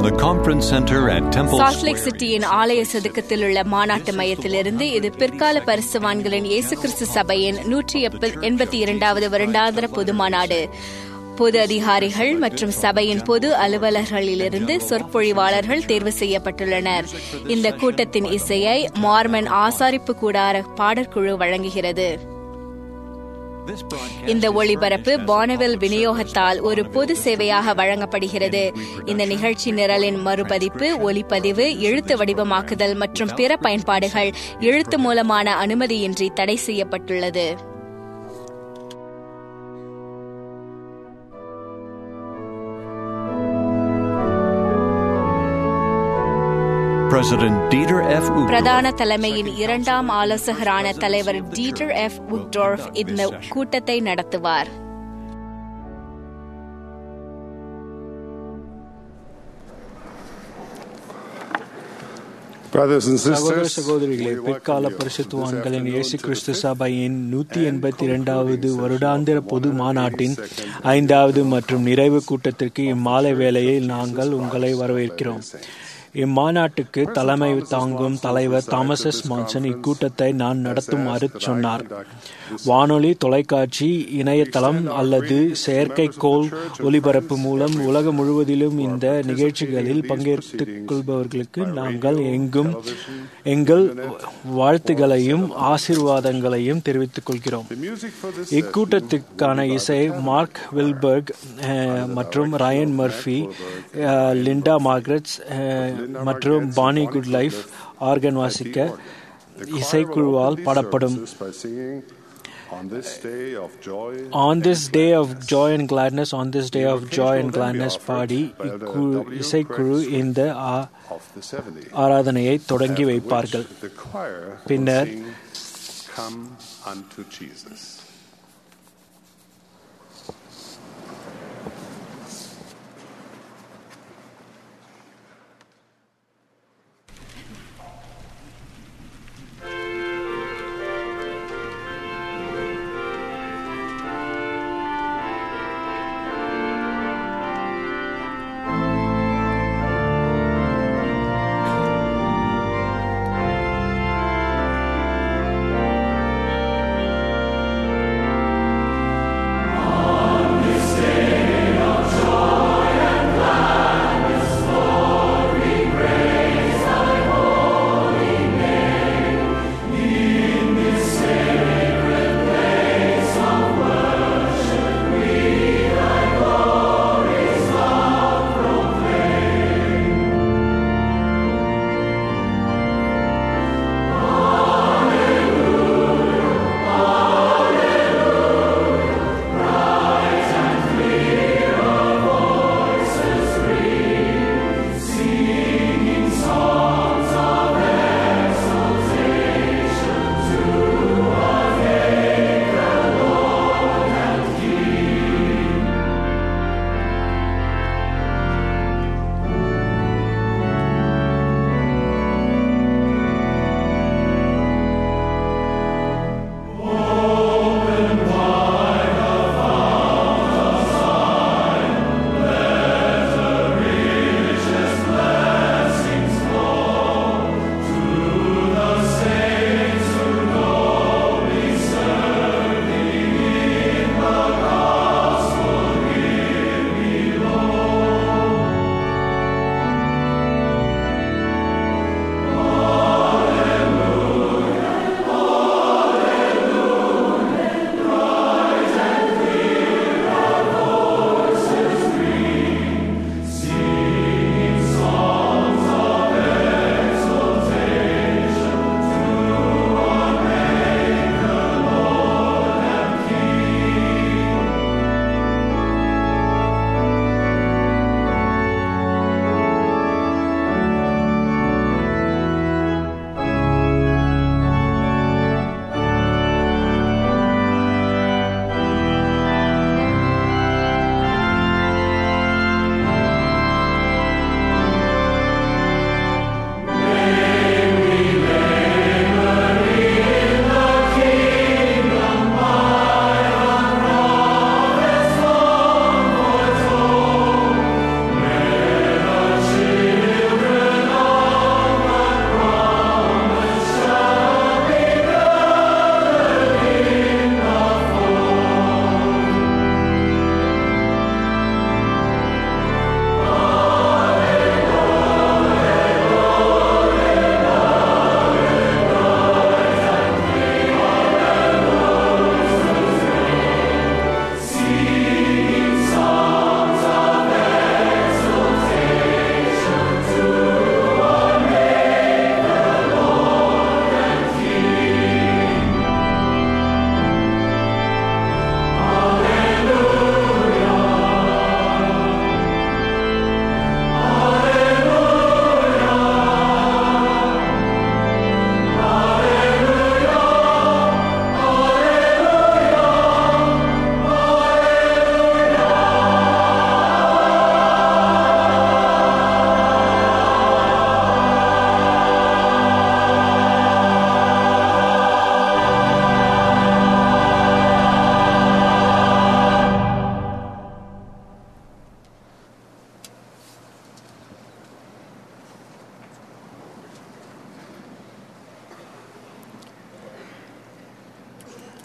the conference center at Temple Salt Lake Square. சிட்டியின் ஆலய சதுக்கத்தில் உள்ள மாநாட்டு மையத்திலிருந்து இது பிற்கால பரிசுவான்களின் இயேசு கிறிஸ்து சபையின் நூற்றி எண்பத்தி இரண்டாவது வருடாந்திர பொது மாநாடு பொது அதிகாரிகள் மற்றும் சபையின் பொது அலுவலர்களிலிருந்து சொற்பொழிவாளர்கள் தேர்வு செய்யப்பட்டுள்ளனர் இந்த கூட்டத்தின் இசையை மார்மன் ஆசாரிப்பு கூடார பாடற்குழு வழங்குகிறது This broadcast இந்த ஒளிபரப்பு பானவெல் விநியோகத்தால் ஒரு பொது சேவையாக வழங்கப்படுகிறது இந்த நிகழ்ச்சி நிரலின் மறுபதிப்பு ஒலிப்பதிவு எழுத்து வடிவமாக்குதல் மற்றும் பிற பயன்பாடுகள் எழுத்து மூலமான அனுமதியின்றி தடை செய்யப்பட்டுள்ளது President Dieter F. Uchtdorf பிரதான தலைமையின் இரண்டாம் ஆலோசகரான தலைவர் டீட்டர் எஃப் உக்டோர்ஃப் இந்த கூட்டத்தை நடத்துவார் Brothers and சகோதர sisters, சகோதரிகளே we welcome பிற்கால you பரிசுத்துவான்களின் this இயேசு afternoon to கிறிஸ்து the சபையின் நூத்தி எண்பத்தி இரண்டாவது 182nd வருடாந்திர பொது மாநாட்டின் ஐந்தாவது மற்றும் நிறைவு கூட்டத்திற்கு இம்மாலை வேளையில் நாங்கள் உங்களை வரவேற்கிறோம் இம்மாநாட்டுக்கு தலைமை தாங்கும் தலைவர் தாமஸ் எஸ் மான்சன் இக்கூட்டத்தை நான் நடத்துமாறு சொன்னார் வானொலி தொலைக்காட்சி இணையதளம் அல்லது செயற்கைக்கோள் ஒலிபரப்பு மூலம் உலகம் முழுவதிலும் இந்த நிகழ்ச்சிகளில் பங்கேற்றுக் கொள்பவர்களுக்கு நாங்கள் எங்கும் எங்கள் வாழ்த்துகளையும் ஆசீர்வாதங்களையும் தெரிவித்துக் கொள்கிறோம் The music for this இக்கூட்டத்திற்கான இசை மார்க் வில்பர்க் அஹ், மற்றும் Ryan Murphy ah, Linda Margetts ah, மற்றும் பானி குட் லைஃப் ஆர்கன் வாசிக்க இசைக்குழுவால் பாடப்படும் by singing on this day of joy. On this day of joy and gladness on this day of joy and gladness பாடி இக்கு- இசைக்குழு இந்த ஆ- of the 70. ஆராதனையை தொடங்கி வைப்பார்கள் The choir பின்னர் will sing, Come unto Jesus. Come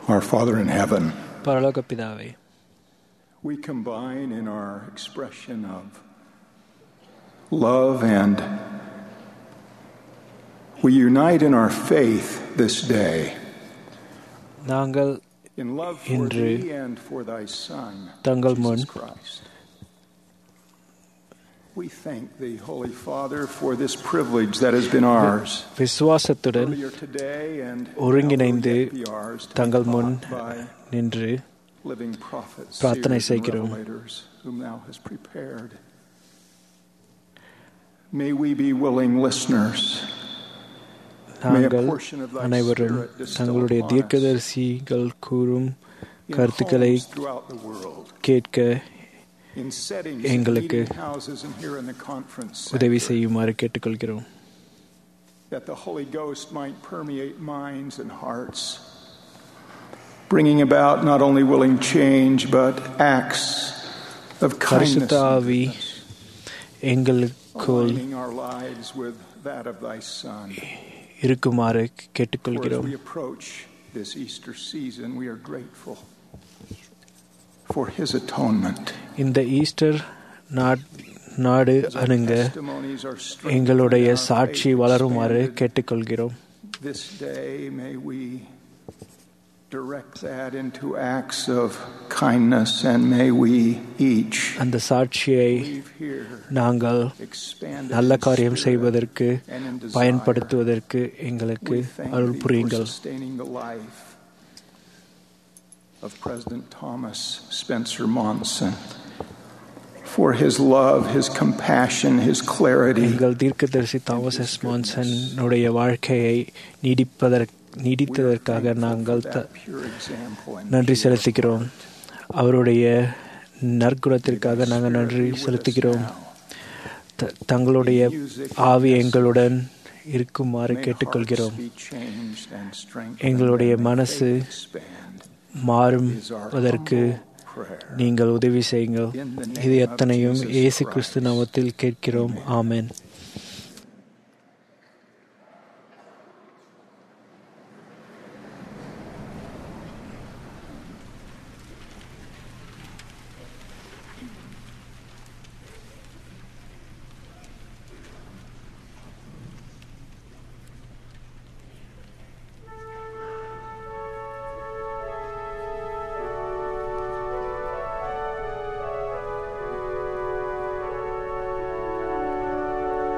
Our Father in heaven, பரலோக பிதாவே we combine in our expression of love and we unite in our faith this day நாங்கள் in love for இன்று thee and for thy Son, தங்கள் முன் Jesus Christ. We thank thee, Holy Father, for this privilege that has been ours. விசுவாசத்துடன் Earlier today and ஒருங்கிணைந்து now will yet be ours to be தங்கள் முன் taught by நின்று living prophets, பிரார்த்தனை seers, and செய்கிறோம். revelators whom thou hast prepared. May we be willing listeners. May a நாங்கள் portion of thy அனைவரும் spirit distill தங்களுடைய upon us தீர்க்கதரிசிகள் கூறும் in கருத்துக்களை homes throughout the world, கேட்க in settings, in எங்களுக்கு meeting houses, and here in the conference உதவி center, செய்யுமாறு கேட்டுக்கொள்கிறோம் that the Holy Ghost might permeate minds and hearts, bringing about not only willing change, but acts of kindness பரிசுத்த and ஆவி goodness, எங்களுக்குள் aligning our lives with that of thy Son. இருக்குமாறு For as கேட்டுக்கொள்கிறோம் we approach this Easter season, we are grateful for his atonement. இந்த Easter நாட்- நாடு As our அணுங்க testimonies are strengthened எங்களுடைய and our சாட்சி faith வளருமாறு expanded, கேட்டுக்கொள்கிறோம் This day may we direct that into acts of kindness and may we each அந்த சாட்சியை leave here நாங்கள் expanded நல்ல in காரியம் spirit செய்வதற்கு and in desire. பயன்படுத்துவதற்கு எங்களுக்கு We thank Arul thee for புரியுங்கள் sustaining the life of President Thomas Spencer Monson, for his love, his compassion, his clarity, எங்கள் தீர்க்கதரிசி தாமஸ் எஸ் மான்சனுடைய வாழ்க்கையை நீடிப்பதற்கு நீடித்ததற்காக நாங்கள் த- நன்றி செலுத்துகிறோம் அவருடைய நற்குணத்திற்காக நாங்கள் நன்றி செலுத்துகிறோம் த- தங்களுடைய ஆவி எங்களுடன் இருக்குமாறு கேட்டுக்கொள்கிறோம் எங்களுடைய மனசு மாறுவதற்கு நீங்கள் உதவி செய்யுங்கள் இது எத்தனையும் இயேசு கிறிஸ்து நாமத்தில் கேட்கிறோம் ஆமென் Thank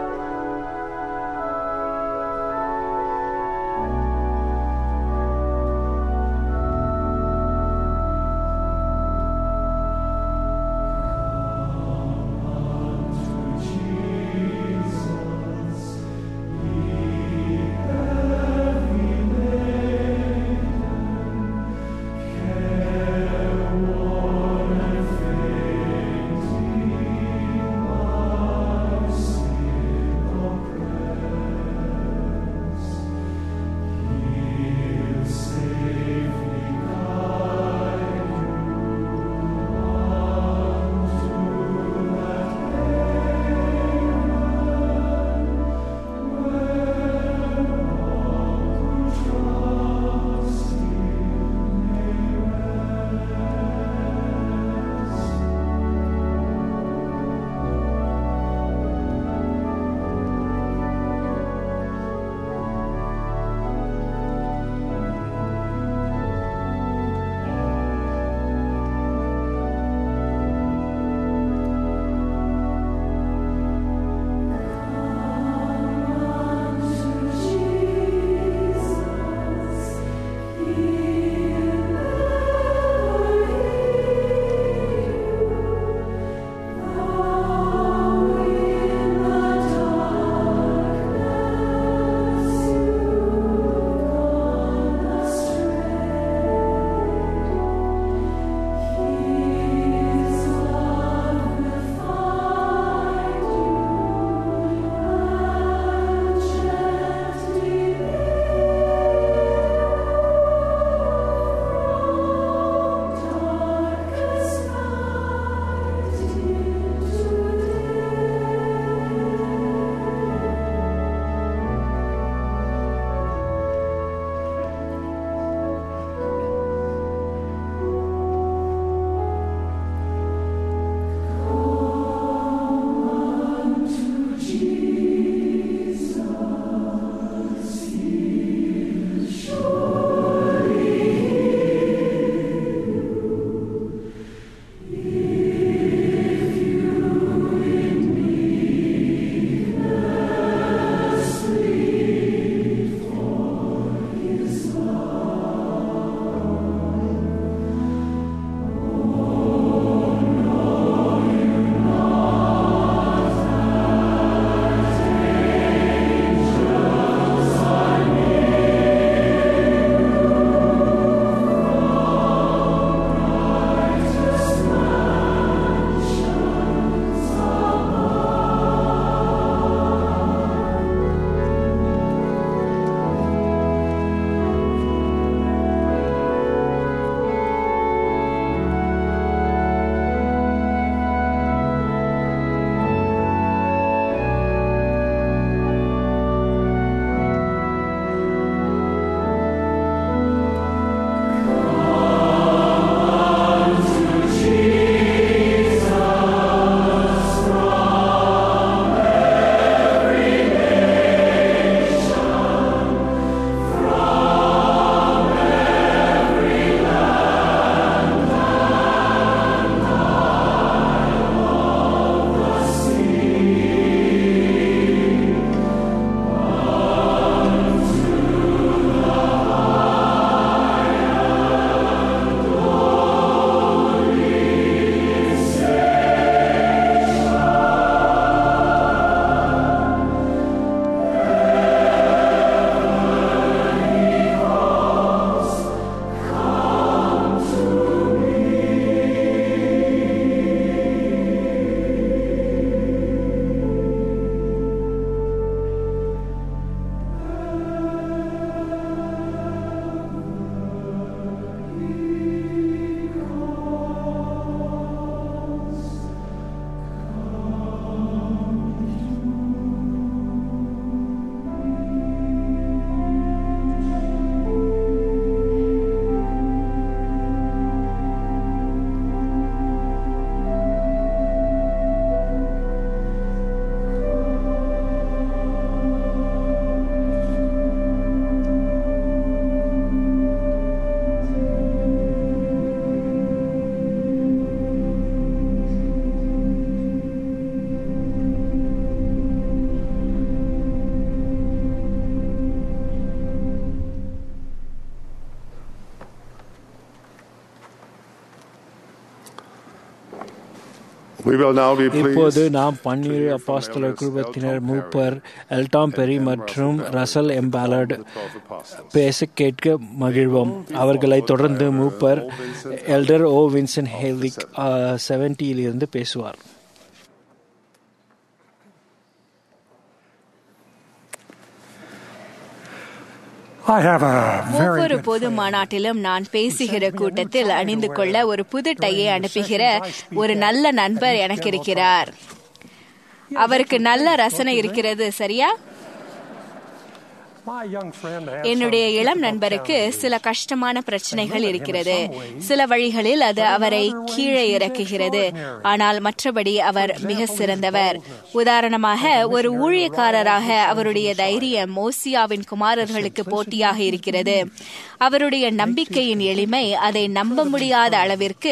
We will now be இப்போது pleased நாம் பன்னிரு அப்போஸ்தலர் குழுமத்தினர் மூப்பர் எல்டாம் பெரி மற்றும் ரசல் எம்பாலர்ட் பேச கேட்க மகிழ்வோம் அவர்களை தொடர்ந்து மூப்பர் எல்டர் ஓ வின்சன் ஹேலிக் செவன்டியிலிருந்து பேசுவார் I have a very ஒவ்வொரு good பொது மாநாட்டிலும் நான் பேசுகிற கூட்டத்தில் அணிந்து கொள்ள ஒரு புது டையை அனுப்புகிற ஒரு நல்ல நண்பர் எனக்கு இருக்கிறார் அவருக்கு நல்ல ரசனை இருக்கிறது சரியா my young friend has என்னுடைய some இளம் difficult நண்பருக்கு challenges. சில கஷ்டமான பிரச்சனைகள் இருக்கிறது சில வழிகளில் அது அவரை கீழே இறக்குகிறது ஆனால் மற்றபடி அவர் மிக சிறந்தவர் உதாரணமாக ஒரு ஊழியக்காரராக அவருடைய தைரியம் மோசியாவின் குமாரர்களுக்கு போட்டியாக இருக்கிறது அவருடைய நம்பிக்கையின் எளிமை அதை நம்ப முடியாத அளவிற்கு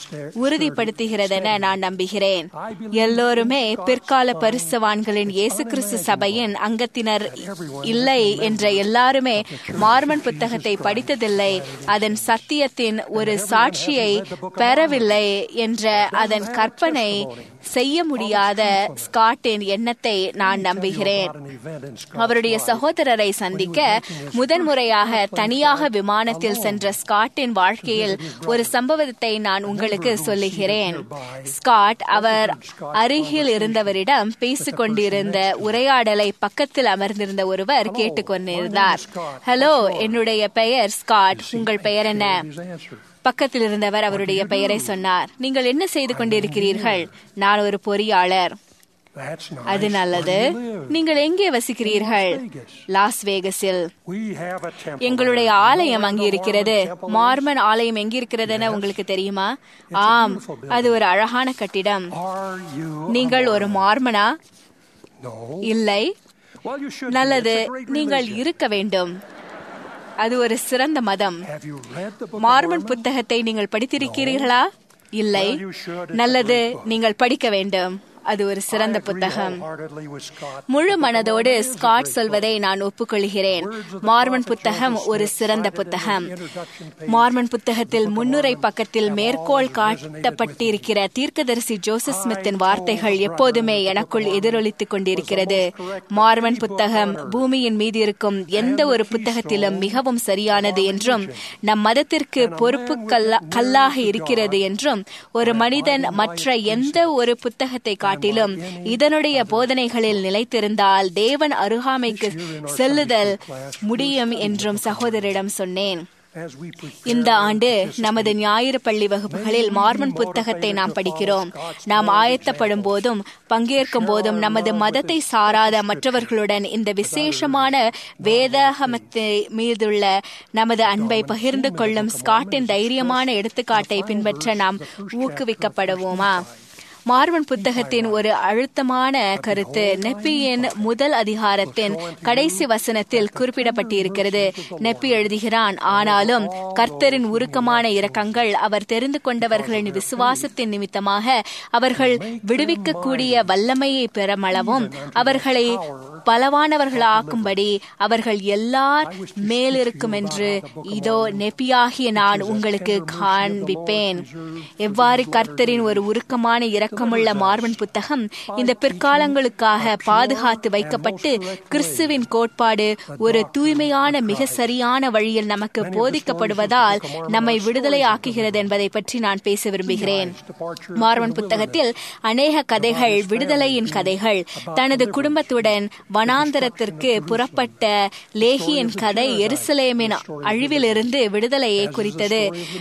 உறுதிப்படுத்துகிறதென நான் நம்புகிறேன் எல்லோருமே பிற்கால பரிசுவான்களின் இயேசு கிறிஸ்து சபையின் அங்கத்தினர் இல்லை என்ற எல்லாருமே மார்மன் புத்தகத்தை படித்ததில்லை அதன் சத்தியத்தின் ஒரு சாட்சியை பெறவில்லை என்ற அதன் கற்பனை செய்ய முடியாத ஸ்காட்டின் எண்ணத்தை நான் நம்புகிறேன் An event in Scotland. அவருடைய சகோதரரை சந்திக்க முதன்முறையாக தனியாக விமானத்தில் சென்ற ஸ்காட்டின் வாழ்க்கையில் ஒரு சம்பவத்தை நான் உங்களுக்கு சொல்லுகிறேன் ஸ்காட் அவர் அருகில் இருந்தவரிடம் பேசிக் கொண்டிருந்த உரையாடலை பக்கத்தில் அமர்ந்திருந்த ஒருவர் கேட்டுக்கொண்டிருந்தார் ஹலோ என்னுடைய பெயர் ஸ்காட் உங்கள் பெயர் என்ன His answer. பக்கத்தில் இருந்தவர் அவருடைய பெயரை சொன்னார் நீங்கள் என்ன செய்து கொண்டிருக்கிறீர்கள் நான் ஒரு பொறியாளர் That's nice. அது நல்லது Where do you live? நீங்கள் எங்கே வசிக்கிறீர்கள் லாஸ் வேகஸில் We have a temple எங்களுடைய there. ஆலயம் You அங்கு know where the இருக்கிறது Mormon temple is? மார்மன் ஆலயம் எங்கிருக்கிறதுன்னு உங்களுக்கு தெரியுமா ஆம் அது ஒரு அழகான கட்டிடம் Are you a நீங்கள் ஒரு மார்மனா No. இல்லை Well, you should be. நல்லது It's a great நீங்கள் religion. இருக்க வேண்டும் அது ஒரு சிறந்த மதம் Have you read the book of Mormon Mormon? புத்தகத்தை நீங்கள் படித்திருக்கிறீர்களா இல்லை Well, you should. It's a நல்லது great book. நீங்கள் படிக்க வேண்டும் அது ஒரு சிறந்த I agree புத்தகம் wholeheartedly with Scott. முழு The book of மனதோடு Mormon is a சொல்வதை great சொல்வதை book. நான் ஒப்புக்கொள்கிறேன் Words of the Mormon prophet புத்தகம் Joseph ஒரு Smith சிறந்த cited in புத்தகம் his introduction page. மார்மன் புத்தகத்தில் The book of முன்னுரை Mormon பக்கத்தில் have மேற்கோள் always resonated காட்டப்பட்டிருக்கிற தீர்க்கதரிசி ஜோசப் ஸ்மித்தின் வார்த்தைகள் எப்போதுமே எனக்குள் எதிரொலித்துக் கொண்டிருக்கிறது மார்மன் புத்தகம் பூமியின் மீது இருக்கும் எந்த ஒரு புத்தகத்திலும் மிகவும் சரியானது என்றும் நம் மதத்திற்கு பொறுப்பு கல்லா- கல்லாக இருக்கிறது என்றும் ஒரு மனிதன் மற்ற எந்த ஒரு புத்தகத்தை காட்டிலும் இதனுடைய போதனைகளில் நிலைத்திருந்தால் தேவன் அருகாமைக்கு செல்லுதல் முடியும் என்றும் சகோதரிடம் சொன்னேன் As we prepare இந்த ஆண்டு this நமது week, ஞாயிறு பள்ளி வகுப்புகளில் மார்மன் புத்தகத்தை நாம் படிக்கிறோம் நாம் ஆயத்தப்படும் போதும் பங்கேற்கும் போதும் நமது மதத்தை சாராத மற்றவர்களுடன் இந்த விசேஷமான வேதாகமத்தை மீதுள்ள நமது அன்பை பகிர்ந்து கொள்ளும் ஸ்காட்டின் தைரியமான எடுத்துக்காட்டை பின்பற்ற நாம் ஊக்குவிக்கப்படுவோமா மார்மன் புத்தகத்தின் ஒரு அழுத்தமான கருத்து நெப்பியின் முதல் அதிகாரத்தின் கடைசி வசனத்தில் குறிப்பிடப்பட்டிருக்கிறது நெப்பி எழுதுகிறான் ஆனாலும் கர்த்தரின் உருக்கமான இரக்கங்கள் அவர் தெரிந்து கொண்டவர்களின் விசுவாசத்தின் நிமித்தமாக அவர்கள் விடுவிக்கக்கூடிய வல்லமையை பெறமளவும் அவர்களை பலவானவர்களாக்கும்படி அவர்கள் எல்லார் மேலிருக்கும் என்று இதோ நெப்பியாகிய நான் உங்களுக்கு காண்பிப்பேன் எவ்வாறு கர்த்தரின் ஒரு உருக்கமான இரக்கமுள்ள மார்மன் புத்தகம் இந்த பிற்காலங்களுக்காக பாதுகாத்து வைக்கப்பட்டு கிறிஸ்துவின் கோட்பாடு ஒரு தூய்மையான மிக சரியான வழியில் நமக்கு போதிக்கப்படுவதால் நம்மை விடுதலை ஆக்குகிறது என்பதை பற்றி நான் பேச விரும்புகிறேன் மார்மன் புத்தகத்தில் அநேக கதைகள் விடுதலையின் கதைகள் தனது குடும்பத்துடன் வனாந்தரத்திற்கு புறப்பட்ட லேகியின் கதை எருசலேமின் அழிவிலிருந்து விடுதலையை குறித்தது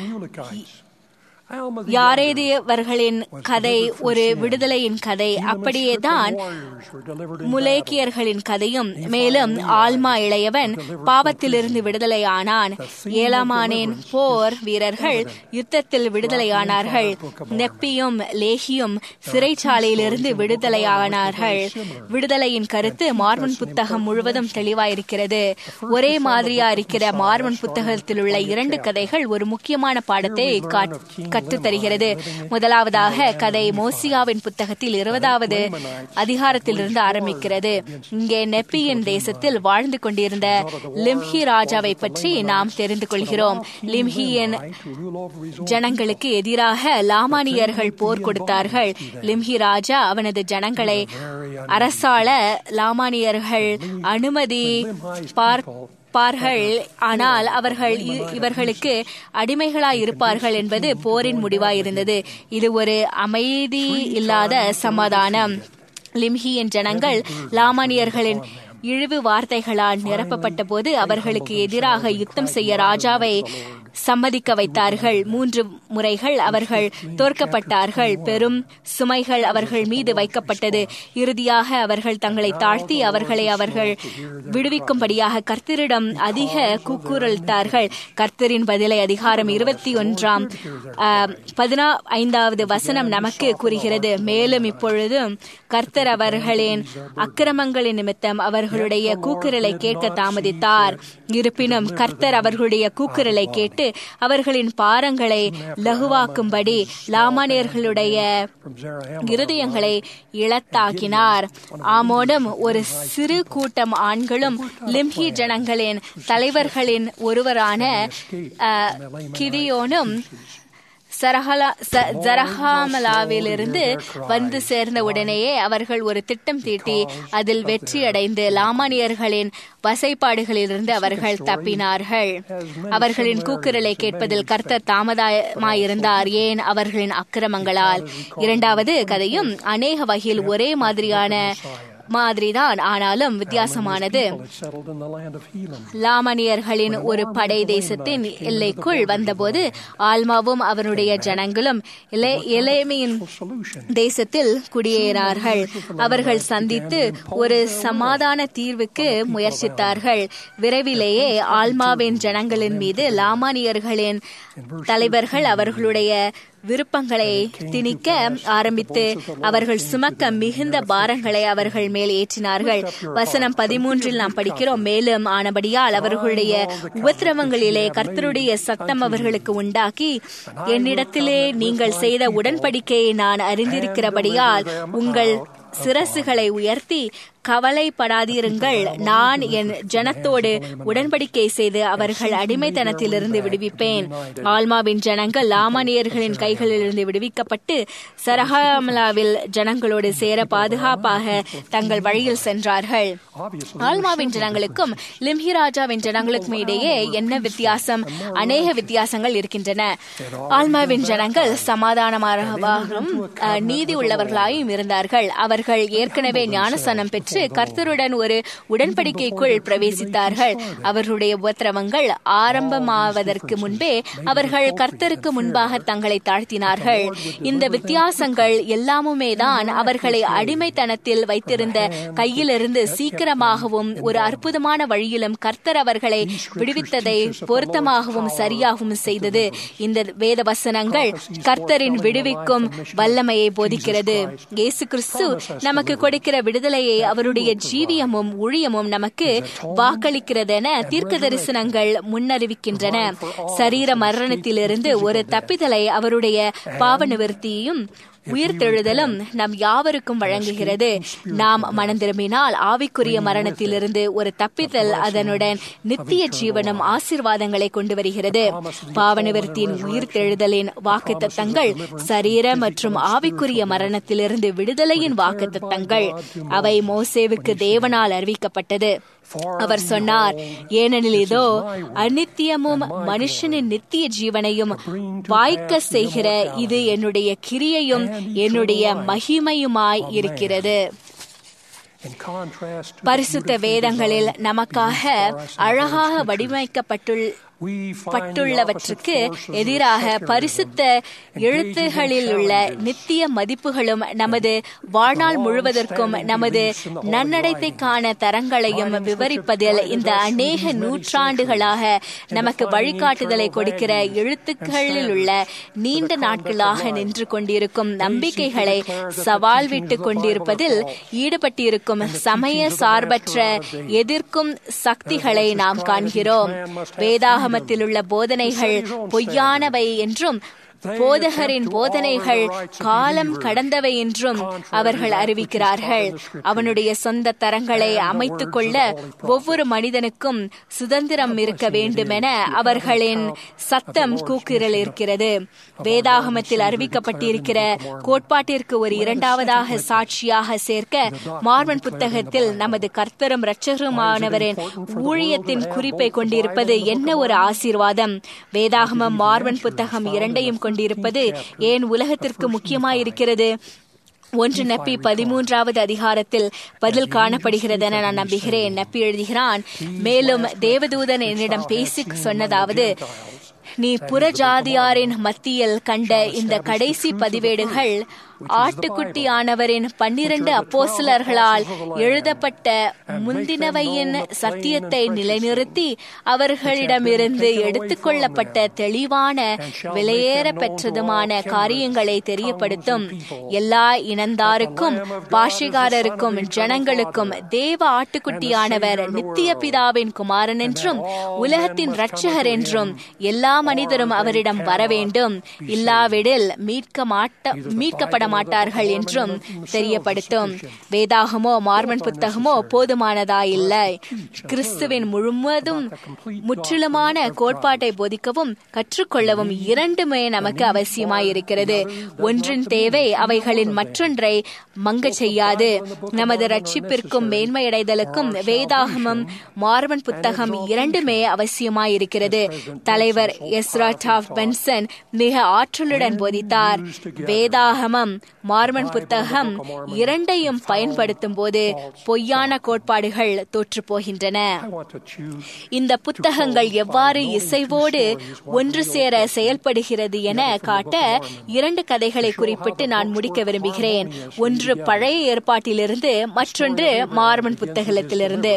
யாரேதியவர்களின் கதை ஒரு விடுதலையின் கதை அப்படியேதான் முலேக்கியர்களின் கதையும் மேலும் ஆல்மா இளையவன் பாவத்திலிருந்து விடுதலையானான் ஏலாமானின் போர் வீரர்கள் யுத்தத்தில் விடுதலையானார்கள் நெப்பியும் லேகியும் சிறைச்சாலையிலிருந்து விடுதலையானார்கள் விடுதலையின் கருத்து மார்மன் புத்தகம் முழுவதும் தெளிவாயிருக்கிறது ஒரே மாதிரியா இருக்கிற மார்மன் புத்தகத்தில் உள்ள இரண்டு கதைகள் ஒரு முக்கியமான பாடத்தை கற்றுத்தருகிறது முதலாவதாக கதை மோசியாவின் புத்தகத்தில் இருபதாவது அதிகாரத்திலிருந்து ஆரம்பிக்கிறது இங்கே நெப்பியின் தேசத்தில் வாழ்ந்து கொண்டிருந்த லிம்ஹி ராஜாவை பற்றி நாம் தெரிந்து கொள்கிறோம் லிம்ஹியின் ஜனங்களுக்கு எதிராக லாமானியர்கள் போர் கொடுத்தார்கள் லிம்ஹி ராஜா அவனது ஜனங்களை அரசாள லாமானியர்கள் அனுமதி பார்ப்பார்கள் ஆனால் அவர்கள் இவர்களுக்கு அடிமைகளாய் இருப்பார்கள் என்பது போரின் முடிவாயிருந்தது இது ஒரு அமைதி இல்லாத சமாதானம் லிம்ஹியின் ஜனங்கள் லாமானியர்களின் இழிவு வார்த்தைகளால் நிரப்பப்பட்ட போது அவர்களுக்கு எதிராக யுத்தம் செய்ய ராஜாவை சம்மதிக்க வைத்தார்கள் மூன்று முறைகள் அவர்கள் தோற்கப்பட்டார்கள் பெரும் சுமைகள் அவர்கள் மீது வைக்கப்பட்டது இறுதியாக அவர்கள் தங்களை தாழ்த்தி அவர்களை அவர்கள் விடுவிக்கும்படியாக கர்த்தரிடம் அதிக கூக்குரலிட்டார்கள் கர்த்தரின் பதிலை அதிகாரம் இருபத்தி ஒன்றாம் பதினா ஐந்தாவது வசனம் நமக்கு கூறுகிறது மேலும் இப்பொழுதும் கர்த்தர் அவர்களின் அக்கிரமங்களின் நிமித்தம் அவர்களுடைய கூக்குரலை கேட்க தாமதித்தார் இருப்பினும் கர்த்தர் அவர்களுடைய கூக்குரலை கேட்டு அவர்களின் பாரங்களை லகுவாக்கும்படி லாமானியர்களுடைய இருதயங்களை இழத்தாக்கினார் ஆமோடும் ஒரு சிறு கூட்டம் ஆண்களும் லிம்ஹி ஜனங்களின் தலைவர்களின் ஒருவரான கிதியோனும் ஜரஹாமலாவிலிருந்து வந்து சேர்ந்த உடனேயே அவர்கள் ஒரு திட்டம் தீட்டி அதில் வெற்றியடைந்து லாமானியர்களின் வசைப்பாடுகளிலிருந்து அவர்கள் தப்பினார்கள் அவர்களின் கூக்குரலை கேட்பதில் கர்த்தர் தாமதமாயிருந்தார் ஏன் அவர்களின் அக்கிரமங்களால் இரண்டாவது கதையும் அநேக வகையில் ஒரே மாதிரியான மாதிரிதான் ஆனாலும் வித்தியாசமானது லாமனியர்களின் ஒரு படை தேசத்தின் எல்லைக்குள் வந்தபோது ஆல்மாவும் அவனுடைய ஜனங்களும் இளைமையின் தேசத்தில் குடியேறார்கள் அவர்கள் சந்தித்து ஒரு சமாதான தீர்வுக்கு முயற்சித்தார்கள் விரைவிலேயே ஆல்மாவின் ஜனங்களின் மீது லாமானியர்களின் தலைவர்கள் அவர்களுடைய விருப்பங்களை திணிக்க ஆரம்பித்து அவர்கள் சுமக்க மிகுந்த பாரங்களை அவர்கள் மேல் ஏற்றினார்கள் வசனம் பதிமூன்றில் நாம் படிக்கிறோம் மேலும் ஆனபடியால் அவர்களுடைய உபத்திரவங்களிலே கர்த்தருடைய சத்தம் அவர்களுக்கு உண்டாக்கி என்னிடத்திலே நீங்கள் செய்த உடன்படிக்கையை நான் அறிந்திருக்கிறபடியால் உங்கள் சிரசுகளை உயர்த்தி கவலைப்படாதிருங்கள் நான் என் ஜனத்தோடு உடன்படிக்கை செய்து அவர்கள் அடிமைத்தனத்திலிருந்து விடுவிப்பேன் ஆல்மாவின் ஜனங்கள் லாமானியர்களின் கைகளிலிருந்து விடுவிக்கப்பட்டு சரஹாமலாவில் ஜனங்களோடு சேர பாதுகாப்பாக தங்கள் வழியில் சென்றார்கள் ஆல்மாவின் ஜனங்களுக்கும் லிம்ஹி ராஜாவின் ஜனங்களுக்கும் இடையே என்ன வித்தியாசம் அநேக வித்தியாசங்கள் இருக்கின்றன ஆல்மாவின் ஜனங்கள் சமாதானமாகவும் நீதி உள்ளவர்களாயும் இருந்தார்கள் அவர்கள் ஏற்கனவே ஞானசனம் பெற்று கர்த்தருடன் ஒரு உடன்படிக்கைக்குள் பிரவேசித்தார்கள் அவர்களுடைய உபத்திரவங்கள் ஆரம்பமாவதற்கு முன்பே அவர்கள் கர்த்தருக்கு முன்பாக தங்களை தாழ்த்தினார்கள் இந்த வித்தியாசங்கள் எல்லாமுமே தான் அவர்களை அடிமைத்தனத்தில் வைத்திருந்த கையிலிருந்து சீக்கிரமாகவும் ஒரு அற்புதமான வழியிலும் கர்த்தர் அவர்களை விடுவித்ததை பொருத்தமாகவும் சரியாகவும் செய்தது இந்த வேத வசனங்கள் கர்த்தரின் விடுவிக்கும் வல்லமையை போதிக்கிறது இயேசு கிறிஸ்து நமக்கு கொடுக்கிற விடுதலையை அவருடைய ஜீவியமும் ஊழியமும் நமக்கு வாக்களிக்கிறதென தீர்க்க தரிசனங்கள் முன்னறிவிக்கின்றன சரீர மரணத்திலிருந்து ஒரு தப்பிதலை அவருடைய பாவ நிவர்த்தியும் உயிர்த்தெழுதலும் நம் யாவருக்கும் வழங்குகிறது நாம் மனம் திரும்பினால் ஆவிக்குரிய மரணத்திலிருந்து ஒரு தப்பித்தல் அதனுடன் நித்திய ஜீவனம் ஆசிர்வாதங்களை கொண்டு வருகிறது பாவனிவர்த்தியின் உயிர்த்தெழுதலின் வாக்கு தத்தங்கள் சரீர மற்றும் ஆவிக்குரிய மரணத்திலிருந்து விடுதலையின் வாக்கு தத்தங்கள் அவை மோசேவுக்கு தேவனால் அறிவிக்கப்பட்டது அவர் சொன்னார் ஏனெனில் இதோ அநித்தியமும் மனுஷனின் நித்திய ஜீவனையும் வாய்க்க செய்கிற இது என்னுடைய கிரியையும் என்னுடைய மகிமையுமாய் இருக்கிறது பரிசுத்த வேதங்களில் நமக்காக அழகாக வடிவமைக்கப்பட்டுள்ள பட்டுள்ளவற்றுக்கு எதிராக பரிசுத்த எழுத்துகளில் உள்ள நித்திய மதிப்புகளும் நமது வாழ்நாள் முழுவதற்கும் நமது நன்னடத்தைக்கான தரங்களையும் விவரிப்பதில் இந்த அநேக நூற்றாண்டுகளாக நமக்கு வழிகாட்டுதலை கொடுக்கிற எழுத்துக்களில் உள்ள நீண்ட நாட்களாக நின்று கொண்டிருக்கும் நம்பிக்கைகளை சவால் விட்டு கொண்டிருப்பதில் ஈடுபட்டிருக்கும் சமய சார்பற்ற எதிர்க்கும் சக்திகளை நாம் காண்கிறோம் வேதாக வேதாகமத்தில் உள்ள போதனைகள் பொய்யானவை என்றும் போதகரின் போதனைகள் காலம் கடந்தவை என்றும் அவர்கள் அறிவிக்கிறார்கள் அவனுடைய சொந்த தரங்களை அமைத்துக் கொள்ள ஒவ்வொரு மனிதனுக்கும் சுதந்திரம் இருக்க வேண்டுமென அவர்களின் சத்தம் கூக்குரல் இருக்கிறது வேதாகமத்தில் அறிவிக்கப்பட்டிருக்கிற கோட்பாட்டிற்கு ஒரு இரண்டாவதாக சாட்சியாக சேர்க்க மார்வன் புத்தகத்தில் நமது கர்த்தரும் இரட்சகருமானவரின் ஊழியத்தின் குறிப்பை கொண்டிருப்பது என்ன ஒரு ஆசீர்வாதம் வேதாகமம் மார்வன் புத்தகம் இரண்டையும் கொண்டிருப்பது ஏன் உலகத்திற்கு முக்கியமாயிருக்கிறது ஒன்று நப்பி பதிமூன்றாவது அதிகாரத்தில் பதில் காணப்படுகிறது என நான் நம்புகிறேன் நப்பி எழுதுகிறான் மேலும் தேவதூதன் என்னிடம் பேசி சொன்னதாவது நீ புறஜாதியாரின் மத்தியில் கண்ட இந்த கடைசி பதிவேடுகள் ஆட்டுக்குட்டியானவரின் பன்னிரண்டு அப்போசலர்களால் எழுதப்பட்ட முந்தினவையின் சத்தியத்தை நிலைநிறுத்தி அவர்களிடமிருந்து எடுத்துக்கொள்ளப்பட்ட தெளிவான விலையேற பெற்றதுமான காரியங்களை தெரியப்படுத்தும் எல்லா இனந்தாருக்கும் பாஷைகாரருக்கும் ஜனங்களுக்கும் தேவ ஆட்டுக்குட்டியானவர் நித்திய பிதாவின் குமாரன் என்றும் உலகத்தின் இரட்சகர் என்றும் எல்லா மனிதரும் அவரிடம் வர வேண்டும் இல்லாவிடில் மீட்க மாட்ட மீட்கப்பட மாட்டார்கள் என்றும் தெரியப்படுத்தும் வேதாகமோ மார்மன் புத்தகமோ போதுமானதாயில்லை கிறிஸ்துவின் முழுவதும் முற்றிலுமான கோட்பாட்டை போதிக்கவும் கற்றுக்கொள்ளவும் இரண்டுமே நமக்கு அவசியமாயிருக்கிறது ஒன்றின் தேவை அவைகளின் மற்றொன்றை மங்க செய்யாது நமது ரட்சிப்பிற்கும் மேன்மையடைதலுக்கும் வேதாகமம் மார்மன் புத்தகம் இரண்டுமே அவசியமாயிருக்கிறது தலைவர் எஸ்ரா டாஃப் பென்சன் மிக ஆற்றலுடன் போதித்தார் வேதாகமம் மார்மன் புத்தகம் இரண்டையும் பயன்படுத்தும் போது பொய்யான கோட்பாடுகள் தோற்று போகின்றன இந்த புத்தகங்கள் எவ்வாறு இசைவோடு ஒன்று சேர செயல்படுகிறது என காட்ட இரண்டு கதைகளை குறிப்பிட்டு நான் முடிக்க விரும்புகிறேன் ஒன்று பழைய ஏற்பாட்டிலிருந்து மற்றொன்று மார்மன் புத்தகத்திலிருந்து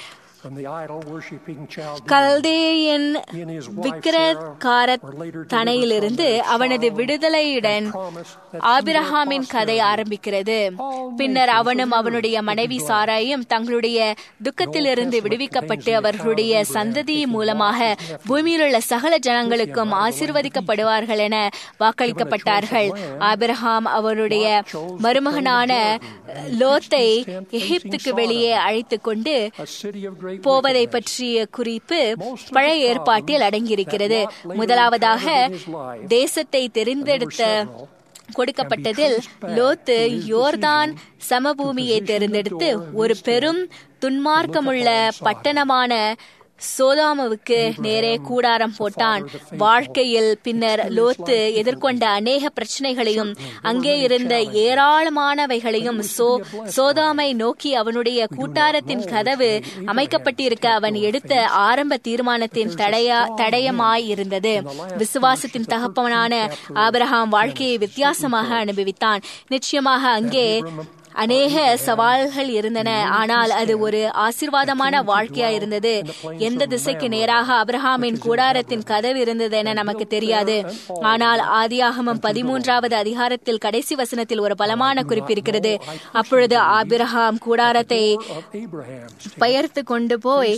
கல்தேயன் விக்கிரகார தனையிலிருந்து அவனது விடுதலையுடன் ஆபிரஹாமின் கதை ஆரம்பிக்கிறது பின்னர் அவனும் அவனுடைய மனைவி சாராயும் தங்களுடைய துக்கத்திலிருந்து விடுவிக்கப்பட்டு அவர்களுடைய சந்ததி மூலமாக பூமியில் உள்ள சகல ஜனங்களுக்கும் ஆசிர்வதிக்கப்படுவார்கள் என வாக்களிக்கப்பட்டார்கள் ஆபிரஹாம் அவருடைய மருமகனான லோத்தை எகிப்துக்கு வெளியே அழைத்துக் கொண்டு போவதை பற்றிய குறிப்பு பழைய ஏற்பாட்டில் அடங்கியிருக்கிறது முதலாவதாக தேசத்தை தெரிந்தெடுத்த கொடுக்கப்பட்டதில் லோத்து யோர்தான் சமபூமியை தேர்ந்தெடுத்து ஒரு பெரும் துன்மார்க்கமுள்ள பட்டணமான சோதாமுவுக்கு நேரே கூடாரம் போட்டான் வாழ்க்கையில் பின்னர் லோத்து எதிர்கொண்ட அநேக பிரச்சனைகளையும் அங்கே இருந்த ஏராளமானவைகளையும் சோ சோதாமை நோக்கி அவனுடைய கூட்டாரத்தின் கதவு அமைக்கப்பட்டிருக்க அவன் எடுத்த ஆரம்ப தீர்மானத்தின் தடையா தடயமாய் இருந்தது விசுவாசத்தின் தகப்பனான ஆபிரஹாம் வாழ்க்கையை வித்தியாசமாக அனுபவித்தான் நிச்சயமாக அங்கே அநேக சவால்கள் இருந்தன ஆனால் அது ஒரு ஆசிர்வாதமான வாழ்க்கையா இருந்தது எந்த திசைக்கு நேராக அப்ரஹாமின் கூடாரத்தின் கதவு இருந்தது என நமக்கு தெரியாது ஆனால் ஆதியாகமம் பதிமூன்றாவது அதிகாரத்தில் கடைசி வசனத்தில் ஒரு பலமான குறிப்பு இருக்கிறது அப்பொழுது ஆபிரஹாம் கூடாரத்தை பெயர்த்து கொண்டு போய்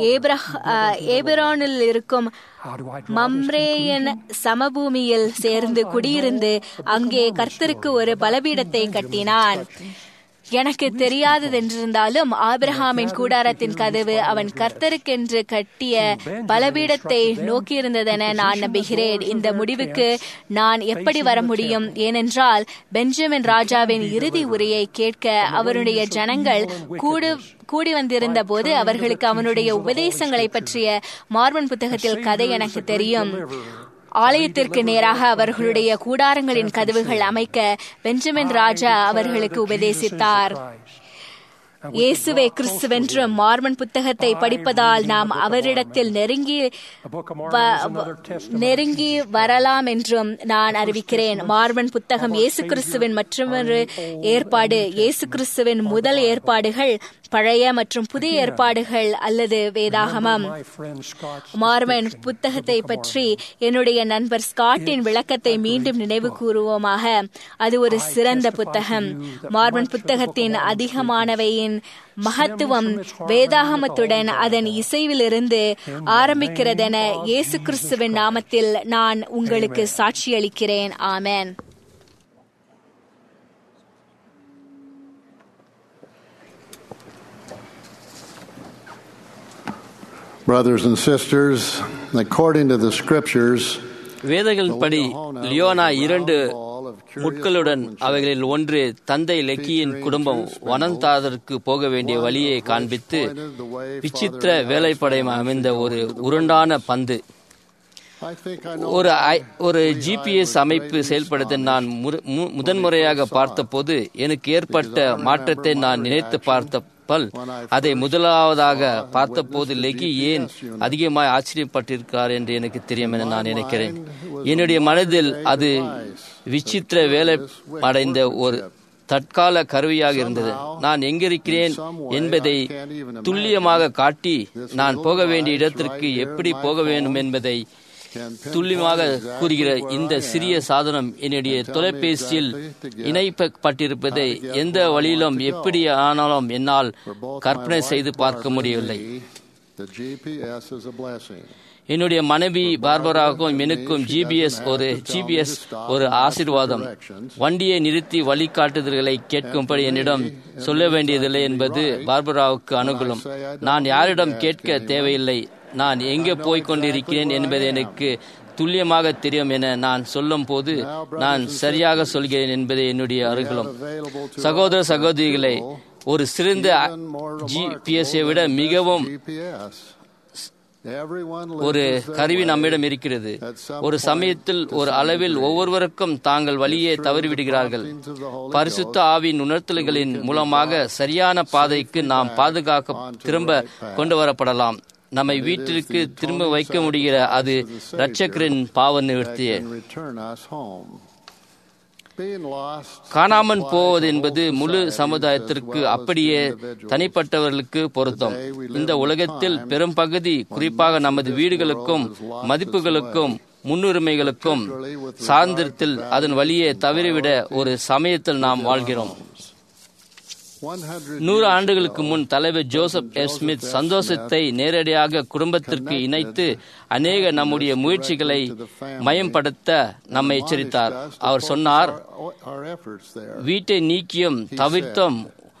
ஏபிரானில் இருக்கும் மம்ரேயன் சமபூமியில் சேர்ந்து குடியிருந்து அங்கே கர்த்தருக்கு ஒரு பலபீடத்தை கட்டினான் எனக்கு தெரியாததென்றிருந்தாலும் ஆபிரஹாமின் கூடாரத்தின் கதவு அவன் கர்த்தருக்கென்று கட்டிய பலபீடத்தை நோக்கியிருந்ததென நான் நம்புகிறேன் இந்த முடிவுக்கு நான் எப்படி வர முடியும் ஏனென்றால் பெஞ்சமின் ராஜாவின் இறுதி உரையை கேட்க அவருடைய ஜனங்கள் கூடு கூடி வந்திருந்த போது அவர்களுக்கு அவனுடைய உபதேசங்களை பற்றிய மார்மன் புத்தகத்தில் கதை எனக்கு தெரியும் ஆலயத்திற்கு நேராக அவர்களுடைய கூடாரங்களின் கதவுகள் அமைக்க பெஞ்சமின் ராஜா அவர்களுக்கு உபதேசித்தார் இயேசுவே கிறிஸ்துவென்றும் மார்மன் புத்தகத்தை படிப்பதால் நாம் அவரிடத்தில் நெருங்கி நெருங்கி வரலாம் என்றும் நான் அறிவிக்கிறேன் மார்மன் புத்தகம் இயேசு கிறிஸ்துவின் மற்றொரு ஏற்பாடு இயேசு கிறிஸ்துவின் முதல் ஏற்பாடுகள் பழைய மற்றும் புதிய ஏற்பாடுகள் அல்லது வேதாகமம் மார்மன் புத்தகத்தை பற்றி என்னுடைய நண்பர் ஸ்காட்டின் விளக்கத்தை மீண்டும் நினைவு கூறுவோமாக அது ஒரு சிறந்த புத்தகம் மார்மன் புத்தகத்தின் அதிகமானவையின் மகத்துவம் வேதாகமத்துடன் அதன் இசைவிலிருந்து ஆரம்பிக்கிறதென இயேசு கிறிஸ்துவின் நாமத்தில் நான் உங்களுக்கு சாட்சியளிக்கிறேன் amen Brothers and sisters, according to the scriptures, வேதங்களின்படி லியோனா இரண்டு முட்களுடன் அவைகளில் ஒன்று தந்தை லெக்கியின் குடும்பம் வனந்தாதற்கு போக வேண்டிய வழியை காண்பித்து விசித்திர வேலைப்படையம் அமைந்த ஒரு உருண்டான பந்து I think I know ஒரு ஐ- ஒரு ஜிபிஎஸ் அமைப்பு செயல்படுத்த நான் முறு- மு- முதன்முறையாக பார்த்தபோது எனக்கு ஏற்பட்ட மாற்றத்தை நான் நினைத்து பார்த்தப்பல் அதை முதலாவதாக பார்த்தபோது லெகி ஏன் அதிகமாய் ஆச்சரியப்பட்டிருக்கிறார் என்று எனக்கு தெரியும் என நான் நினைக்கிறேன் என்னுடைய மனதில் அது விசித்திர வேலை அடைந்த ஒரு தற்கால கருவியாக இருந்தது நான் எங்கிருக்கிறேன் என்பதை துல்லியமாக காட்டி நான் போக வேண்டிய இடத்திற்கு எப்படி போக வேண்டும் என்பதை துல்லியமாக கூறுகிற இந்த சிறிய சாதனம் என்னுடைய தொலைபேசியில் இணைக்கப்பட்டிருப்பதை எந்த வழியிலும் எப்படி ஆனாலும் என்னால் கற்பனை செய்து பார்க்க முடியவில்லை the GPS is a blessing. என்னுடைய மனைவி பார்பராவுக்கும் எனக்கும் ஜிபிஎஸ் ஒரு ஜிபிஎஸ் ஒரு ஆசீர்வாதம் வண்டியை நிறுத்தி வழிகாட்டுதல்களை கேட்கும்படி என்னிடம் சொல்ல வேண்டியதில்லை என்பது பார்பராவுக்கு அனுகூலம் நான் யாரிடம் கேட்க தேவையில்லை நான் எங்கே போய்க் கொண்டிருக்கிறேன் என்பது எனக்கு துல்லியமாக தெரியும் என நான் சொல்லும் போது நான் சரியாக சொல்கிறேன் என்பது என்னுடைய அருகுலம் சகோதர சகோதரிகளை ஒரு சிறந்த ஜிபிஎஸ்ஐ விட மிகவும் GPS. Everyone ஒரு listens that கருவி way. நம்மிடம் இருக்கிறது ஒரு சமயத்தில் ஒரு அளவில் ஒவ்வொருவருக்கும் தாங்கள் வழியே தவறிவிடுகிறார்கள் பரிசுத்த ஆவின் உணர்த்தல்களின் மூலமாக சரியான பாதைக்கு நாம் பாதுகாக்க திரும்ப கொண்டு வரப்படலாம் நம்மை வீட்டிற்கு திரும்ப வைக்க முடிகிற அது இரட்சகரின் பாவ நிவர்த்தியே and return us home. Being lost காணாமல் போவது என்பது முழு சமுதாயத்திற்கு அப்படியே தனிப்பட்டவர்களுக்கு பொருத்தம் இந்த உலகத்தில் பெரும்பகுதி குறிப்பாக நமது வீடுகளுக்கும் மதிப்புகளுக்கும் முன்னுரிமைகளுக்கும் சார்ந்திரத்தில் அதன் வழியே தவறிவிட ஒரு சமயத்தில் நாம் வாழ்கிறோம் 100 நூறு ஆண்டுகளுக்கு முன் தலைவர் ஜோசப் எஸ் ஸ்மித் சந்தோஷத்தை நேரடியாக குடும்பத்திற்கு இணைத்து அநேக நம்முடைய முயற்சிகளை மயம்படுத்த நம்மை எச்சரித்தார் அவர் சொன்னார் our efforts there. வீட்டை நீக்கியும் தவிர்த்தும்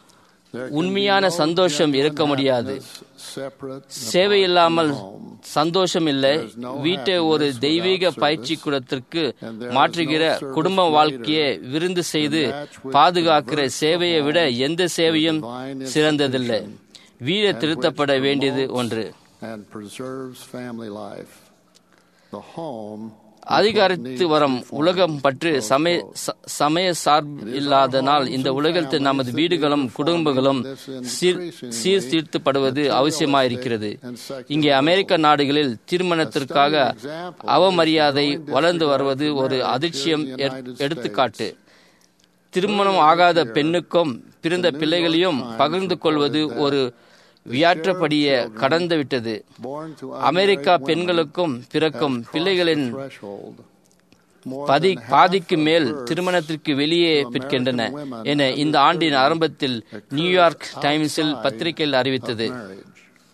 உண்மையான சந்தோஷம் இருக்க முடியாது Separate சேவை இல்லாமல் சந்தோஷம் இல்லை வீட்டை ஒரு தெய்வீக பயிற்சி கூடத்திற்கு மாற்றுகிற குடும்ப வாழ்க்கையை விருந்து செய்து பாதுகாக்கிற சேவையை விட எந்த சேவையும் சிறந்ததில்லை வீடு திருத்தப்பட வேண்டியது ஒன்று and preserves family life. The home அதிகாரித்து வரும் உலகம் பற்றி சமய ச- சமய சார்பு இல்லாதனால் இந்த உலகத்தில் நமது வீடுகளும் குடும்பங்களும் சீர் சீர்திருத்தப்படுவது அவசியமாயிருக்கிறது இங்கே அமெரிக்க நாடுகளில் திருமணத்திற்காக அவமரியாதை வளர்ந்து வருவது ஒரு அதிர்ச்சியம் எட்- எடுத்துக்காட்டு திருமணம் ஆகாத பெண்ணுக்கும் பிறந்த பிள்ளைகளையும் பகிர்ந்து கொள்வது ஒரு வியாற்றப்படிய கடந்து விட்டது born to America unmarried women பெண்களுக்கும் பிறக்கும் have பிள்ளைகளின் crossed the threshold. More பதி than half பாதிக்கு of மேல் births திருமணத்திற்கு வெளியே பிற்கின்றன என இந்த ஆண்டின் ஆரம்பத்தில் நியூயார்க் டைம்ஸில் பத்திரிகையில் அறிவித்தது marriage.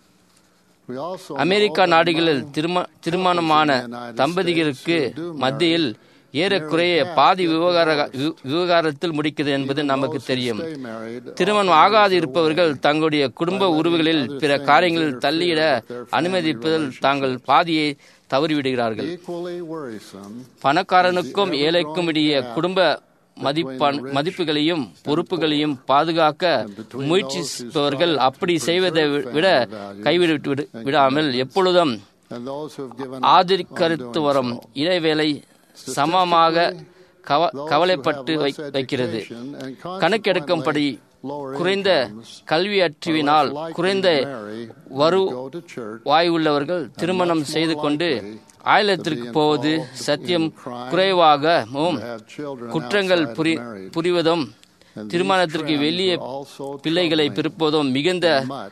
We also America know that நாடுகளில் among திரும திருமணமான தம்பதியருக்கு மத்தியில் ஏறக்குறைய பாதி விவகார வி- விவகாரத்தில் முடிக்கிறது என்பது நமக்கு தெரியும் stay married திருமணம் ஆகாது இருப்பவர்கள் தங்களுடைய குடும்ப உறவுகளில் பிற காரியங்களில் தள்ளியிட அனுமதிப்பதில் தாங்கள் பாதியை தவறிவிடுகிறார்கள் equally worrisome பணக்காரனுக்கும் ஏழைக்கும் இடையே குடும்ப மதிப்பான் மதிப்புகளையும் பொறுப்புகளையும் பாதுகாக்க முயற்சிப்பவர்கள் அப்படி செய்வதை விட கைவிட்டு விடு- விடாமல் எப்பொழுதும் and those who have given ஆதரிக்கருத்து வரும் இடைவேளை சமமாக கவ கவலைப்பட்டு வை- வைக்கிறது கணக்கெடுக்கும்படி குறைந்த கல்வியற்றிவினால் குறைந்த வரு வாயுள்ளவர்கள் திருமணம் செய்து கொண்டு ஆயிலத்திற்கு போவது சத்தியம் குறைவாகவும் குற்றங்கள் புரி புரிவதும் திருமணத்திற்கு வெளியே பிள்ளைகளை பிறப்பதும் மிகுந்த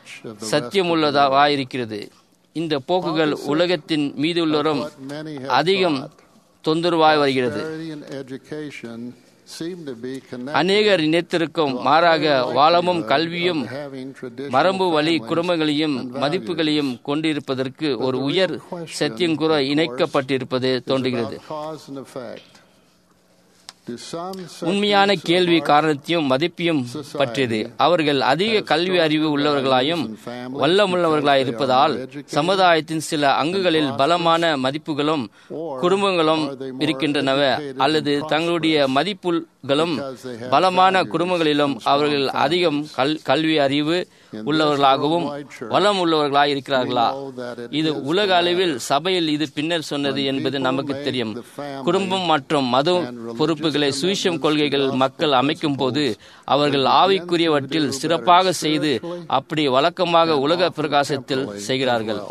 சத்தியமுள்ளதாயிருக்கிறது இந்த போக்குகள் உலகத்தின் மீதுள்ளவரும் அதிகம் தொந்தரவாய் வருகிறது Prosperity and education seem to be connected அநேகர் நினைத்திருக்கும் மாறாக வாழமும் கல்வியும் having traditional மரபு வழி families குடும்பங்களையும் and மதிப்புகளையும் கொண்டிருப்பதற்கு ஒரு உயர் சத்தியம் கூற இணைக்கப்பட்டிருப்பது தோன்றுகிறது about cause and effect. To some உண்மையான sectors of கேள்வி our காரணத்தையும் மதிப்பையும் பற்றியது அவர்கள் அதிக கல்வி அறிவு உள்ளவர்களாயும் வல்லமுள்ளவர்களாய் இருப்பதால் சமுதாயத்தின் சில அங்குகளில் பலமான மதிப்புகளும் குடும்பங்களும் இருக்கின்றனவ அல்லது தங்களுடைய மதிப்புகளும் பலமான குடும்பங்களிலும் அவர்கள் அதிகம் கல் கல்வி அறிவு உள்ளவர்களாகவும் வளம் உள்ளவர்களாய் இருக்கிறார்களா இது உலக அளவில் சபையில் இது பின்னர் சொன்னது என்பது நமக்கு தெரியும் குடும்பம் மற்றும் மத பொறுப்புகளை சுவிசம் கொள்கைகள் மக்கள் அமைக்கும் போது அவர்கள் ஆவிக்குரியவற்றில் சிறப்பாக செய்து அப்படி வழக்கமாக உலக பிரகாசத்தில் செய்கிறார்கள்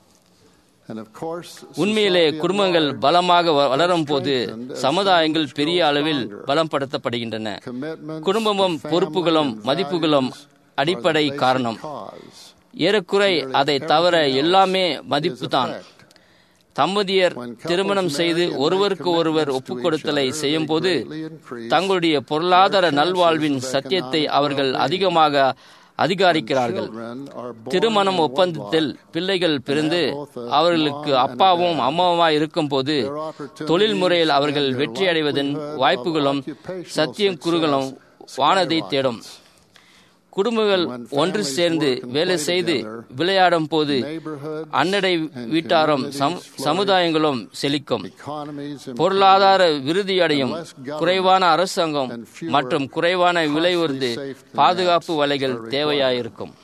And of course, உண்மையிலே society குடும்பங்கள் at large, பலமாக வ- வளரும் போது சமுதாயங்கள் பெரிய அளவில் பலப்படுத்தப்படுகின்றன commitments குடும்பமும் to பொறுப்புகளும் family and மதிப்புகளும் values அடிப்படை are the basic காரணம் cause. ஏறக்குறை அதை தவிர எல்லாமே மதிப்புதான் Is effect. தம்பதியர் When couples திருமணம் marry செய்து and make ஒருவருக்கு ஒருவர் commitments to ஒப்புக்கொடுத்தலை each other, செய்யும் they போது greatly increase தங்களுடைய பொருளாதார their நல்வாழ்வின் chances of சத்தியத்தை economic அவர்கள் well-being. அதிகமாக அதிகாரிக்கிறார்கள் Children are born திருமணம் in ஒப்பந்தத்தில் wedlock. பிள்ளைகள் பிறந்து have both a அவர்களுக்கு mom and a அப்பாவும் dad. அம்மாவுமாய் இருக்கும்போது Their opportunities தொழில் முறையில் and அவர்கள் their வெற்றி அடைவதன் likelihood of வாய்ப்புகளும் occupational சத்தியம் குறுகளும் success வானதை தேடும் skyrockets. குடும்பங்கள் When ஒன்று families சேர்ந்து work and வேலை play செய்து together, விளையாடும் போது neighborhoods அன்னடை and வீட்டாரும் சம- communities flourish. சமுதாயங்களும் செழிக்கும் Economies improve. பொருளாதார விருதியடையும் Unless government குறைவான அரசாங்கம் and fewer மற்றும் குறைவான விலை costly உறுதி safety பாதுகாப்பு nets வலைகள் are required. தேவையாயிருக்கும்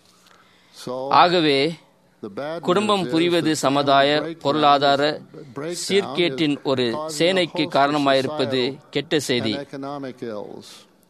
So, ஆகவே the bad குடும்பம் news is புரிவது that சமுதாய family breakdown பொருளாதார is- breakdown சீர்கேட்டின் is ஒரு causing a சேனைக்கு host of காரணமாயிருப்பது societal கெட்ட செய்தி and economic ills.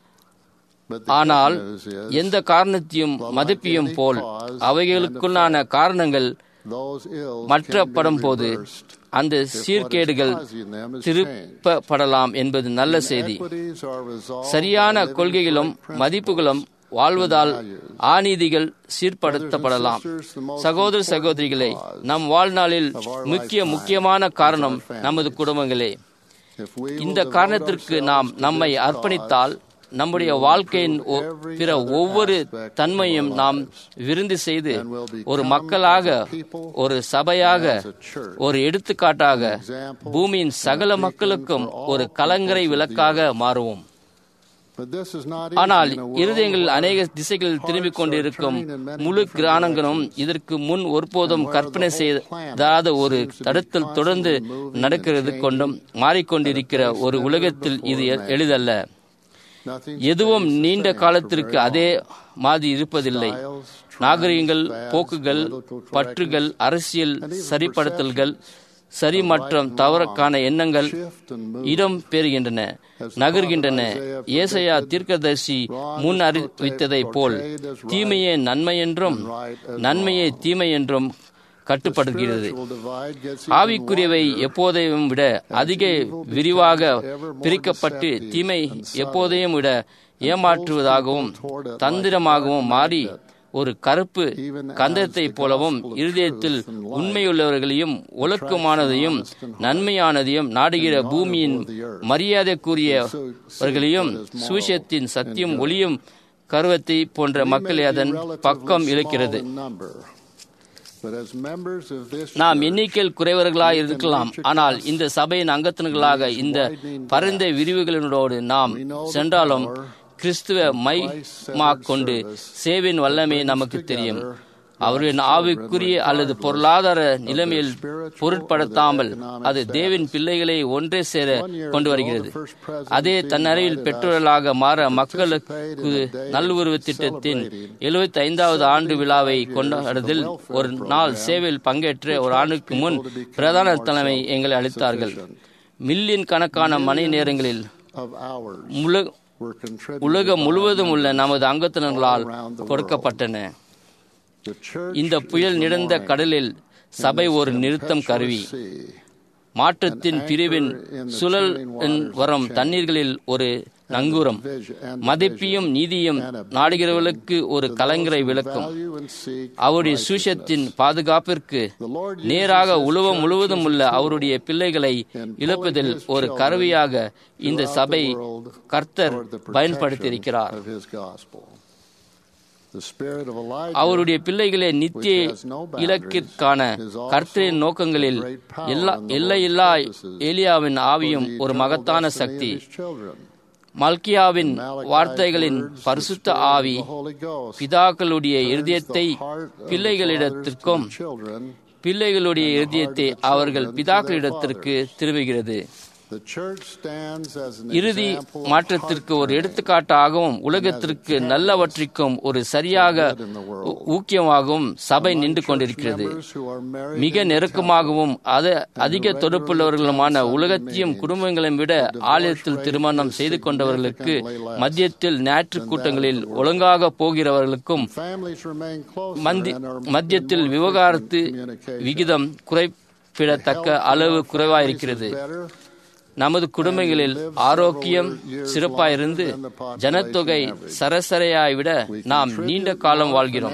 But the ஆனால் good news is எந்த காரணத்தையும் மதிப்பியும் போல் அவைகளுக்குள்ளான காரணங்கள் those ills மற்றப்படும் can be போது reversed அந்த if what is சீர்கேடுகள் causing them is changed. திருப்பப்படலாம் என்பது நல்ல செய்தி Inequities are resolved சரியான by living கொள்கைகளும் right மதிப்புகளும் வாழ்வதால் ஆநீதிகள் சீர்படுத்தப்படலாம் சகோதர சகோதரிகளே நம் வாழ்நாளில் முக்கிய முக்கியமான காரணம் நமது குடும்பங்களே If we will இந்த devote காரணத்திற்கு நாம் ourselves to நம்மை this அர்ப்பணித்தால் cause, நம்முடைய வாழ்க்கையின் ஒ- பிற ஒவ்வொரு தன்மையும் நாம் விருந்து செய்து ஒரு மக்களாக ஒரு சபையாக ஒரு எடுத்துக்காட்டாக பூமியின் சகல மக்களுக்கும் ஒரு கலங்கரை விளக்காக மாறுவோம் But this is not ஆனால் easy in a world இருதயங்களில் where அநேக திசைகளில் திரும்பிக் கொண்டிருக்கும் முழு கிராணங்களும் இதற்கு முன் ஒருபோதும் கற்பனை செய்யாத ஒரு தடுத்தல் தொடர்ந்து நடக்கிறது கொண்டும் மாறிக்கொண்டிருக்கிற ஒரு உலகத்தில் இது எ- எளிதல்ல nothing எதுவும் stays the நீண்ட same for காலத்திற்கு very அதே long. மாதிரி இருப்பதில்லை Styles, நாகரிகங்கள் trends, fads, போக்குகள் political பற்றுகள் correctness, அரசியல் and even சரிப்படுத்தல்கள் perceptions சரி of மற்றும் right and தவறுக்கான wrong எண்ணங்கள் shift and move. இடம் பெறுகின்றன As the நகர்கின்றன prophet Isaiah ஏசையா predicted, தீர்க்கதரிசி wrong is முன் அறிவித்ததைப் போல் portrayed as right தீமையே நன்மை என்றும் and right as நன்மையே wrong. தீமை என்றும் கட்டுப்படுகிறது The spiritual divide gets even ஆவிக்குரியவை wider எப்போதையும் விட அதிக விரிவாக பிரிக்கப்பட்டு தீமை எப்போதையும் விட ஏமாற்றுவதாகவும் தந்திரமாகவும் மாறி ஒரு கருப்பு கந்தத்தைப் போலவும் இருதயத்தில் உண்மையுள்ளவர்களையும் ஒழுக்கமானதையும் நன்மையானதையும் நாடுகிற பூமியின் மரியாதைக்குரியவர்களையும் சுவிசேஷத்தின் சத்தியம் ஒளியும் கருவத்தை போன்ற மக்களை அதன் பக்கம் இழுக்கிறது நாம் எண்ணிக்கையில் குறைவர்களாக இருக்கலாம் ஆனால் இந்த சபையின் அங்கத்தினர்களாக இந்த பரந்த விரிவுகளினோடு நாம் சென்றாலும் கிறிஸ்துவ மைமா கொண்டு சேவின் வல்லமே நமக்கு தெரியும் அவர்களின் ஆவிக்குரிய அல்லது பொருளாதார நிலைமையில் பொருட்படுத்தாமல் அது தேவின் பிள்ளைகளை ஒன்றே சேர கொண்டு வருகிறது அதே தன்னறிவில் பெற்றோர்களாக மாற மக்களுக்கு நல்வுருவ திட்டத்தின் எழுபத்தி ஐந்தாவது ஆண்டு விழாவை கொண்டாடுவதில் ஒரு நாள் சேவையில் பங்கேற்ற ஒரு ஆண்டுக்கு முன் பிரதான தலைமை எங்களை அளித்தார்கள் மில்லியன் கணக்கான மணி நேரங்களில் முழு உலகம் முழுவதும் உள்ள நமது அங்கத்தினர்களால் கொடுக்கப்பட்டன இந்த புயல் நிறைந்த கடலில் சபை ஒரு நிறுத்தம் கருவி மாற்றத்தின் பிரிவின் சுழல் வரும் தண்ணீர்களில் ஒரு நங்கூரம் மதிப்பியும் நீதியும் நாடுகிறவர்களுக்கு ஒரு கலங்கரை விளக்கும் அவருடைய சுஷத்தின் பாதுகாப்பிற்கு நேராக உலகம் முழுவதும் உள்ள அவருடைய பிள்ளைகளை இழப்பதில் ஒரு கருவியாக இந்த சபை கர்த்தர் பயன்படுத்தியிருக்கிறார் அவருடைய பிள்ளைகளே நித்திய இலக்கிற்கான கர்த்தரின் நோக்கங்களில் எல்லா எல்லையில்லா ஏலியாவின் ஆவியும் ஒரு மகத்தான சக்தி மல்கியாவின் வார்த்தைகளின் பரிசுத்த ஆவி பிதாக்களுடைய இருதயத்தை பிள்ளைகளிடத்திற்கும் பிள்ளைகளுடைய இருதயத்தை அவர்கள் பிதாக்களிடத்திற்கு திருவுகிறது இறுதி மாற்றத்திற்கு ஒரு எடுத்துக்காட்டாகவும் உலகத்திற்கு நல்லவற்றிற்கும் ஒரு சரியாக ஊக்கியமாகவும் சபை நின்று கொண்டிருக்கிறது மிக நெருக்கமாகவும் அது அதிக தொடுப்புள்ளவர்களுமான உலகத்தையும் குடும்பங்களையும் விட ஆலயத்தில் திருமணம் செய்து கொண்டவர்களுக்கு மத்தியத்தில் ஞாயிற்று கூட்டங்களில் ஒழுங்காக போகிறவர்களுக்கும் மத்தியத்தில் விவகாரத்து விகிதம் குறைப்பிடத்தக்க அளவு குறைவாயிருக்கிறது நமது குடும்பங்களில் ஆரோக்கியம் சிறப்பாயிருந்து ஜனத்தொகை சரசரையாய் விட நாம் நீண்ட காலம் வாழ்கிறோம்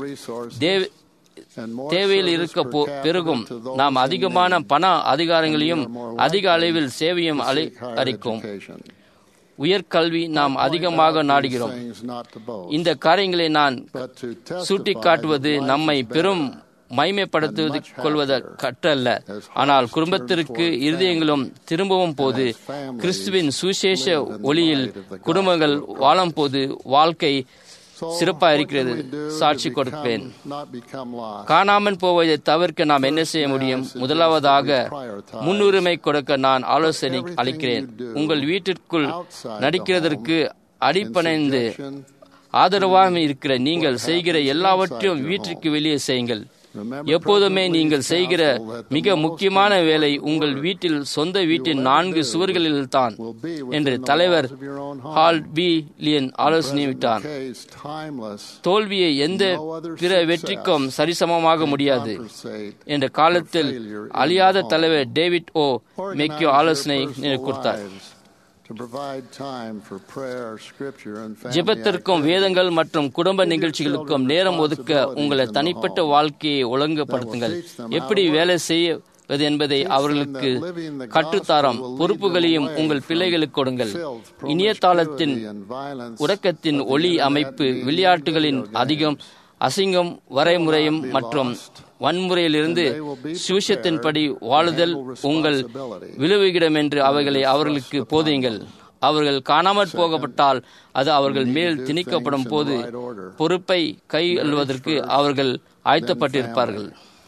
தேவையில் இருக்க பெருகும் நாம் அதிகமான பண அதிகாரங்களையும் அதிக அளவில் சேவையும் அளிக்கும் உயர்கல்வி நாம் அதிகமாக நாடுகிறோம் இந்த காரியங்களை நான் சுட்டிக்காட்டுவது நம்மை பெரும் மைமைப்படுத்துவது கொள்வது கற்றல்ல ஆனால் குடும்பத்திற்கு இருதயங்களும் திரும்பவும் போது கிறிஸ்துவின் சுசேஷ ஒளியில் குடும்பங்கள் வாழும் போது வாழ்க்கை சிறப்பா இருக்கிறது சாட்சி கொடுப்பேன் காணாமல் போவதை தவிர்க்க நாம் என்ன செய்ய முடியும் முதலாவதாக முன்னுரிமை கொடுக்க நான் ஆலோசனை அளிக்கிறேன் உங்கள் வீட்டிற்குள் நடிக்கிறதற்கு அடிப்பணைந்து ஆதரவாக இருக்கிற நீங்கள் செய்கிற எல்லாவற்றையும் வீட்டிற்கு வெளியே செய்யுங்கள் எப்போதுமே நீங்கள் செய்கிற மிக முக்கியமான வேலை உங்கள் வீட்டில் சொந்த வீட்டின் நான்கு சுவர்களில் தான் என்று தலைவர் ஹால் பி லியன் ஆலோசனையிட்டார் தோல்வியை எந்த பிற வெற்றிக்கும் சரிசமமாக முடியாது என்ற காலத்தில் அழியாத தலைவர் டேவிட் ஓ மெக்கியோ ஆலோசனை கொடுத்தார் ஜெபத்திற்கும் வேதங்கள் மற்றும் குடும்ப நிகழ்ச்சிகளுக்கும் நேரம் ஒதுக்க உங்களை தனிப்பட்ட வாழ்க்கையை ஒழுங்குபடுத்துங்கள் எப்படி வேலை செய்வது என்பதை அவர்களுக்கு கற்றுத்தாரம் பொறுப்புகளையும் உங்கள் பிள்ளைகளுக்கு கொடுங்கள் இணையதளத்தின் உறக்கத்தின் ஒளி அமைப்பு விளையாட்டுகளின் அதிகம் அசிங்கம் வரைமுறையும் மற்றும் வன்முறையிலிருந்து சூஷத்தின்படி வாழுதல் உங்கள் விழுவுகிடம் என்று அவைகளை அவர்களுக்கு போதியுங்கள் அவர்கள் காணாமற் போகப்பட்டால் அது அவர்கள் மேல் திணிக்கப்படும் போது பொறுப்பை கையெழுவதற்கு அவர்கள் ஆயத்தப்பட்டிருப்பார்கள்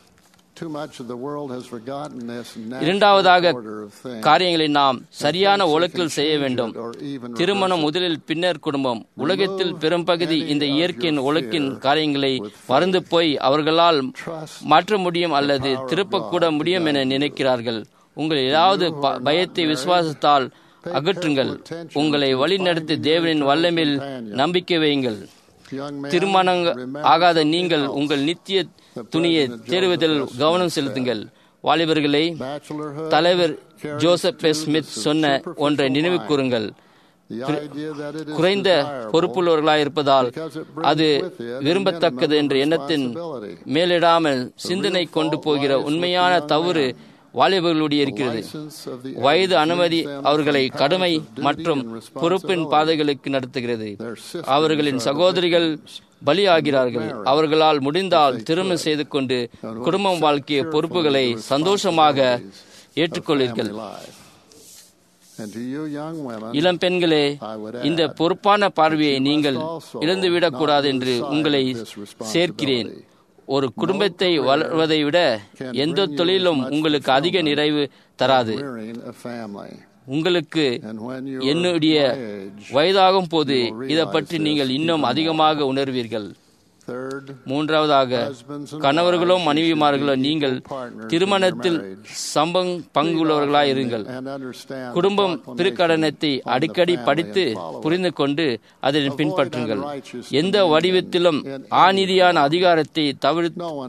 இரண்டாவதாக காரியங்களை நாம் சரியான ஒழுக்கில் செய்ய வேண்டும் திருமணம் முதலில் பின்னர் குடும்பம் உலகத்தில் பெரும்பகுதி இந்த இயற்கையின் ஒழுக்கின் காரியங்களை மறந்து போய் அவர்களால் மாற்ற முடியும் அல்லது திருப்பக்கூட முடியும் என நினைக்கிறார்கள் உங்கள் ஏதாவது பயத்தை விசுவாசத்தால் அகற்றுங்கள் உங்களை வழிநடத்தி தேவனின் வல்லமில் நம்பிக்கை வையுங்கள் திருமணம் ஆகாத நீங்கள் உங்கள் நித்திய துணியை தேர்வதில் கவனம் செலுத்துங்கள் வாலிபர்களை தலைவர் ஜோசப் ஸ்மித் சொன்ன ஒன்றை நினைவு கூறுங்கள் குறைந்த பொறுப்புள்ளவர்களாக இருப்பதால் அது விரும்பத்தக்கது என்ற எண்ணத்தின் மேலிடாமல் சிந்தனை கொண்டு போகிற உண்மையான தவறு வாலிபர்களுடைய இருக்கிறது வயது அனுமதி அவர்களை கடுமை மற்றும் பொறுப்பின் பாதைகளுக்கு நடத்துகிறது அவர்களின் சகோதரிகள் பலியாகிறார்கள் அவர்களால் முடிந்தால் திருமணம் செய்து கொண்டு குடும்பம் வாழ்க்கைய பொறுப்புகளை சந்தோஷமாக ஏற்றுக்கொள்ளீர்கள் இளம் பெண்களே இந்த பொறுப்பான பார்வையை நீங்கள் இழந்துவிடக்கூடாது என்று உங்களை சேர்க்கிறேன் ஒரு குடும்பத்தை வளர்வதை விட எந்த தொழிலும் உங்களுக்கு அதிக நிறைவு தராது உங்களுக்கு என்னுடைய வயதாகும் போது இதை பற்றி நீங்கள் இன்னும் அதிகமாக உணர்வீர்கள் மூன்றாவதாக கணவர்களும் மனைவிமார்களும் நீங்கள் திருமணத்தில் சம்பங் பங்குள்ளவர்களாய் இருங்கள் குடும்பம் பிற்கடனத்தை அடிக்கடி படித்து புரிந்து கொண்டு அதை பின்பற்றுங்கள் எந்த வடிவத்திலும் ஆநீதியான அதிகாரத்தை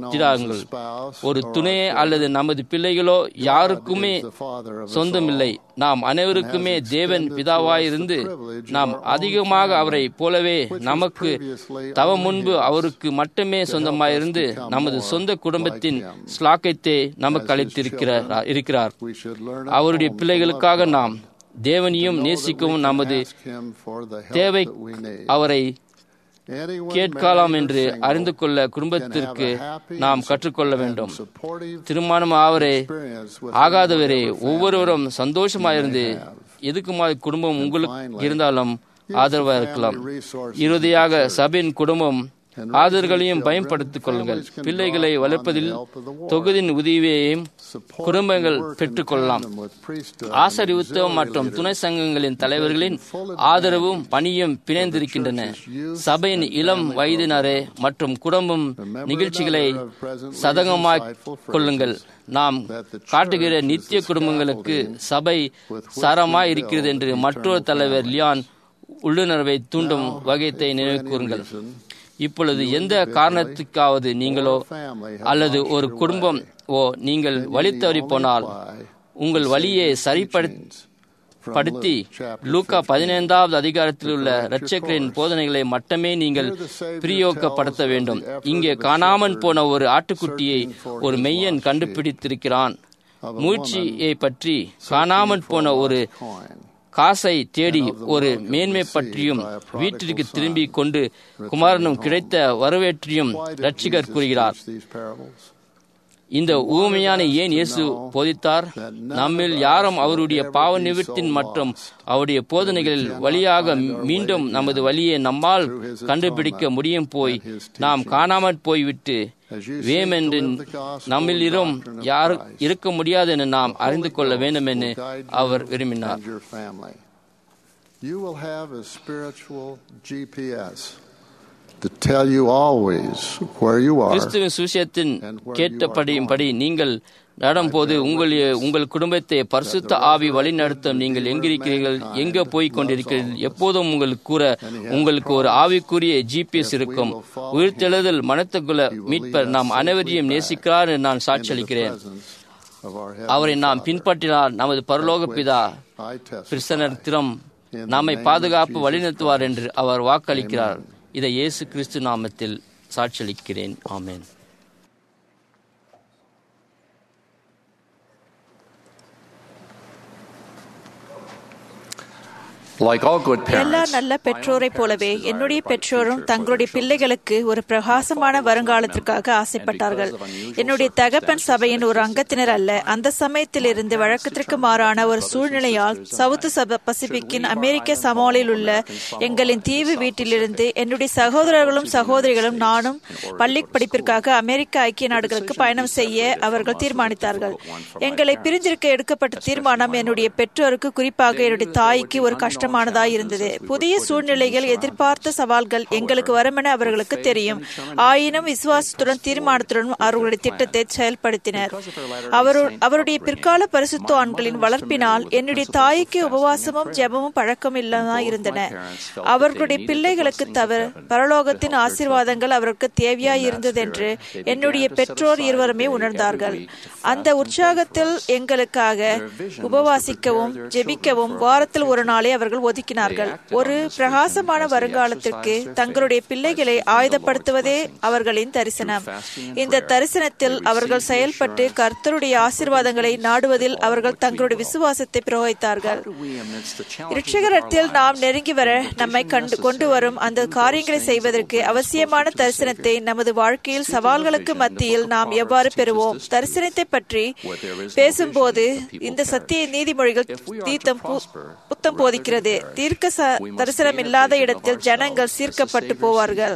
தவிர்த்திடாங்கள் ஒரு துணையே அல்லது நமது பிள்ளைகளோ யாருக்குமே சொந்தமில்லை நாம் அனைவருக்குமே தேவன் பிதாவாயிருந்து நாம் அதிகமாக அவரை போலவே நமக்கு தவ முன்பு அவருக்கு மட்டுமே சொந்தமாயிருந்து நமது சொந்த குடும்பத்தின் ஸ்லாக்கத்தை நமக்கு அளித்திருக்கிறார் இருக்கிறார் அவருடைய பிள்ளைகளுக்காக நாம் தேவனையும் நேசிக்கவும் நமது தேவை அவரை கேட்கலாம் என்று அறிந்து கொள்ள குடும்பத்திற்கு நாம் கற்றுக்கொள்ள வேண்டும் திருமணம் ஆவரே ஆகாதவரே ஒவ்வொருவரும் சந்தோஷமாயிருந்து எதுக்குமா குடும்பம் உங்களுக்கு இருந்தாலும் ஆதரவாக இருக்கலாம் இறுதியாக சபையின் குடும்பம் ஆதர்களையும் பயன்படுத்திக் கொள்ளுங்கள் பிள்ளைகளை வளர்ப்பதில் தொகுதியின் உதவியையும் குடும்பங்கள் பெற்றுக்கொள்ளலாம் ஆசரி உத்தவம் மற்றும் துணை சங்கங்களின் தலைவர்களின் ஆதரவும் பணியும் பிணைந்திருக்கின்றன சபையின் இளம் வயதினரே மற்றும் குடும்பம் நிகழ்ச்சிகளை சதகமாய் கொள்ளுங்கள் நாம் காட்டுகிற நித்திய குடும்பங்களுக்கு சபை சாரமாய் இருக்கிறது என்று மற்றொரு தலைவர் லியான் உள்ளுணர்வை தூண்டும் வகையத்தை நினைவு கூறுங்கள் இப்பொழுது எந்த காரணத்துக்காவது நீங்களோ அல்லது ஒரு குடும்பம் ஓ நீங்கள் வழி தவறி போனால் உங்கள் வழியை சரிப்படுத்தி லூக்கா பதினைந்தாவது அதிகாரத்தில் உள்ள இரட்சகரின் போதனைகளை மட்டுமே நீங்கள் பிரயோகப்படுத்த வேண்டும் இங்கே காணாமல் போன ஒரு ஆட்டுக்குட்டியை ஒரு மெய்யன் கண்டுபிடித்திருக்கிறான் மூழ்ச்சியை பற்றி காணாமல் போன ஒரு காசை தேடி ஒரு மேன்மை பற்றியும் வீட்டிற்கு திரும்பி கொண்டு குமாரனும் கிடைத்த வரவேற்றையும் ரட்சிகர் கூறுகிறார் இந்த ஊமையான ஏன் இயேசு போதித்தார் நம்மில் யாரும் அவருடைய பாவ நிவர்த்தின் மற்றும் அவருடைய போதனைகளில் வழியாக மீண்டும் நமது வழியை நம்மால் கண்டுபிடிக்க முடியும் போய் நாம் காணாமற் போய்விட்டு வேமென்று நம்மிலிரும் யார் இருக்க முடியாது என நாம் அறிந்து கொள்ள வேண்டும் என அவர் விரும்பினார் You will have a spiritual GPS to tell you always where you are. கிறிஸ்துவின் சுவிசேஷத்தின் கேட்டபடியும்படி நீங்கள் நடம்போது உங்கள் உங்கள் குடும்பத்தை பரிசுத்த ஆவி வழிநடத்தும் நீங்கள் எங்கிருக்கிறீர்கள் எங்க போய் கொண்டிருக்கிறீர்கள் எப்போதும் உங்களுக்கு கூற உங்களுக்கு ஒரு ஆவிக்குரிய ஜிபிஎஸ் இருக்கும் உயிர்த்தெழுதல் மனத்துக்குள்ள மீட்பர் நாம் அனைவரையும் நேசிக்கிறார் என்று நான் சாட்சியளிக்கிறேன் அவரை நாம் பின்பற்றினால் நமது பரலோக பிதா பிரிசனர் திறம் நம்மை பாதுகாப்பு வழிநடத்துவார் என்று அவர் வாக்களிக்கிறார் இதை இயேசு கிறிஸ்து நாமத்தில் சாட்சியளிக்கிறேன் ஆமேன் எல்லா நல்ல பெற்றோரை போலவே என்னுடைய பெற்றோரும் தங்களுடைய பிள்ளைகளுக்கு ஒரு பிரகாசமான வருங்காலத்திற்காக ஆசைப்பட்டார்கள் என்னுடைய தகப்பன் சபையின் ஒரு அங்கத்தினர் அல்ல அந்த சமயத்தில் இருந்து வழக்கத்திற்கு மாறான ஒரு சூழ்நிலையால் சவுத் சப பசிபிக்கின் அமெரிக்க சமாலில் உள்ள எங்களின் தீவு வீட்டிலிருந்து என்னுடைய சகோதரர்களும் சகோதரிகளும் நானும் பள்ளி படிப்பிற்காக அமெரிக்க ஐக்கிய நாடுகளுக்கு பயணம் செய்ய அவர்கள் தீர்மானித்தார்கள் எங்களை பிரிஞ்சிருக்க எடுக்கப்பட்ட தீர்மானம் என்னுடைய பெற்றோருக்கு குறிப்பாக என்னுடைய தாய்க்கு ஒரு கஷ்டம் கஷ்டமானதாய் இருந்தது புதிய சூழ்நிலைகள் எதிர்பார்த்த சவால்கள் எங்களுக்கு வரும் என அவர்களுக்கு தெரியும் ஆயினும் விசுவாசத்துடன் தீர்மானத்துடன் அவர்களுடைய திட்டத்தை செயல்படுத்தினர் அவருடைய பிற்கால பரிசுத்தவான்களின் வளர்ப்பினால் என்னுடைய தாய்க்கு உபவாசமும் ஜெபமும் பழக்கம் இல்லாத இருந்தன அவர்களுடைய பிள்ளைகளுக்கு தவிர பரலோகத்தின் ஆசீர்வாதங்கள் அவருக்கு தேவையாய் இருந்தது என்று என்னுடைய பெற்றோர் இருவருமே உணர்ந்தார்கள் அந்த உற்சாகத்தில் எங்களுக்காக உபவாசிக்கவும் ஜெபிக்கவும் வாரத்தில் ஒரு நாளை அவர்கள் அவர்கள் ஒதுக்கினார்கள் ஒரு பிரகாசமான வருங்காலத்திற்கு தங்களுடைய பிள்ளைகளை ஆயுதப்படுத்துவதே அவர்களின் தரிசனம் இந்த தரிசனத்தில் அவர்கள் செயல்பட்டு கர்த்தருடைய ஆசிர்வாதங்களை நாடுவதில் அவர்கள் தங்களுடைய விசுவாசத்தை பிரயோகித்தார்கள் ரிட்சகரத்தில் நாம் நெருங்கி வர நம்மை கண்டு கொண்டு வரும் அந்த காரியங்களை செய்வதற்கு அவசியமான தரிசனத்தை நமது வாழ்க்கையில் சவால்களுக்கு மத்தியில் நாம் எவ்வாறு பெறுவோம் தரிசனத்தை பற்றி பேசும்போது இந்த சத்திய நீதிமொழிகள் தீர்த்தம் புத்தம் போதிக்கிறது தீர்க்க தரிசனம் இல்லாத இடத்தில் ஜனங்கள் சீர்க்கப்பட்டு போவார்கள்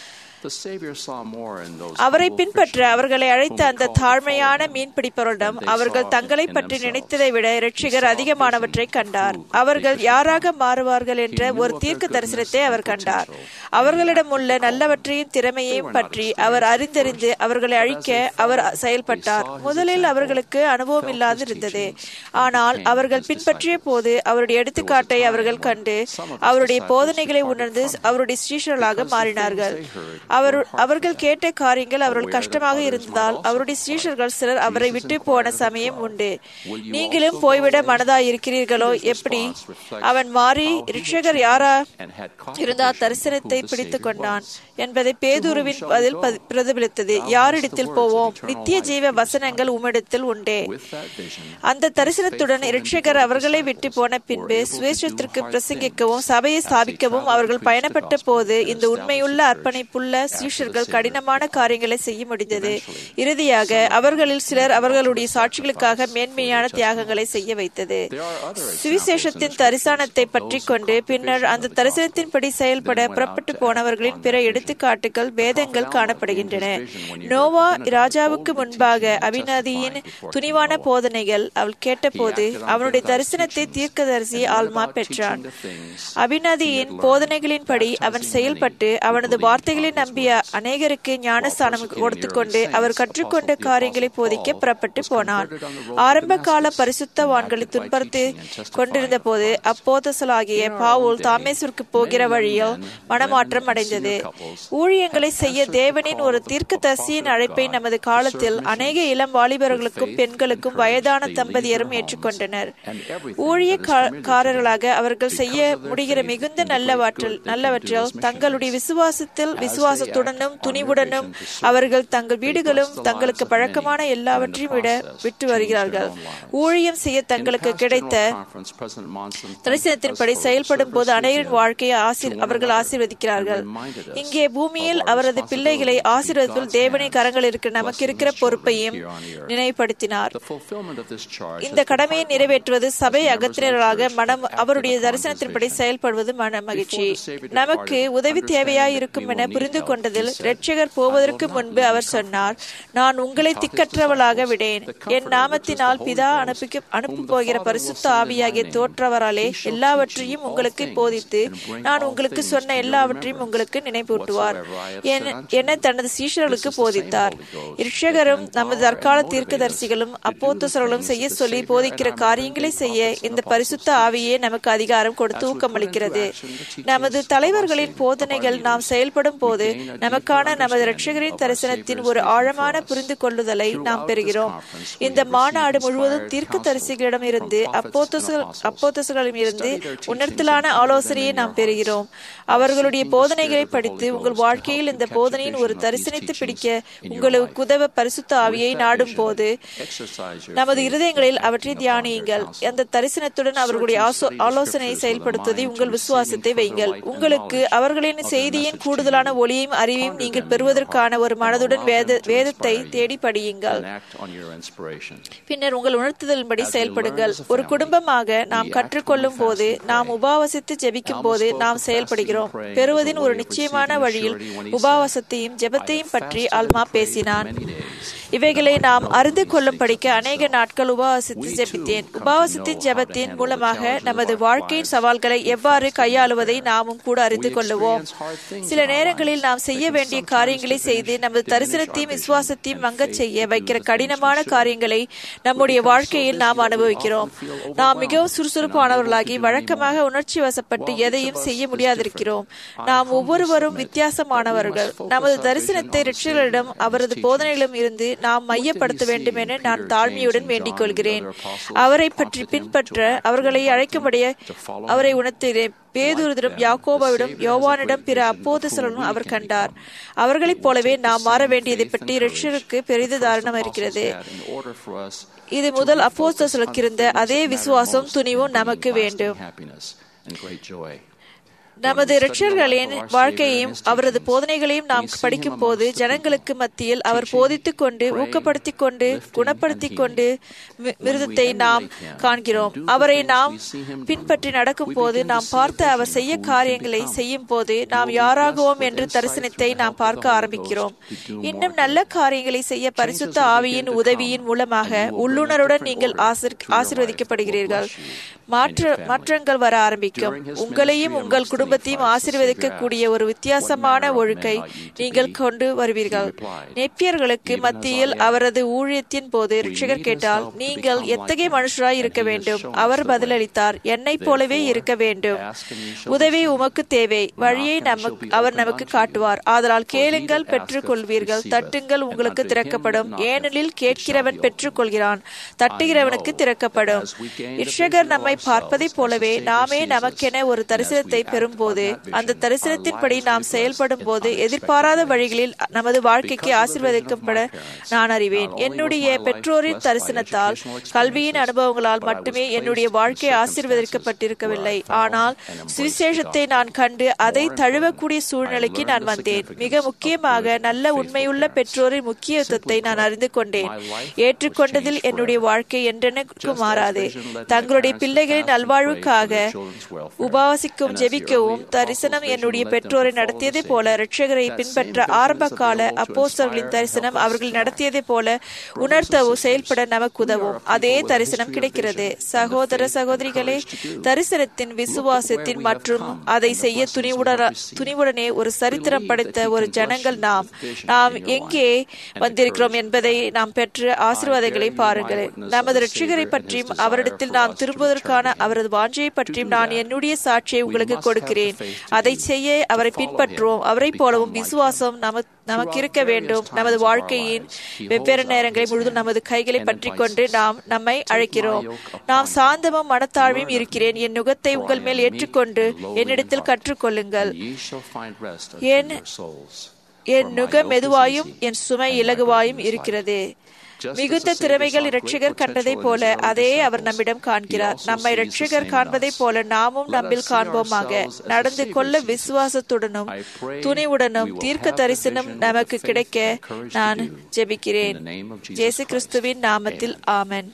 அவரை பின்பற்ற அவர்களை அழைத்த அந்த தாழ்மையான மீன்பிடிப்பவரிடம் அவர்கள் தங்களை பற்றி நினைத்ததை விட இரட்சிகர் அதிகமானவற்றை கண்டார் அவர்கள் யாராக மாறுவார்கள் என்ற ஒரு தீர்க்க தரிசனத்தை அவர் கண்டார் அவர்களிடம் உள்ள நல்லவற்றையும் திறமையையும் பற்றி அவர் அறிந்தறிந்து அவர்களை அழிக்க அவர் செயல்பட்டார் முதலில் அவர்களுக்கு அனுபவம் இல்லாது இருந்தது ஆனால் அவர்கள் பின்பற்றிய போது அவருடைய எடுத்துக்காட்டை அவர்கள் கண்டு அவருடைய போதனைகளை உணர்ந்து அவருடைய ஸ்ரீஷர்களாக மாறினார்கள் அவர் அவர்கள் கேட்ட காரியங்கள் அவர்கள் கஷ்டமாக இருந்ததால் அவருடைய சீஷர்கள் சிலர் அவரை விட்டு போன சமயம் உண்டு நீங்களும் போய்விட மனதாய் இருக்கிறீர்களோ எப்படி அவன் மாறி ரிஷகர் யாரா இருந்தால் தரிசனத்தை பிடித்துக் கொண்டான் என்பதை பேதுருவின் பதில் பதி- பிரதிபலித்தது யாரிடத்தில் போவோம் நித்திய ஜீவ வசனங்கள் உம்மிடத்தில் உண்டே அந்த தரிசனத்துடன் இரட்சகர் அவர்களை விட்டு போன பின்பு சுவேஷத்திற்கு பிரசங்கிக்கவும் சபையை ஸ்தாபிக்கவும் அவர்கள் பயணப்பட்ட போது இந்த உண்மையுள்ள அர்ப்பணிப்புள்ள சீஷர்கள் கடினமான காரியங்களை செய்ய முடிந்தது இறுதியாக அவர்களில் சிலர் அவர்களுடைய சாட்சிகளுக்காக மேன்மையான தியாகங்களை செய்ய வைத்தது சுவிசேஷத்தின் தரிசனத்தை பற்றி கொண்டு பின்னர் அந்த தரிசனத்தின்படி செயல்பட புறப்பட்டு போனவர்களின் பிற எடுத்துக்காட்டுகள் வேதங்கள் காணப்படுகின்றன நோவா ராஜாவுக்கு முன்பாக அபிநதியின் துணிவான போதனைகள் அவள் கேட்டபோது அவனுடைய தரிசனத்தை தீர்க்கதரிசி ஆல்மா பெற்றான் அபிநதியின் போதனைகளின்படி அவன் செயல்பட்டு அவனது வார்த்தைகளை நம்பிய அநேகருக்கு ஞானஸ்தானம் கொடுத்துக்கொண்டு அவர் கற்றுக்கொண்ட காரியங்களை போதிக்க புறப்பட்டு போனான் ஆரம்ப கால பரிசுத்தவான்களை துன்புறுத்தி கொண்டிருந்த போது அப்போதசலாகிய பாவுல் தாமேஸ்வருக்கு போகிற வழியில் மனமாற்றம் அடைந்தது ஊழியங்களை செய்ய தேவனின் ஒரு தீர்க்கதரிசியின் அழைப்பை நமது காலத்தில் அநேக இளம் வாலிபர்களுக்கும் பெண்களுக்கும் வயதான தம்பதியரும் ஏற்றுக்கொண்டனர் ஊழியக்காரர்களாக அவர்கள் செய்ய முடிகிற மிகுந்த நல்லவற்றில் நல்லவற்றில் தங்களுடைய விசுவாசத்தில் விசுவாசத்துடனும் துணிவுடனும் அவர்கள் தங்கள் வீடுகளும் தங்களுக்கு பழக்கமான எல்லாவற்றையும் விட விட்டு வருகிறார்கள் ஊழியம் செய்ய தங்களுக்கு கிடைத்த தரிசனத்தின்படி செயல்படும் போது அனைவரின் வாழ்க்கையை ஆசீர் அவர்கள் ஆசீர்வதிக்கிறார்கள் இங்கே பூமியில் அவரது பிள்ளைகளை ஆசீர்வதிப்பில் தேவனின் கரங்கள் இருக்கிற நமக்கு இருக்கிற பொறுப்பையும் நினைவுபடுத்தினார் இந்த கடமையை நிறைவேற்றுவது சபை அகத்தினர்களாக மனம் அவருடைய தரிசனத்தின்படி செயல்படுவது மன மகிழ்ச்சி நமக்கு உதவி தேவையாய் இருக்கும் என புரிந்து கொண்டதில் இரட்சகர் போவதற்கு முன்பு அவர் சொன்னார் நான் உங்களை திக்கற்றவளாக விடேன் என் நாமத்தினால் பிதா அனுப்பிக்க அனுப்ப போகிற பரிசுத்த ஆவியாகிய தோற்றவராலே எல்லாவற்றையும் உங்களுக்கு போதித்து நான் உங்களுக்கு சொன்ன எல்லாவற்றையும் உங்களுக்கு நினைப்பூட்டுவார் என- என தனது சீஷர்களுக்கு போதித்தார் இரட்சகரும் நமது தற்கால தீர்க்கதரிசிகளும் அப்போத்தசர்களும் செய்ய சொல்லி போதிக்கிற காரியங்களை செய்ய இந்த பரிசுத்த ஆவியே நமக்கு அதிகாரம் கொடுத்து ஊக்கமளிக்கிறது நமது தலைவர்களின் போதனைகள் நாம் செயல்படும் போது நமக்கான நமது இரட்சகரின் தரிசனத்தின் ஒரு ஆழமான புரிந்து கொள்ளுதலை நாம் பெறுகிறோம் இந்த மாநாடு முழுவதும் தீர்க்க தரிசிகளிடம் இருந்து அப்போத்தசுகளிடம் இருந்து உணர்த்தலான ஆலோசனையை நாம் பெறுகிறோம் அவர்களுடைய போதனைகளை படித்து உங்கள் வாழ்க்கையில் இந்த போதனையின் ஒரு தரிசனித்து பிடிக்க உங்களுக்கு உதவ பரிசுத்த ஆவியை நாடும் போது நமது இருதயங்களில் அவற்றை தியானியுங்கள் அந்த தரிசனத்துடன் அவர்களுடைய ஆசோ- ஆலோசனையை செயல்படுத்துவதை உங்கள் விசுவாசத்தை வையுங்கள் உங்களுக்கு அவர்களின் செய்தியின் கூடுதலான ஒளியையும் அறிவையும் நீங்கள் பெறுவதற்கான ஒரு மனதுடன் வேத வேதத்தை தேடி படியுங்கள் பின்னர் உங்கள் உணர்த்துதலின்படி செயல்படுங்கள் ஒரு குடும்பமாக நாம் கற்றுக்கொள்ளும் போது நாம் உபாவசித்து ஜெபிக்கும் போது நாம் செயல்படுகிறோம் பெறுவதின் ஒரு நிச்சயமான வழியில் உபாவசத்தையும் ஜெபத்தையும் பற்றி அல்மா பேசினான் இவைகளை நாம் அறிந்து கொள்ளும் படிக்க அநேக நாட்கள் உபவாசித்து ஜெபித்தேன் உபவாசத்தின் ஜெபத்தின் மூலமாக நமது வாழ்க்கையின் சவால்களை எவ்வாறு கையாளுவதை நாமும் கூட அறிந்து கொள்ளுவோம் சில நேரங்களில் நாம் செய்ய வேண்டிய காரியங்களை செய்து நமது தரிசனத்தையும் விசுவாசத்தையும் மங்கச் செய்ய வைக்கிற கடினமான காரியங்களை நம்முடைய வாழ்க்கையில் நாம் அனுபவிக்கிறோம் நாம் மிகவும் சுறுசுறுப்பானவர்களாகி வழக்கமாக உணர்ச்சி வசப்பட்டு எதையும் செய்ய முடியாதிருக்கிறோம் நாம் ஒவ்வொருவரும் வித்தியாசமானவர்கள் நமது தரிசனத்தை ரிட்சர்களிடம் அவரது போதனையிலும் இருந்து நாம் மையப்படுத்த வேண்டும் என நான் தாழ்மையுடன் வேண்டிக் கொள்கிறேன் அவரை பற்றி பின்பற்ற அவர்களை அழைக்கும்படிய அவரை உணர்த்துகிறேன் பேதுருதிடம் யாக்கோபாவிடம் யோவானிடம் பிற அப்போதசலும் அவர் கண்டார் அவர்களைப் போலவே நாம் மாற வேண்டியதை பற்றி ரிஷருக்கு பெரிது தாரணம் இருக்கிறது இது முதல் அப்போஸ்தலருக்கு இருந்த அதே விசுவாசம் துணிவும் நமக்கு வேண்டும் நமது ரிச்சர்களின் வாழ்க்கையையும் அவரது போதனைகளையும் நாம் படிக்கும் போது ஜனங்களுக்கு மத்தியில் அவர் போதித்துக் கொண்டு ஊக்கப்படுத்திக் கொண்டு குணப்படுத்திக் கொண்டு வி- விருதத்தை நாம் காண்கிறோம் அவரை நாம் பின்பற்றி நடக்கும் போது நாம் பார்த்த அவர் செய்ய காரியங்களை செய்யும் போது நாம் யாராகுவோம் என்று தரிசனத்தை நாம் பார்க்க ஆரம்பிக்கிறோம் இன்னும் நல்ல காரியங்களை செய்ய பரிசுத்த ஆவியின் உதவியின் மூலமாக உள்ளுணருடன் நீங்கள் ஆசிர்- ஆசீர்வதிக்கப்படுகிறீர்கள் மாற்ற மாற்றங்கள் வர ஆரம்பிக்கும் உங்களையும் உங்கள் குடும்ப குடும்பத்தையும் ஆசீர்வதிக்கக்கூடிய ஒரு வித்தியாசமான ஒழுக்கை நீங்கள் கொண்டு வருவீர்கள் நெப்பியர்களுக்கு மத்தியில் அவரது ஊழியத்தின் போது ரிட்சகர் கேட்டால் நீங்கள் எத்தகைய மனுஷராய் இருக்க வேண்டும் அவர் பதிலளித்தார் என்னைப் போலவே இருக்க வேண்டும் உதவி உமக்கு தேவை வழியை நமக்கு அவர் நமக்கு காட்டுவார் ஆதலால் கேளுங்கள் பெற்றுக் கொள்வீர்கள் தட்டுங்கள் உங்களுக்கு திறக்கப்படும் ஏனெனில் கேட்கிறவன் பெற்றுக் கொள்கிறான் தட்டுகிறவனுக்கு திறக்கப்படும் இட்சகர் நம்மை பார்ப்பதைப் போலவே நாமே நமக்கென ஒரு தரிசனத்தை பெறும்போது அந்த தரிசனத்தின்படி நாம் செயல்படும் போது எதிர்பாராத வழிகளில் நமது வாழ்க்கைக்கு ஆசீர்வதிக்கப்பட நான் அறிவேன் என்னுடைய பெற்றோரின் தரிசனத்தால் கல்வியின் அனுபவங்களால் மட்டுமே என்னுடைய வாழ்க்கை ஆசீர்வதிக்கப்பட்டிருக்கவில்லை ஆனால் சுவிசேஷத்தை நான் கண்டு அதை தழுவக்கூடிய சூழ்நிலைக்கு நான் வந்தேன் மிக முக்கியமாக நல்ல உண்மையுள்ள பெற்றோரின் முக்கியத்துவத்தை நான் அறிந்து கொண்டேன் ஏற்றுக்கொண்டதில் என்னுடைய வாழ்க்கை என்றெனக்கு மாறாது தங்களுடைய பிள்ளைகளின் நல்வாழ்வுக்காக உபவாசிக்கும் ஜெபிக்கவும் தரிசனம் என்னுடைய பெற்றோரை நடத்தியதை போல இரட்சகரை பின்பற்ற ஆரம்ப கால அப்போஸ்தலர்களின் தரிசனம் அவர்கள் நடத்தியதை போல உணர்த்தவும் செயல்பட நமக்கு உதவும் அதே தரிசனம் கிடைக்கிறது சகோதர சகோதரிகளே தரிசனத்தின் விசுவாசத்தின் மற்றும் அதை செய்ய துணிவுடன் துணிவுடனே ஒரு சரித்திரம் படைத்த ஒரு ஜனங்கள் நாம் நாம் எங்கே வந்திருக்கிறோம் என்பதை நாம் பெற்ற ஆசீர்வாதங்களை பாருங்கள் நமது ரட்சிகரை பற்றியும் அவரிடத்தில் நாம் திரும்புவதற்கான அவரது வாஞ்சையை பற்றியும் நான் என்னுடைய சாட்சியை உங்களுக்கு கொடுக்கிறேன் அதை செய்ய அவரை பின்பற்றுவோம் அவரை போலவும் விசுவாசம் நம நமக்கு இருக்க வேண்டும் நமது வாழ்க்கையின் வெவ்வேறு நேரங்களை முழுதும் நமது கைகளை பற்றி கொண்டு நாம் நம்மை அழைக்கிறோம் நாம் சாந்தமும் மனத்தாழ்வையும் இருக்கிறேன் என் நுகத்தை உங்கள் மேல் ஏற்றுக்கொண்டு என்னிடத்தில் கற்றுக்கொள்ளுங்கள் என் என் நுக மெதுவாயும் என் சுமை இலகுவாயும் இருக்கிறது மிகுந்த திறமைகள் இரட்சகர் கண்டதை போல அதே அவர் நம்மிடம் காண்கிறார் நம்மை இரட்சகர் காண்பதை போல நாமும் நம்மில் காண்போமாக நடந்து கொள்ள விசுவாசத்துடனும் துணிவுடனும் தீர்க்க தரிசனம் நமக்கு கிடைக்க நான் ஜெபிக்கிறேன் ஜேசு கிறிஸ்துவின் நாமத்தில் ஆமன்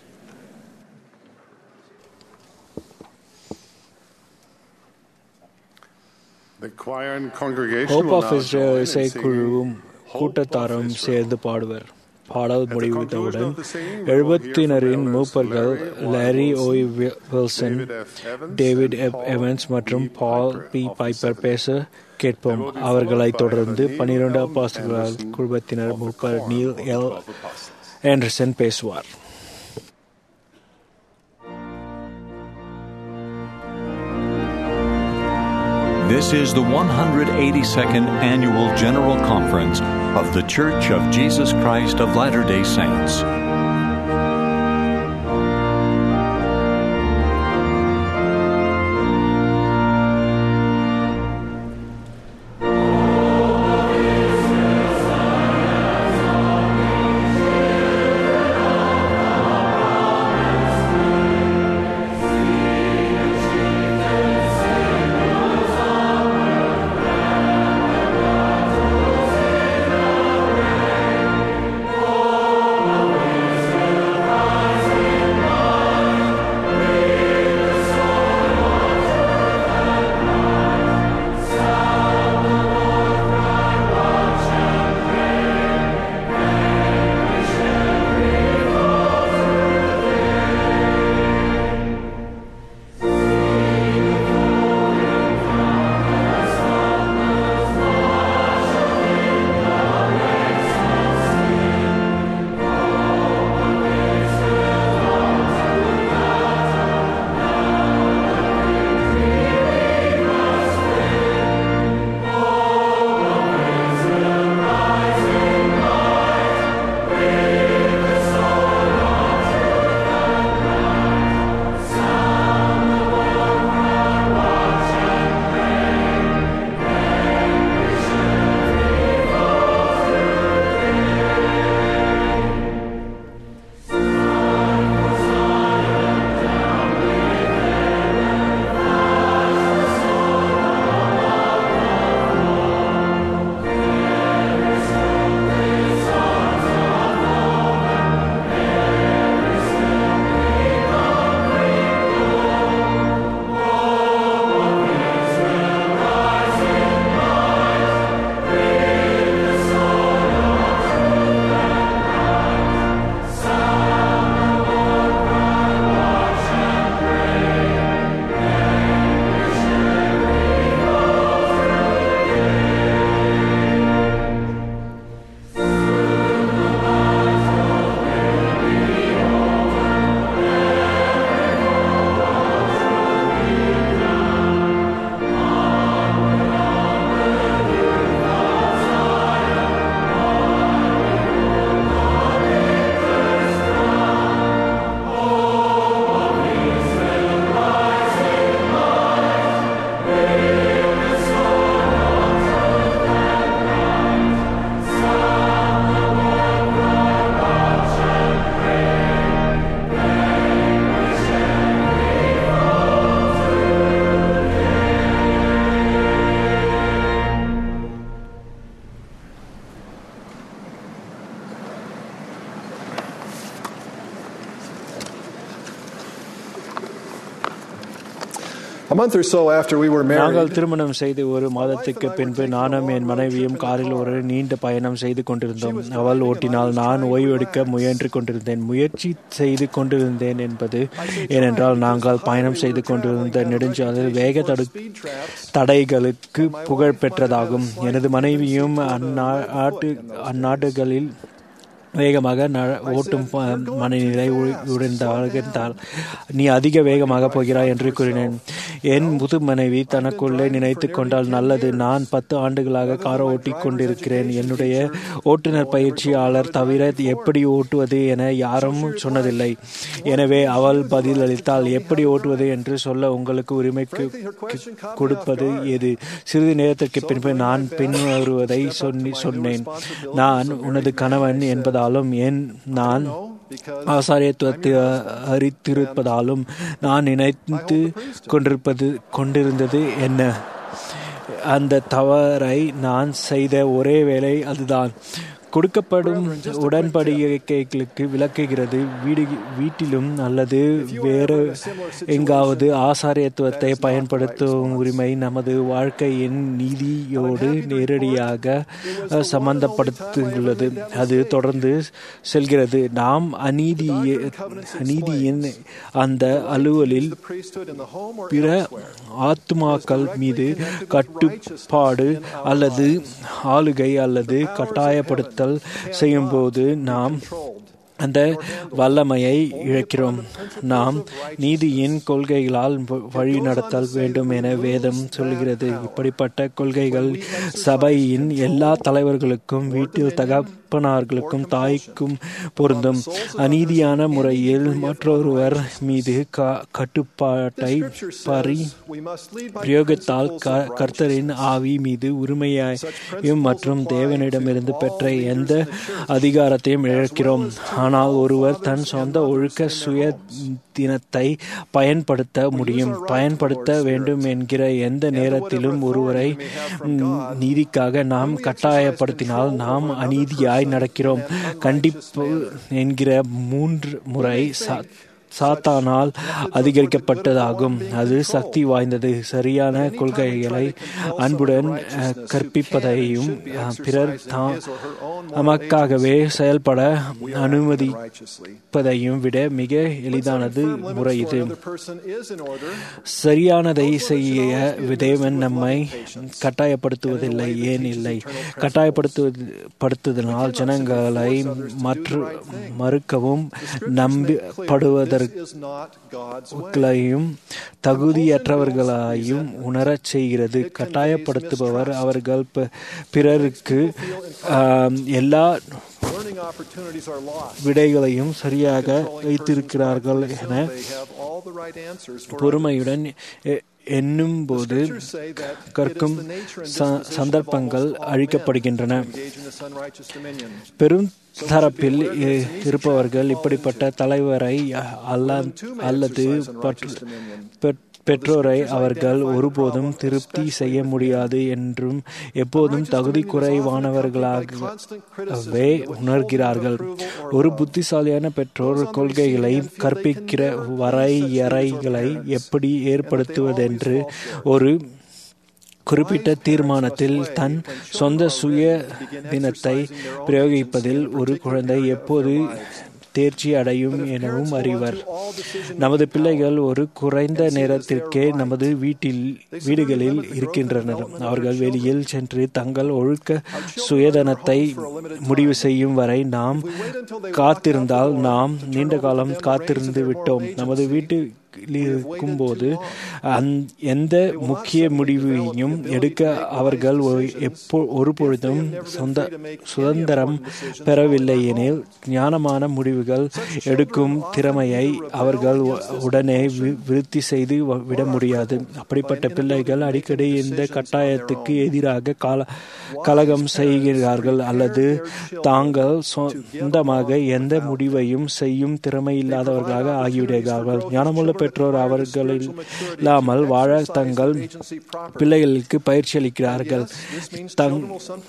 ஹோப் ஆஃப் இஸ்ரேல் இசைக்குழுவும் கூட்டத்தாரும் சேர்ந்து பாடுவர் பாடல் முடிவுத்தவுடன் எழுபத்தினரின் மூப்பர்கள் லாரி ஓய் வில்சன் டேவிட் எப் எவன்ஸ் மற்றும் பால் பி பைப்பர் பேச கேட்போம் அவர்களை தொடர்ந்து பனிரெண்டு அப்பாசுகளால் குழுமத்தினர் மூப்பர் நீல் எல் ஆண்டர்சன் பேசுவார் This is the 182nd Annual General Conference of The Church of Jesus Christ of Latter day Saints. A month or so after we were நாங்கள் married, திருமணம் செய்து ஒரு மாதத்துக்கு பின்பு நானும் என் மனைவியும் காரில் ஒரு நீண்ட பயணம் செய்து கொண்டிருந்தோம் அவள் ஓட்டினால் நான் ஓய்வெடுக்க முயன்று கொண்டிருந்தேன் முயற்சி செய்து கொண்டிருந்தேன் என்பது ஏனென்றால் நாங்கள் பயணம் செய்து கொண்டிருந்த நெடுஞ்சாலையில் வேக தடு தடைகளுக்கு புகழ் பெற்றதாகும் எனது மனைவியும் அந்நாட்டு அந்நாடுகளில் வேகமாக ந- ஓட்டும் ப- மனநிலை உ- உடைந்தாள் நீ அதிக வேகமாக போகிறாய் என்று கூறினேன் என் முது மனைவி தனக்குள்ளே நினைத்து கொண்டால் நல்லது நான் பத்து ஆண்டுகளாக காரை ஓட்டிக் கொண்டிருக்கிறேன் என்னுடைய ஓட்டுநர் பயிற்சியாளர் தவிர எப்படி ஓட்டுவது என யாரும் சொன்னதில்லை எனவே அவள் பதிலளித்தால் எப்படி ஓட்டுவது என்று சொல்ல உங்களுக்கு உரிமை கு- கு- கொடுப்பது எது சிறிது நேரத்திற்கு பின்பு நான் பின்வருவதை சொன்னி சொன்னேன் நான் உனது கணவன் என்பதாலும் ஏன் நான் ஆசாரியத்துவத்தை அறித்திருப்பதாலும் நான் நினைத்து கொண்டிருப்பது கொண்டிருந்தது என்ன அந்த தவறை நான் செய்த ஒரே வேலை அதுதான் கொடுக்கப்படும் உடன்படிக்கைகளுக்கு விளக்குகிறது வீடு வீட்டிலும் அல்லது வேறு எங்காவது ஆசாரியத்துவத்தை பயன்படுத்தும் உரிமை நமது வாழ்க்கையின் நீதியோடு நேரடியாக சம்பந்தப்படுத்தியுள்ளது அது தொடர்ந்து செல்கிறது நாம் அநீதி அநீதியின் அந்த அலுவலில் பிற ஆத்துமாக்கள் மீது கட்டுப்பாடு அல்லது ஆளுகை அல்லது கட்டாயப்படுத்தல் செய்யும்போது நாம் அந்த வல்லமையை இழக்கிறோம் நாம் நீதியின் கொள்கைகளால் வ- வழி நடத்தல் வேண்டும் என வேதம் சொல்கிறது இப்படிப்பட்ட கொள்கைகள் சபையின் எல்லா தலைவர்களுக்கும் வீட்டில் தகப்பனார்களுக்கும் தாய்க்கும் பொருந்தும் அநீதியான முறையில் மற்றொருவர் மீது க- கட்டுப்பாட்டை பறி பிரயோகத்தால் க- கர்த்தரின் ஆவி மீது உரிமையையும் மற்றும் தேவனிடமிருந்து பெற்ற எந்த அதிகாரத்தையும் இழக்கிறோம் ஆனால் ஒருவர் தன் சொந்த ஒழுக்க சுயதினத்தை பயன்படுத்த முடியும் பயன்படுத்த வேண்டும் என்கிற எந்த நேரத்திலும் ஒருவரை ம், நீதிக்காக நாம் கட்டாயப்படுத்தினால் நாம் அநீதியாய் நடக்கிறோம் கண்டிப்பு என்கிற மூன்று முறை ச- சாத்தானால் அதிகரிக்கப்பட்டதாகும் அது சக்தி வாய்ந்தது சரியான கொள்கைகளை அன்புடன் அஹ், கற்பிப்பதையும் அஹ், பிறர் தா- நமக்காகவே செயல்பட அனுமதிப்பதையும் விட மிக எளிதானது முறை இது சரியானதை செய்ய தேவன் நம்மை கட்டாயப்படுத்துவதில்லை ஏன் இல்லை கட்டாயப்படுத்துவது படுத்துவதனால் ஜனங்களை மற்ற மறுக்கவும் நம்பப்படுவதற்களையும் தகுதியற்றவர்களாயும் உணரச் செய்கிறது கட்டாயப்படுத்துபவர் அவர்கள் பி- பிறருக்கு ஆம், எல்லா learning opportunities are lost. விடைகளையும் சரியாக வைத்திருக்கிறார்கள் என They have all the right answers for பொறுமையுடன் எ- எண்ணும்போது கற்கும் ச- சந்தர்ப்பங்கள் அழிக்கப்படுகின்றன engage in this unrighteous dominion. பெரும் தரப்பில் இ- இருப்பவர்கள் இப்படிப்பட்ட தலைவரை அல்ல அல்லது பற்று- பெற்- பெற்றோரை அவர்கள் ஒருபோதும் திருப்தி செய்ய முடியாது என்றும் எப்போதும் தகுதி குறைவானவர்களாகவே உணர்கிறார்கள் ஒரு புத்திசாலியான பெற்றோர் கொள்கைகளை கற்பிக்கிற வரையறைகளை எப்படி ஏற்படுத்துவதென்று ஒரு குறிப்பிட்ட தீர்மானத்தில் தன் சொந்த சுய தினத்தை பிரயோகிப்பதில் ஒரு குழந்தை எப்போது தேர்ச்சி அடையும் எனவும் அறிவர் நமது பிள்ளைகள் ஒரு குறைந்த நேரத்திற்கே நமது வீட்டில் வீடுகளில் இருக்கின்றனர் அவர்கள் வெளியில் சென்று தங்கள் ஒழுக்க சுயதனத்தை முடிவு செய்யும் வரை நாம் காத்திருந்தால் நாம் நீண்ட காலம் காத்திருந்து விட்டோம் நமது வீட்டு இருக்கும்போது அந் எந்த முக்கிய முடிவையும் எடுக்க அவர்கள் ஒரு- எப்போ ஒரு பொழுதும் சொந்த சுதந்திரம் பெறவில்லை எனில் ஞானமான முடிவுகள் எடுக்கும் திறமையை அவர்கள் உ- உடனே வி- விருத்தி செய்து வ- விட முடியாது அப்படிப்பட்ட பிள்ளைகள் அடிக்கடி இந்த கட்டாயத்துக்கு எதிராக கால கலகம் செய்கிறார்கள் அல்லது தாங்கள் சொந்தமாக எந்த முடிவையும் செய்யும் திறமை இல்லாதவர்களாக ஆகிவிடுகிறார்கள் ஞானமுள்ள பெற்றோர் அவர்களில் இல்லாமல் வாழ தங்கள் பிள்ளைகளுக்கு பயிற்சி அளிக்கிறார்கள் தங்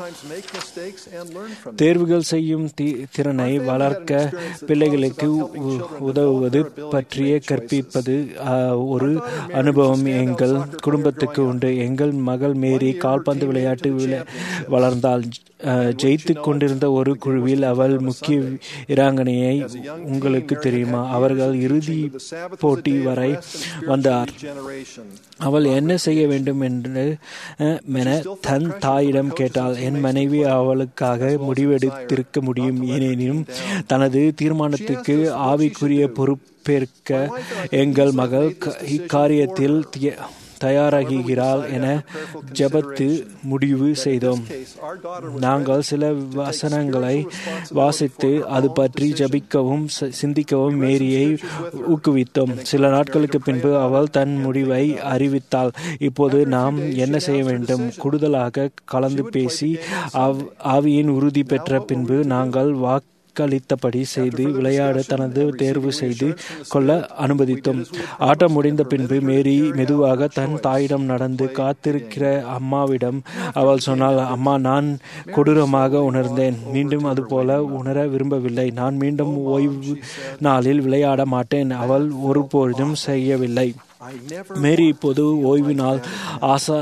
தேர்வுகள் செய்யும் திறனை வளர்க்க பிள்ளைகளுக்கு உதவுவது பற்றிய கற்பிப்பது ஒரு அனுபவம் எங்கள் குடும்பத்துக்கு உண்டு எங்கள் மகள் மேரி கால்பந்து விளையாட்டு வளர்ந்தால் ஜெயித்து கொண்டிருந்த ஒரு குழுவில் அவள் முக்கிய இராங்கனையை உங்களுக்கு தெரியுமா அவர்கள் இறுதி போட்டி வரை வந்தார் அவள் என்ன செய்ய வேண்டும் என்று என தன் தாயிடம் கேட்டாள் என் மனைவி அவளுக்காக முடிவெடுத்திருக்க முடியும் ஏனெனினும் தனது தீர்மானத்துக்கு ஆவிக்குரிய பொறுப்பேற்க எங்கள் மகள் இக்காரியத்தில் தயாராகிறாள் என ஜபத்து முடிவு செய்தோம் நாங்கள் சில வசனங்களை வாசித்து அது பற்றி ஜபிக்கவும் சிந்திக்கவும் மேரியை ஊக்குவித்தோம் சில நாட்களுக்கு பின்பு அவள் தன் முடிவை அறிவித்தாள் இப்போது நாம் என்ன செய்ய வேண்டும் கூடுதலாக கலந்து பேசி ஆவியின் உறுதி பெற்ற பின்பு நாங்கள் வாக்கு வாக்களித்தபடி செய்து விளையாட தனது தேர்வு செய்து கொள்ள அனுமதித்தோம் ஆட்டம் முடிந்த பின்பு மேரி மெதுவாக தன் தாயிடம் நடந்து காத்திருக்கிற அம்மாவிடம் அவள் சொன்னாள் அம்மா நான் கொடூரமாக உணர்ந்தேன் மீண்டும் அதுபோல உணர விரும்பவில்லை நான் மீண்டும் ஓய்வு நாளில் விளையாட மாட்டேன் அவள் ஒருபொழுதும் செய்யவில்லை மேரி இப்போது ஓய்வு நாள் ஆசா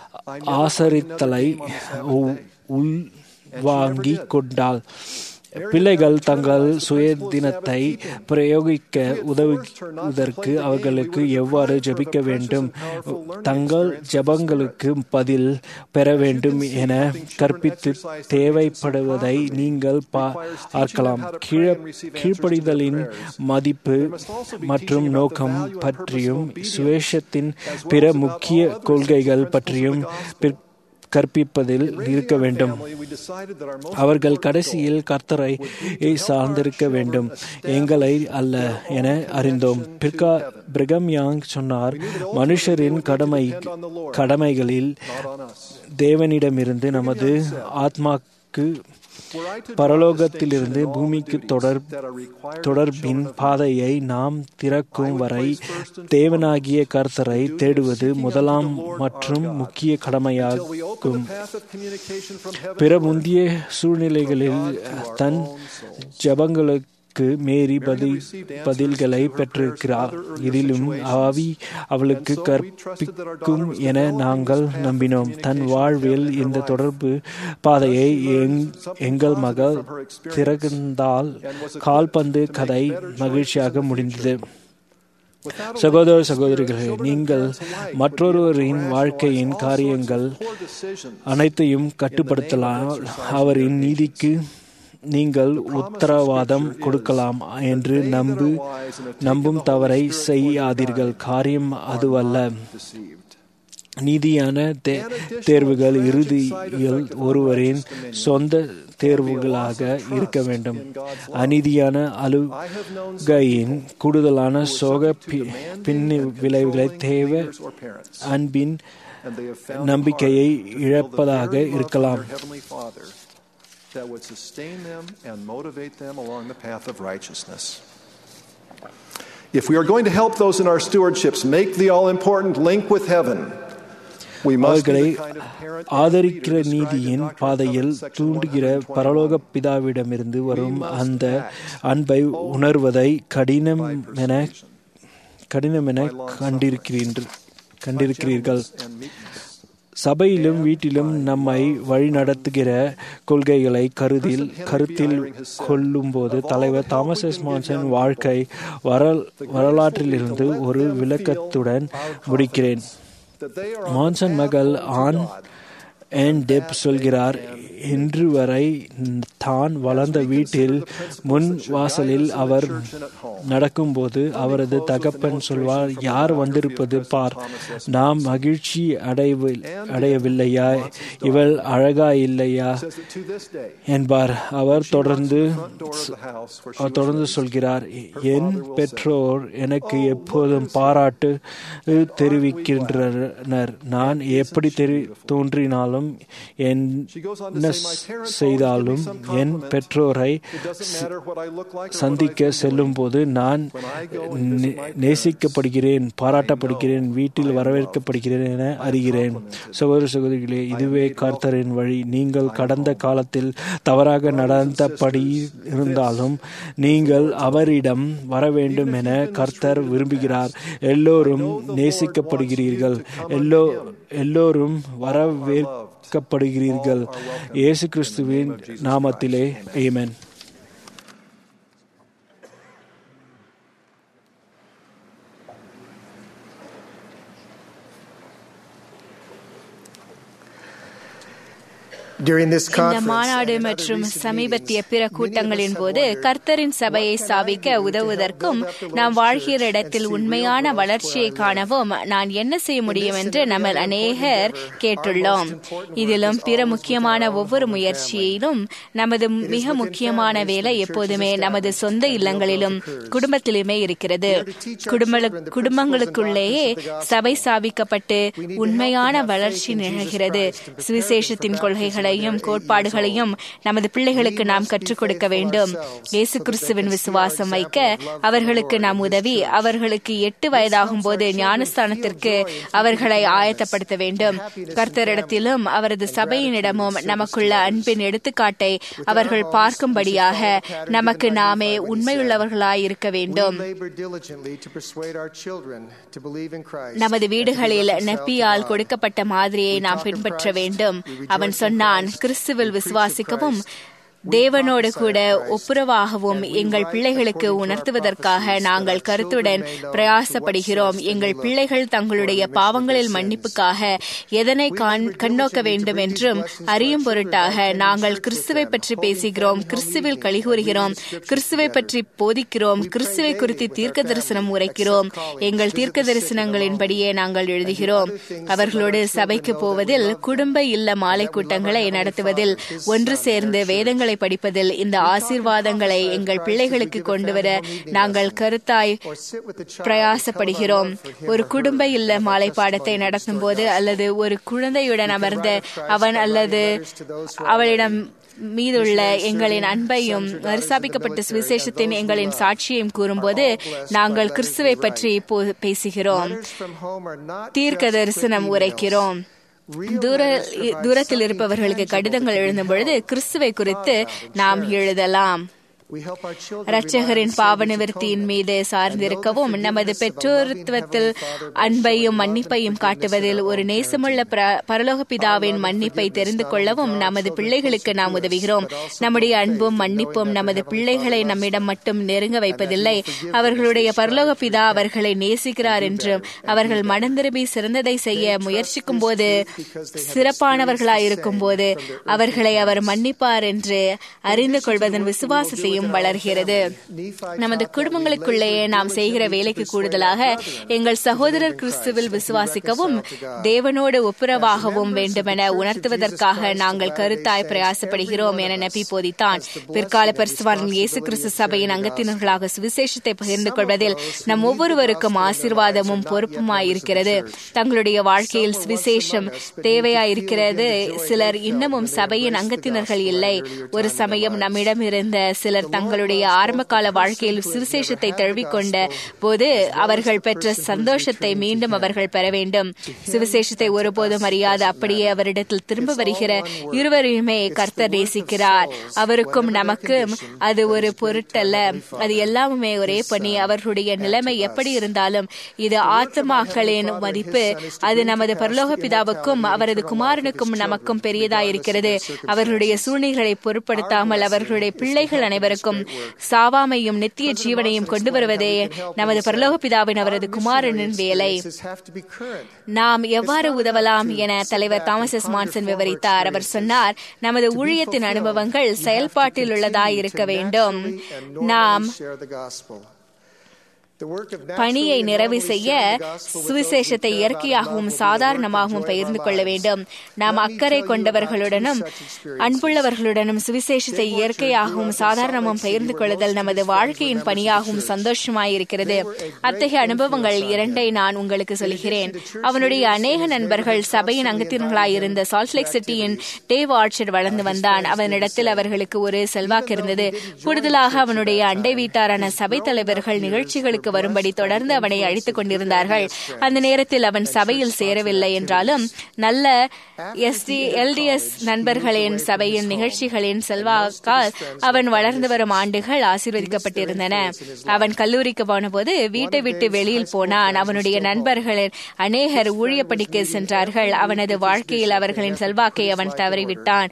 ஆசரித்தலை உள் வாங்கி கொண்டாள் பிள்ளைகள் தங்கள் சுயதினத்தை பிரயோகிக்க உதவுவதற்கு அவர்களுக்கு எவ்வாறு ஜபிக்க வேண்டும் தங்கள் ஜபங்களுக்கு பதில் பெற வேண்டும் என கற்பித்து தேவைப்படுவதை நீங்கள் பார்க்கலாம் கீழ்ப்படிதலின் மதிப்பு மற்றும் நோக்கம் பற்றியும் சுவேஷத்தின் பிற முக்கிய கொள்கைகள் பற்றியும் கற்பிப்பதில் இருக்க வேண்டும் அவர்கள் கடைசியில் கர்த்தரை சார்ந்திருக்க வேண்டும் எங்களை அல்ல என அறிந்தோம் பிற்கா பிரிகம் யாங் சொன்னார் மனுஷரின் கடமை கடமைகளில் தேவனிடமிருந்து நமது ஆத்மாக்கு பரலோகத்திலிருந்து பூமிக்கு தொடர் தொடர்பின் பாதையை நாம் திறக்கும் வரை தேவனாகிய கர்த்தரை தேடுவது முதலாம் மற்றும் முக்கிய கடமையாகும் பிற முந்திய சூழ்நிலைகளில் தன் ஜபங்களுக்கு மேரி பதில் பதில்களை பெற்றிருக்கிறார் இதிலும் ஆவி அவளுக்கு கற்பிக்கும் என நாங்கள் நம்பினோம் தன் வாழ்வில் இந்த தொடர்பு பாதையை எங்கள் மகள் திறந்தால் கால்பந்து கதை மகிழ்ச்சியாக முடிந்தது சகோதர சகோதரிகளே நீங்கள் மற்றொருவரின் வாழ்க்கையின் காரியங்கள் அனைத்தையும் கட்டுப்படுத்தலாம் அவரின் நீதிக்கு நீங்கள் உத்தரவாதம் கொடுக்கலாம் என்று நம்பு நம்பும் தவறை செய்யாதீர்கள் காரியம் அதுவல்ல நீதியான தேர்வுகள் இறுதியில் ஒருவரின் சொந்த தேர்வுகளாக இருக்க வேண்டும் அநீதியான அழுகையின் கூடுதலான சோக பின்னி விளைவுகளை தேவை அன்பின் நம்பிக்கையை இழப்பதாக இருக்கலாம் that would sustain them and motivate them along the path of righteousness. If we are going to help those in our stewardships make the all important link with heaven, அவர்களை ஆதரிக்கிற நீதியின் பாதையில் தூண்டுகிற பரலோக பிதாவிடமிருந்து வரும் அந்த அன்பை உணர்வதை கடினம் என கடினம் என கண்டிருக்கிறீர்கள் கண்டிருக்கிறீர்கள் சபையிலும் வீட்டிலும் நம்மை வழிநடத்துகிற கொள்கைகளை கருதில் கருத்தில் கொள்ளும்போது தலைவர் தாமஸ் எஸ் மான்சன் வாழ்க்கை வரல் வரலாற்றிலிருந்து ஒரு விளக்கத்துடன் முடிக்கிறேன் மான்சன் மகள் ஆன் என் டெப் சொல்கிறார் இன்று வரை தான் வளர்ந்த வீட்டில் முன் வாசலில் அவர் நடக்கும்போது அவரது தகப்பன் சொல்வார் யார் வந்திருப்பது பார் நாம் மகிழ்ச்சி அடைவில் அடையவில்லையா இவள் அழகா இல்லையா என்பார் அவர் தொடர்ந்து தொடர்ந்து சொல்கிறார் என் பெற்றோர் எனக்கு எப்போதும் பாராட்டு தெரிவிக்கின்றனர் நான் எப்படி தெரி தோன்றினாலும் காலம் என்ன செய்தாலும் என் பெற்றோரை சந்திக்க செல்லும் போது நான் நேசிக்கப்படுகிறேன் பாராட்டப்படுகிறேன் வீட்டில் வரவேற்கப்படுகிறேன் என அறிகிறேன் சகோதர சகோதரிகளே இதுவே கர்த்தரின் வழி நீங்கள் கடந்த காலத்தில் தவறாக நடந்தபடி இருந்தாலும் நீங்கள் அவரிடம் வர வேண்டும் என கர்த்தர் விரும்புகிறார் எல்லோரும் நேசிக்கப்படுகிறீர்கள் எல்லோ எல்லோரும் வரவேற்கப்படுகிறீர்கள் இயேசு கிறிஸ்துவின் நாமத்திலே ஏமன் இந்த மாநாடு மற்றும் சமீபத்திய பிற கூட்டங்களின் போது கர்த்தரின் சபையை ஸ்தாபிக்க உதவுவதற்கும் நாம் வாழ்கிற இடத்தில் உண்மையான வளர்ச்சியை காணவும் நான் என்ன செய்ய முடியும் என்று நம்ம அநேகர் கேட்டுள்ளோம் இதிலும் பிற முக்கியமான ஒவ்வொரு முயற்சியிலும் நமது மிக முக்கியமான வேலை எப்போதுமே நமது சொந்த இல்லங்களிலும் குடும்பத்திலுமே இருக்கிறது குடும்ப குடும்பங்களுக்குள்ளேயே சபை ஸ்தாபிக்கப்பட்டு உண்மையான வளர்ச்சி நிகழ்கிறது சுவிசேஷத்தின் கொள்கைகள் கொள்கைகளையும் கோட்பாடுகளையும் நமது பிள்ளைகளுக்கு நாம் கற்றுக் கொடுக்க வேண்டும் இயேசு கிறிஸ்துவின் விசுவாசம் வைக்க அவர்களுக்கு நாம் உதவி அவர்களுக்கு எட்டு வயதாகும் போது ஞானஸ்தானத்திற்கு அவர்களை ஆயத்தப்படுத்த வேண்டும் கர்த்தரிடத்திலும் அவரது சபையினிடமும் நமக்குள்ள அன்பின் எடுத்துக்காட்டை அவர்கள் பார்க்கும்படியாக நமக்கு நாமே உண்மையுள்ளவர்களாய் இருக்க வேண்டும் நமது வீடுகளில் நெப்பியால் கொடுக்கப்பட்ட மாதிரியை நாம் பின்பற்ற வேண்டும் அவன் சொன்னான் நான் கிறிஸ்துவில் விசுவாசிக்கவும் தேவனோடு கூட ஒப்புரவாகவும் எங்கள் பிள்ளைகளுக்கு உணர்த்துவதற்காக நாங்கள் கருத்துடன் பிரயாசப்படுகிறோம் எங்கள் பிள்ளைகள் தங்களுடைய பாவங்களில் மன்னிப்புக்காக எதனை கண்ணோக்க வேண்டும் என்றும் அறியும் பொருட்டாக நாங்கள் கிறிஸ்துவை பற்றி பேசுகிறோம் கிறிஸ்துவில் கழிகூறுகிறோம் கிறிஸ்துவை பற்றி போதிக்கிறோம் கிறிஸ்துவை குறித்து தீர்க்க தரிசனம் உரைக்கிறோம் எங்கள் தீர்க்க தரிசனங்களின்படியே நாங்கள் எழுதுகிறோம் அவர்களோடு சபைக்கு போவதில் குடும்ப இல்ல மாலை கூட்டங்களை நடத்துவதில் ஒன்று சேர்ந்து வேதங்களை வேதங்களை படிப்பதில் இந்த ஆசீர்வாதங்களை எங்கள் பிள்ளைகளுக்கு கொண்டுவர நாங்கள் கருத்தாய் பிரயாசப்படுகிறோம் ஒரு குடும்ப இல்ல மாலை பாடத்தை நடத்தும் போது அல்லது ஒரு குழந்தையுடன் அமர்ந்த அவன் அல்லது அவளிடம் மீதுள்ள எங்களின் அன்பையும் மறுசாபிக்கப்பட்ட சுவிசேஷத்தின் எங்களின் சாட்சியையும் கூறும்போது நாங்கள் கிறிஸ்துவை பற்றி பேசுகிறோம் தீர்க்க தரிசனம் உரைக்கிறோம் தூர தூரத்தில் இருப்பவர்களுக்கு கடிதங்கள் எழுதும் பொழுது கிறிஸ்துவை குறித்து நாம் எழுதலாம் இரட்சகரின் பாவ நிவர்த்தியின் மீது சார்ந்திருக்கவும் நமது பெற்றோருத்துவத்தில் அன்பையும் மன்னிப்பையும் காட்டுவதில் ஒரு நேசமுள்ள பரலோக பிதாவின் மன்னிப்பை தெரிந்து கொள்ளவும் நமது பிள்ளைகளுக்கு நாம் உதவுகிறோம் நம்முடைய அன்பும் மன்னிப்பும் நமது பிள்ளைகளை நம்மிடம் மட்டும் நெருங்க வைப்பதில்லை அவர்களுடைய பரலோக பிதா அவர்களை நேசிக்கிறார் என்றும் அவர்கள் மனந்திரும்பி சிறந்ததை செய்ய முயற்சிக்கும் போது சிறப்பானவர்களாயிருக்கும் போது அவர்களை அவர் மன்னிப்பார் என்று அறிந்து கொள்வதன் விசுவாசத்தையும் மேலும் வளர்கிறது நமது குடும்பங்களுக்குள்ளேயே நாம் செய்கிற வேலைக்கு கூடுதலாக எங்கள் சகோதரர் கிறிஸ்துவில் விசுவாசிக்கவும் தேவனோடு ஒப்புரவாகவும் வேண்டுமென உணர்த்துவதற்காக நாங்கள் கருத்தாய் பிரயாசப்படுகிறோம் என நபி போதித்தான் பிற்கால பரிசுவாரன் இயேசு கிறிஸ்து சபையின் அங்கத்தினர்களாக சுவிசேஷத்தை பகிர்ந்து கொள்வதில் நம் ஒவ்வொருவருக்கும் ஆசீர்வாதமும் பொறுப்புமாயிருக்கிறது தங்களுடைய வாழ்க்கையில் சுவிசேஷம் தேவையாயிருக்கிறது சிலர் இன்னமும் சபையின் அங்கத்தினர்கள் இல்லை ஒரு சமயம் நம்மிடம் இருந்த சிலர் தங்களுடைய ஆரம்பகால வாழ்க்கையில் சுவிசேஷத்தை தழுவிக்கொண்ட போது அவர்கள் பெற்ற சந்தோஷத்தை மீண்டும் அவர்கள் பெற வேண்டும் சுவிசேஷத்தை ஒருபோதும் அறியாது அப்படியே அவரிடத்தில் திரும்ப வருகிற இருவரையுமே கர்த்தர் நேசிக்கிறார் அவருக்கும் நமக்கும் அது ஒரு பொருட்டல்ல அது எல்லாமே ஒரே பணி அவர்களுடைய நிலைமை எப்படி இருந்தாலும் இது ஆத்மாக்களின் மதிப்பு அது நமது பரலோக பிதாவுக்கும் அவரது குமாரனுக்கும் நமக்கும் பெரியதாயிருக்கிறது அவர்களுடைய சூழ்நிலைகளை பொருட்படுத்தாமல் அவர்களுடைய பிள்ளைகள் அனைவருக்கும் சாவாமையும் நித்திய ஜீவனையும் கொண்டு வருவதே நமது பரலோக பிதாவின் அவரது குமாரனின் வேலை நாம் எவ்வாறு உதவலாம் என தலைவர் தாமஸ் எஸ் மான்சன் விவரித்தார் அவர் சொன்னார் நமது ஊழியத்தின் அனுபவங்கள் செயல்பாட்டில் உள்ளதாய் இருக்க வேண்டும் நாம் பணியை நிறைவு செய்ய சுவிசேஷத்தை இயற்கையாகவும் சாதாரணமாகவும் பகிர்ந்து கொள்ள வேண்டும் நாம் அக்கறை கொண்டவர்களுடனும் அன்புள்ளவர்களுடனும் சுவிசேஷத்தை இயற்கையாகவும் சாதாரணமும் பகிர்ந்து கொள்ளுதல் நமது வாழ்க்கையின் பணியாகவும் சந்தோஷமாயிருக்கிறது அத்தகைய அனுபவங்கள் இரண்டை நான் உங்களுக்கு சொல்கிறேன் அவனுடைய அநேக நண்பர்கள் சபையின் அங்கத்தினர்களாயிருந்த சால்ட்லேக் சிட்டியின் டேவ் ஆர்ச்சர்ட் வளர்ந்து வந்தான் அவனிடத்தில் அவர்களுக்கு ஒரு செல்வாக்கு இருந்தது கூடுதலாக அவனுடைய அண்டை வீட்டாரான சபை தலைவர்கள் நிகழ்ச்சிகளுக்கு வரும்படி தொடர்ந்து அவனை அழித்துக் கொண்டிருந்தார்கள் அந்த நேரத்தில் அவன் சபையில் சேரவில்லை என்றாலும் நல்ல எஸ்டி எல்டிஎஸ் நண்பர்களின் சபையின் நிகழ்ச்சிகளின் செல்வாக்கால் அவன் வளர்ந்து வரும் ஆண்டுகள் ஆசீர்வதிக்கப்பட்டிருந்தன அவன் கல்லூரிக்கு போனபோது வீட்டை விட்டு வெளியில் போனான் அவனுடைய நண்பர்களின் அநேகர் ஊழியப்படிக்கு சென்றார்கள் அவனது வாழ்க்கையில் அவர்களின் செல்வாக்கை அவன் தவறிவிட்டான்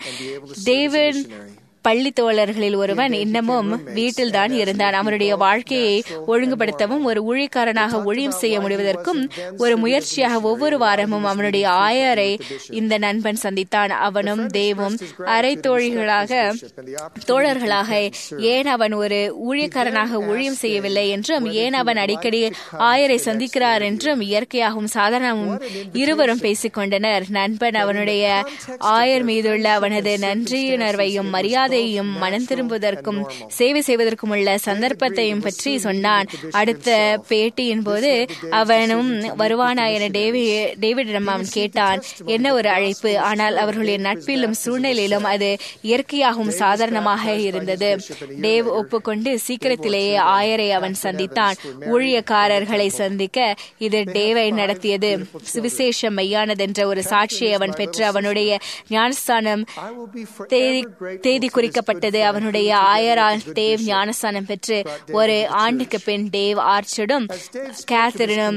டேவிட் பள்ளி தோழர்களில் ஒருவன் இன்னமும் வீட்டில்தான் இருந்தான் அவனுடைய வாழ்க்கையை ஒழுங்குபடுத்தவும் ஒரு ஊழியக்காரனாக ஊழியம் செய்ய முடிவதற்கும் ஒரு முயற்சியாக ஒவ்வொரு வாரமும் அவனுடைய ஆயரை இந்த நண்பன் சந்தித்தான் அவனும் தேவும் அரை தோழிகளாக தோழர்களாக ஏன் அவன் ஒரு ஊழியக்காரனாக ஊழியம் செய்யவில்லை என்றும் ஏன் அவன் அடிக்கடி ஆயரை சந்திக்கிறார் என்றும் இயற்கையாகவும் சாதாரணமும் இருவரும் பேசிக்கொண்டனர் நண்பன் அவனுடைய ஆயர் மீதுள்ள அவனது நன்றியுணர்வையும் மரியாதை மரியாதையும் மனம் திரும்புவதற்கும் சேவை செய்வதற்கும் உள்ள சந்தர்ப்பத்தையும் பற்றி சொன்னான் அடுத்த பேட்டியின் போது அவனும் வருவானா என டேவிடிடம் அவன் கேட்டான் என்ன ஒரு அழைப்பு ஆனால் அவர்களுடைய நட்பிலும் சூழ்நிலையிலும் அது இயற்கையாகவும் சாதாரணமாக இருந்தது டேவ் ஒப்புக்கொண்டு சீக்கிரத்திலேயே ஆயரை அவன் சந்தித்தான் ஊழியக்காரர்களை சந்திக்க இது டேவை நடத்தியது சுவிசேஷம் மெய்யானதென்ற ஒரு சாட்சியை அவன் பெற்று அவனுடைய ஞானஸ்தானம் தேதி தேதி குறிக்கப்பட்டது அவனுடைய ஆயரால் டேவ் ஞானஸ்தானம் பெற்று ஒரு ஆண்டுக்கு பின் டேவ் ஆர்ச்சடும் கேத்தரினும்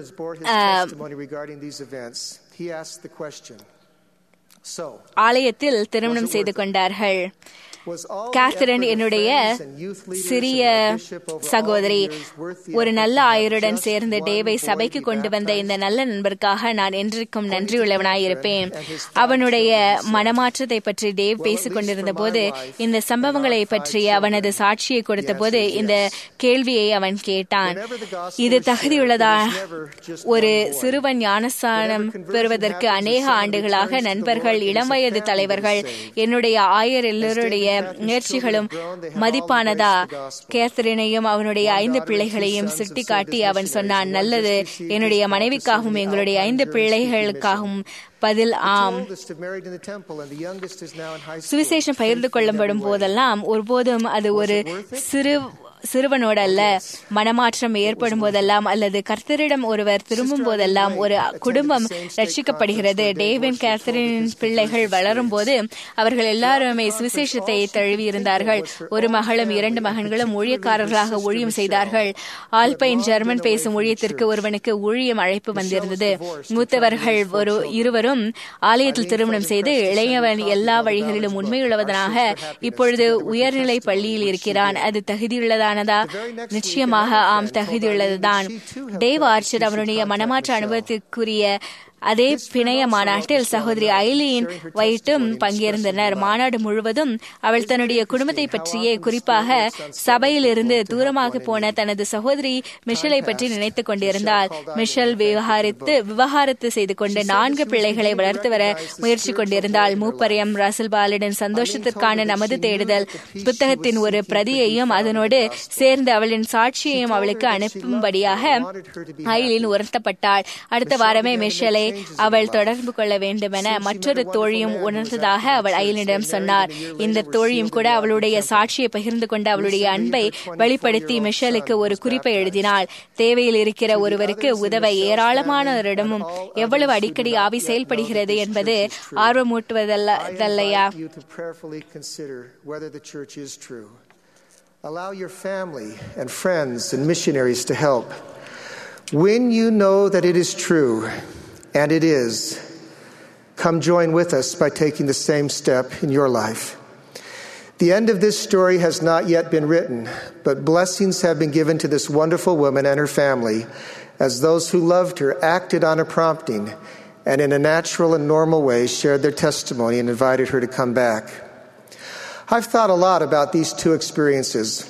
ஆலயத்தில் திருமணம் செய்து கொண்டார்கள் கேத்தரின் என்னுடைய சிறிய சகோதரி ஒரு நல்ல ஆயருடன் சேர்ந்து டேவை சபைக்கு கொண்டு வந்த இந்த நல்ல நண்பருக்காக நான் என்றைக்கும் நன்றியுள்ளவனாயிருப்பேன் அவனுடைய மனமாற்றத்தை பற்றி டேவ் பேசிக் கொண்டிருந்த போது இந்த சம்பவங்களை பற்றி அவனது சாட்சியை கொடுத்த போது இந்த கேள்வியை அவன் கேட்டான் இது தகுதியுள்ளதா ஒரு சிறுவன் ஞானஸ்தானம் பெறுவதற்கு அநேக ஆண்டுகளாக நண்பர்கள் இளம் வயது தலைவர்கள் என்னுடைய ஆயர் எல்லோருடைய முயற்சிகளும் மதிப்பானதா கேத்தரினையும் அவனுடைய ஐந்து பிள்ளைகளையும் சுட்டிக்காட்டி அவன் சொன்னான் நல்லது என்னுடைய மனைவிக்காகவும் எங்களுடைய ஐந்து பிள்ளைகளுக்காகவும் பதில் ஆம் சுவிசேஷம் பகிர்ந்து கொள்ளப்படும் போதெல்லாம் ஒருபோதும் அது ஒரு சிறு சிறுவனோடு அல்ல மனமாற்றம் ஏற்படும் போதெல்லாம் அல்லது கர்த்தரிடம் ஒருவர் திரும்பும் போதெல்லாம் ஒரு குடும்பம் ரட்சிக்கப்படுகிறது டேவின் கேத்தரின் பிள்ளைகள் வளரும் போது அவர்கள் எல்லாருமே சுவிசேஷத்தை தழுவி இருந்தார்கள் ஒரு மகளும் இரண்டு மகன்களும் ஊழியக்காரர்களாக ஊழியம் செய்தார்கள் ஆல்பைன் ஜெர்மன் பேசும் ஊழியத்திற்கு ஒருவனுக்கு ஊழியம் அழைப்பு வந்திருந்தது மூத்தவர்கள் ஒரு இருவரும் ஆலயத்தில் திருமணம் செய்து இளையவன் எல்லா வழிகளிலும் உண்மையுள்ளவனாக இப்பொழுது உயர்நிலை பள்ளியில் இருக்கிறான் அது தகுதியுள்ளதானதா நிச்சயமாக ஆம் தகுதியுள்ளதுதான் டேவ் ஆர்ச்சர் அவருடைய மனமாற்ற அனுபவத்திற்குரிய அதே பிணைய மாநாட்டில் சகோதரி ஐலியின் வயிட்டும் பங்கேற்றனர் மாநாடு முழுவதும் அவள் தன்னுடைய குடும்பத்தை பற்றியே குறிப்பாக சபையில் இருந்து தூரமாக போன தனது சகோதரி மிஷலை பற்றி நினைத்துக் கொண்டிருந்தாள் மிஷல் விவகாரித்து விவகாரத்து செய்து கொண்டு நான்கு பிள்ளைகளை வளர்த்து வர முயற்சி கொண்டிருந்தாள் மூப்பரியம் ரசல் பாலிடன் சந்தோஷத்திற்கான நமது தேடுதல் புத்தகத்தின் ஒரு பிரதியையும் அதனோடு சேர்ந்து அவளின் சாட்சியையும் அவளுக்கு அனுப்பும்படியாக ஐலின் உணர்த்தப்பட்டாள் அடுத்த வாரமே மிஷலை அவள் தொடர்பு கொள்ள வேண்டுமென மற்றொரு தோழியும் உணர்ந்ததாக அவள் அயலிடம் சொன்னார் இந்த தோழியும் கூட அவளுடைய சாட்சியை பகிர்ந்து கொண்டு அவளுடைய அன்பை வெளிப்படுத்தி மிஷலுக்கு ஒரு குறிப்பை எழுதினாள் தேவையில் இருக்கிற ஒருவருக்கு உதவ ஏராளமானவரிடமும் எவ்வளவு அடிக்கடி ஆவி செயல்படுகிறது என்பது ஆர்வமூட்டுவதல்லையா Allow your family and friends and missionaries to help. When you know that it is true, and it is, come join with us by taking the same step in your life. The end of this story has not yet been written, but blessings have been given to this wonderful woman and her family as those who loved her acted on her prompting and in a natural and normal way shared their testimony and invited her to come back. I've thought a lot about these two experiences.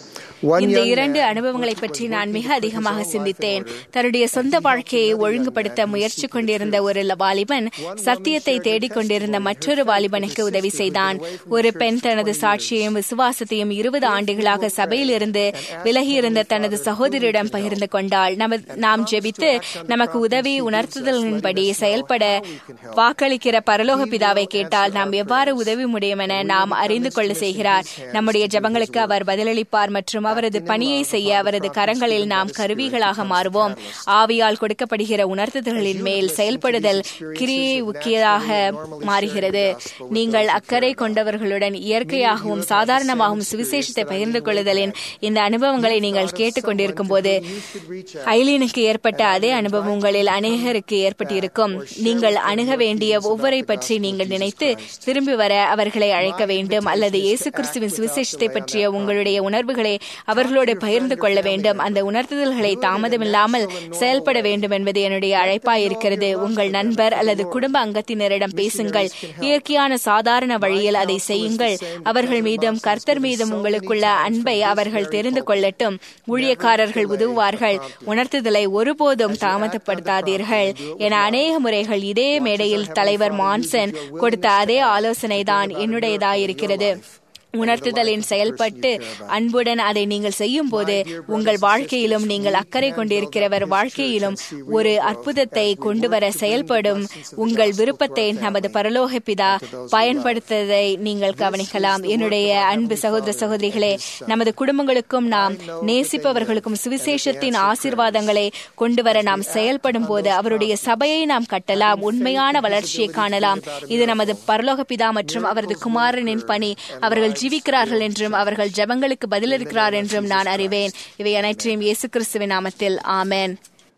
இந்த இரண்டு அனுபவங்களை பற்றி நான் மிக அதிகமாக சிந்தித்தேன் தன்னுடைய சொந்த வாழ்க்கையை ஒழுங்குபடுத்த முயற்சி கொண்டிருந்த ஒரு வாலிபன் சத்தியத்தை தேடிக் கொண்டிருந்த மற்றொரு வாலிபனுக்கு உதவி செய்தான் ஒரு பெண் தனது சாட்சியையும் விசுவாசத்தையும் இருபது ஆண்டுகளாக சபையில் இருந்து விலகியிருந்த தனது சகோதரியிடம் பகிர்ந்து கொண்டாள் நாம் ஜெபித்து நமக்கு உதவி உணர்த்துதலின்படி செயல்பட வாக்களிக்கிற பரலோக பிதாவை கேட்டால் நாம் எவ்வாறு உதவி முடியும் என நாம் அறிந்து கொள்ள செய்கிறார் நம்முடைய ஜபங்களுக்கு அவர் பதிலளிப்பார் மற்றும் அவரது பணியை செய்ய அவரது கரங்களில் நாம் கருவிகளாக மாறுவோம் ஆவியால் கொடுக்கப்படுகிற உணர்த்துதல்களின் மேல் செயல்படுதல் கிரியை உக்கியதாக மாறுகிறது நீங்கள் அக்கறை கொண்டவர்களுடன் இயற்கையாகவும் சாதாரணமாகவும் சுவிசேஷத்தை பகிர்ந்து கொள்ளுதலின் இந்த அனுபவங்களை நீங்கள் கேட்டுக்கொண்டிருக்கும் போது ஐலீனுக்கு ஏற்பட்ட அதே அனுபவம் உங்களில் அநேகருக்கு ஏற்பட்டிருக்கும் நீங்கள் அணுக வேண்டிய ஒவ்வொரை பற்றி நீங்கள் நினைத்து திரும்பி வர அவர்களை அழைக்க வேண்டும் அல்லது இயேசு கிறிஸ்துவின் சுவிசேஷத்தை பற்றிய உங்களுடைய உணர்வுகளை அவர்களோடு பகிர்ந்து கொள்ள வேண்டும் அந்த உணர்த்துதல்களை தாமதமில்லாமல் செயல்பட வேண்டும் என்பது என்னுடைய அழைப்பாய் இருக்கிறது உங்கள் நண்பர் அல்லது குடும்ப அங்கத்தினரிடம் பேசுங்கள் இயற்கையான சாதாரண வழியில் அதை செய்யுங்கள் அவர்கள் மீதும் கர்த்தர் மீதும் உங்களுக்குள்ள அன்பை அவர்கள் தெரிந்து கொள்ளட்டும் ஊழியக்காரர்கள் உதவுவார்கள் உணர்த்துதலை ஒருபோதும் தாமதப்படுத்தாதீர்கள் என அநேக முறைகள் இதே மேடையில் தலைவர் மான்சன் கொடுத்த அதே ஆலோசனை தான் என்னுடையதாயிருக்கிறது உணர்த்துதலின் செயல்பட்டு அன்புடன் அதை நீங்கள் செய்யும் போது உங்கள் வாழ்க்கையிலும் நீங்கள் அக்கறை கொண்டிருக்கிறவர் வாழ்க்கையிலும் ஒரு அற்புதத்தை கொண்டு வர செயல்படும் உங்கள் விருப்பத்தை நமது பரலோக பிதா பயன்படுத்துவதை நீங்கள் கவனிக்கலாம் என்னுடைய அன்பு சகோதர சகோதரிகளே நமது குடும்பங்களுக்கும் நாம் நேசிப்பவர்களுக்கும் சுவிசேஷத்தின் ஆசிர்வாதங்களை கொண்டு வர நாம் செயல்படும் போது அவருடைய சபையை நாம் கட்டலாம் உண்மையான வளர்ச்சியை காணலாம் இது நமது பரலோக பிதா மற்றும் அவரது குமாரனின் பணி அவர்கள் ஜீவிக்கிறார்கள் என்றும் அவர்கள் ஜபங்களுக்கு பதிலளிக்கிறார் என்றும் நான் அறிவேன் இவை அனைத்தையும் இயேசு கிறிஸ்துவின் நாமத்தில் ஆமேன்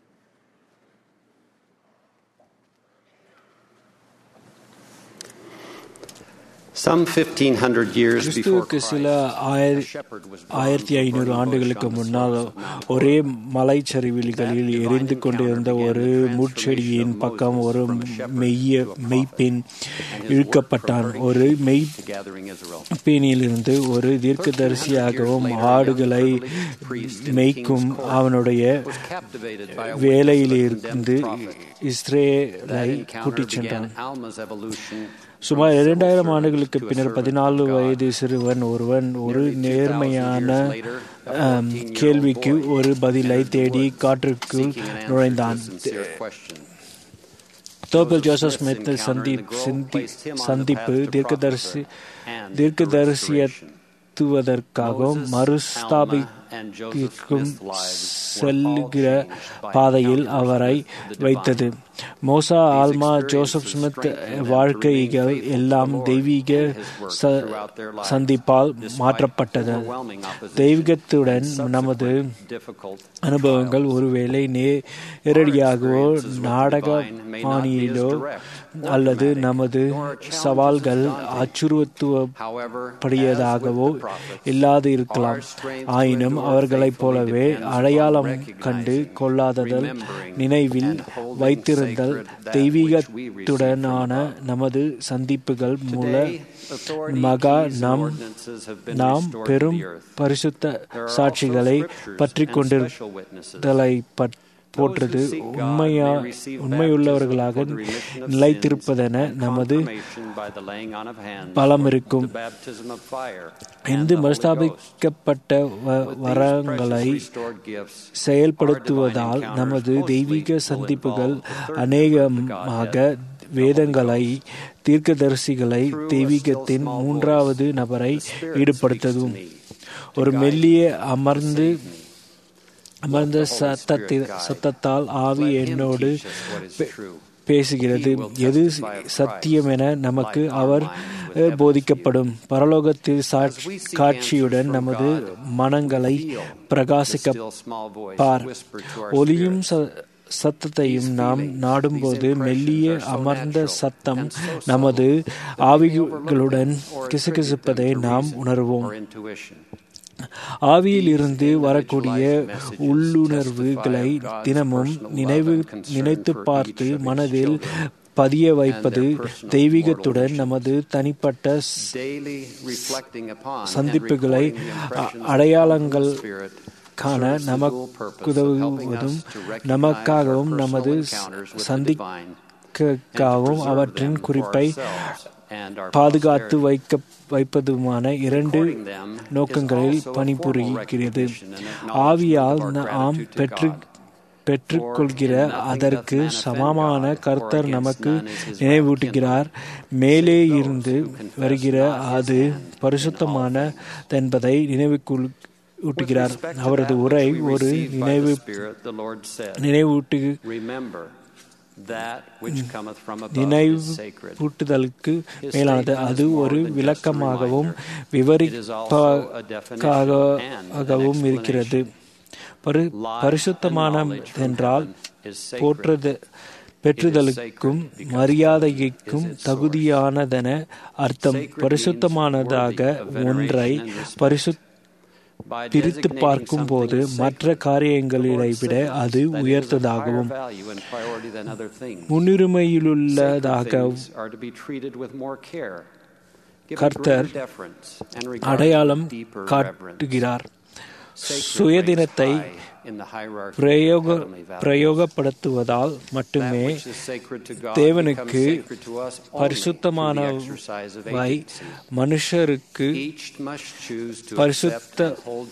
கிறிஸ்துவுக்கு சில ஆயிரத்தி ஐநூறு ஆண்டுகளுக்கு முன்னால் ஒரே மலைச்சரிவுகளில் எரிந்து கொண்டிருந்த ஒரு முட்செடியின் பக்கம் ஒரு மெய்ய மெய்ப்பெண் இழுக்கப்பட்டான் ஒரு மெய் பேனியிலிருந்து ஒரு தீர்க்கதரிசியாகவும் ஆடுகளை மெய்க்கும் அவனுடைய வேலையிலிருந்து இஸ்ரேலை கூட்டிச் சென்றான் சுமார் இரண்டாயிரம் ஆண்டுகளுக்கு பின்னர் பதினாலு வயது சிறுவன் ஒருவன் ஒரு நேர்மையான கேள்விக்கு ஒரு பதிலை தேடி காற்றுக்குள் நுழைந்தான் தோப்பில் ஜோசப் ஸ்மித் சந்தி சந்திப்பு தீர்க்கதரிசி தீர்க்கதரிசியத்துவதற்காகவும் மறுஸ்தாபிக்கும் செல்கிற பாதையில் அவரை வைத்தது மோசா ஆல்மா ஜோசப் ஸ்மித் வாழ்க்கைகள் எல்லாம் தெய்வீக சந்திப்பால் மாற்றப்பட்டது தெய்வீகத்துடன் நமது அனுபவங்கள் ஒருவேளை நேரடியாகவோ நாடக பாணியிலோ அல்லது நமது சவால்கள் அச்சுறுத்துவப்படியதாகவோ இல்லாது இருக்கலாம் ஆயினும் அவர்களைப் போலவே அடையாளம் கண்டு கொள்ளாததல் நினைவில் வைத்திருந்தல் தெய்வீகத்துடனான நமது சந்திப்புகள் மூல மகா நம் நாம் பெரும் பரிசுத்த சாட்சிகளை பற்றி கொண்டிருத்தலை போற்றது உண்மையா உண்மையுள்ளவர்களாக நிலைத்திருப்பதென நமது பலம் இருக்கும் இந்து மறுஸ்தாபிக்கப்பட்ட வரங்களை செயல்படுத்துவதால் நமது தெய்வீக சந்திப்புகள் அநேகமாக வேதங்களை தீர்க்கதரிசிகளை தெய்வீகத்தின் மூன்றாவது நபரை ஈடுபடுத்ததும் ஒரு மெல்லிய அமர்ந்து அமர்ந்த சத்தத்தில் சத்தத்தால் ஆவி என்னோடு பேசுகிறது எது சத்தியம் என நமக்கு அவர் போதிக்கப்படும் பரலோகத்தில் காட்சியுடன் நமது மனங்களை பிரகாசிக்கப்பார் ஒலியும் சத்தத்தையும் நாம் நாடும்போது மெல்லிய அமர்ந்த சத்தம் நமது ஆவிகளுடன் கிசுகிசுப்பதை நாம் உணர்வோம் ஆவியில் இருந்து வரக்கூடிய உள்ளுணர்வுகளை தினமும் நினைவு நினைத்து பார்த்து மனதில் பதிய வைப்பது தெய்வீகத்துடன் நமது தனிப்பட்ட சந்திப்புகளை அடையாளங்கள் காண நமக்குதவுவதும் நமக்காகவும் நமது சந்திக்காகவும் அவற்றின் குறிப்பை பாதுகாத்து வைக்க வைப்பதுமான இரண்டு நோக்கங்களில் பணிபுரிகிறது ஆவியால் நாம் பெற்று பெற்றுக்கொள்கிற அதற்கு சமமான கர்த்தர் நமக்கு நினைவூட்டுகிறார் மேலே இருந்து வருகிற அது பரிசுத்தமானதென்பதை நினைவு ஊட்டுகிறார் அவரது உரை ஒரு நினைவு நினைவூட்டு நினைவூட்டுதலுக்கு மேலானது அது ஒரு விளக்கமாகவும் விவரிப்பாகவும் இருக்கிறது பரு பரிசுத்தமானதென்றால் போற்றது பெற்றுதலுக்கும் மரியாதைக்கும் தகுதியானதென அர்த்தம் பரிசுத்தமானதாக ஒன்றை பரிசுத்த பிரித்து பார்க்கும் போது மற்ற காரியங்களை விட அது உயர்த்ததாகவும் முன்னுரிமையிலுள்ளதாக கர்த்தர் அடையாளம் காட்டுகிறார் சுயதினத்தை பிரயோக பிரயோகப்படுத்துவதால் மட்டுமே தேவனுக்கு பரிசுத்தமானவை மனுஷருக்கு பரிசுத்த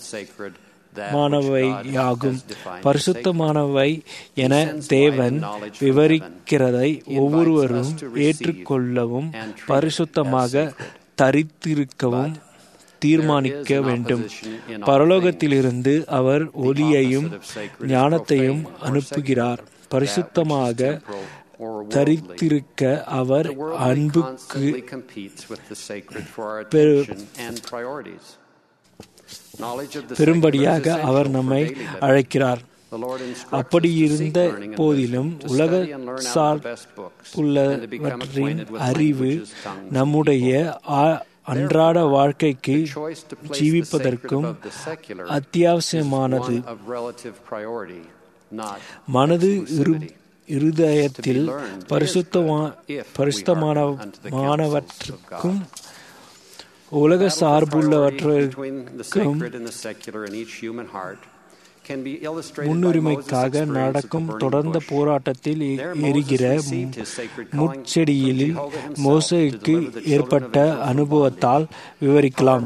மானவையாகும் பரிசுத்தமானவை என தேவன் விவரிக்கிறதை ஒவ்வொருவரும் ஏற்றுக்கொள்ளவும் பரிசுத்தமாக தரித்திருக்கவும் தீர்மானிக்க வேண்டும் பரலோகத்திலிருந்து அவர் ஒளியையும் ஞானத்தையும் அனுப்புகிறார் பரிசுத்தமாக தரித்திருக்க அவர் அன்புக்கு பெரும்படியாக அவர் நம்மை அழைக்கிறார் அப்படி இருந்த போதிலும் உலக சார்புள்ளவற்றின் அறிவு நம்முடைய அன்றாட வாழ்க்கைக்கு ஜீவிப்பதற்கும் அத்தியாவசியமானது மனது இருதயத்தில் பரிசுத்தமா பரிசுத்தமானவற்றுக்கும் உலக சார்புள்ளவற்றுக்கும் முன்னுரிமைக்காக நடக்கும் தொடர்ந்த போராட்டத்தில் எரிகிற முட்செடியில் மோசைக்கு ஏற்பட்ட அனுபவத்தால் விவரிக்கலாம்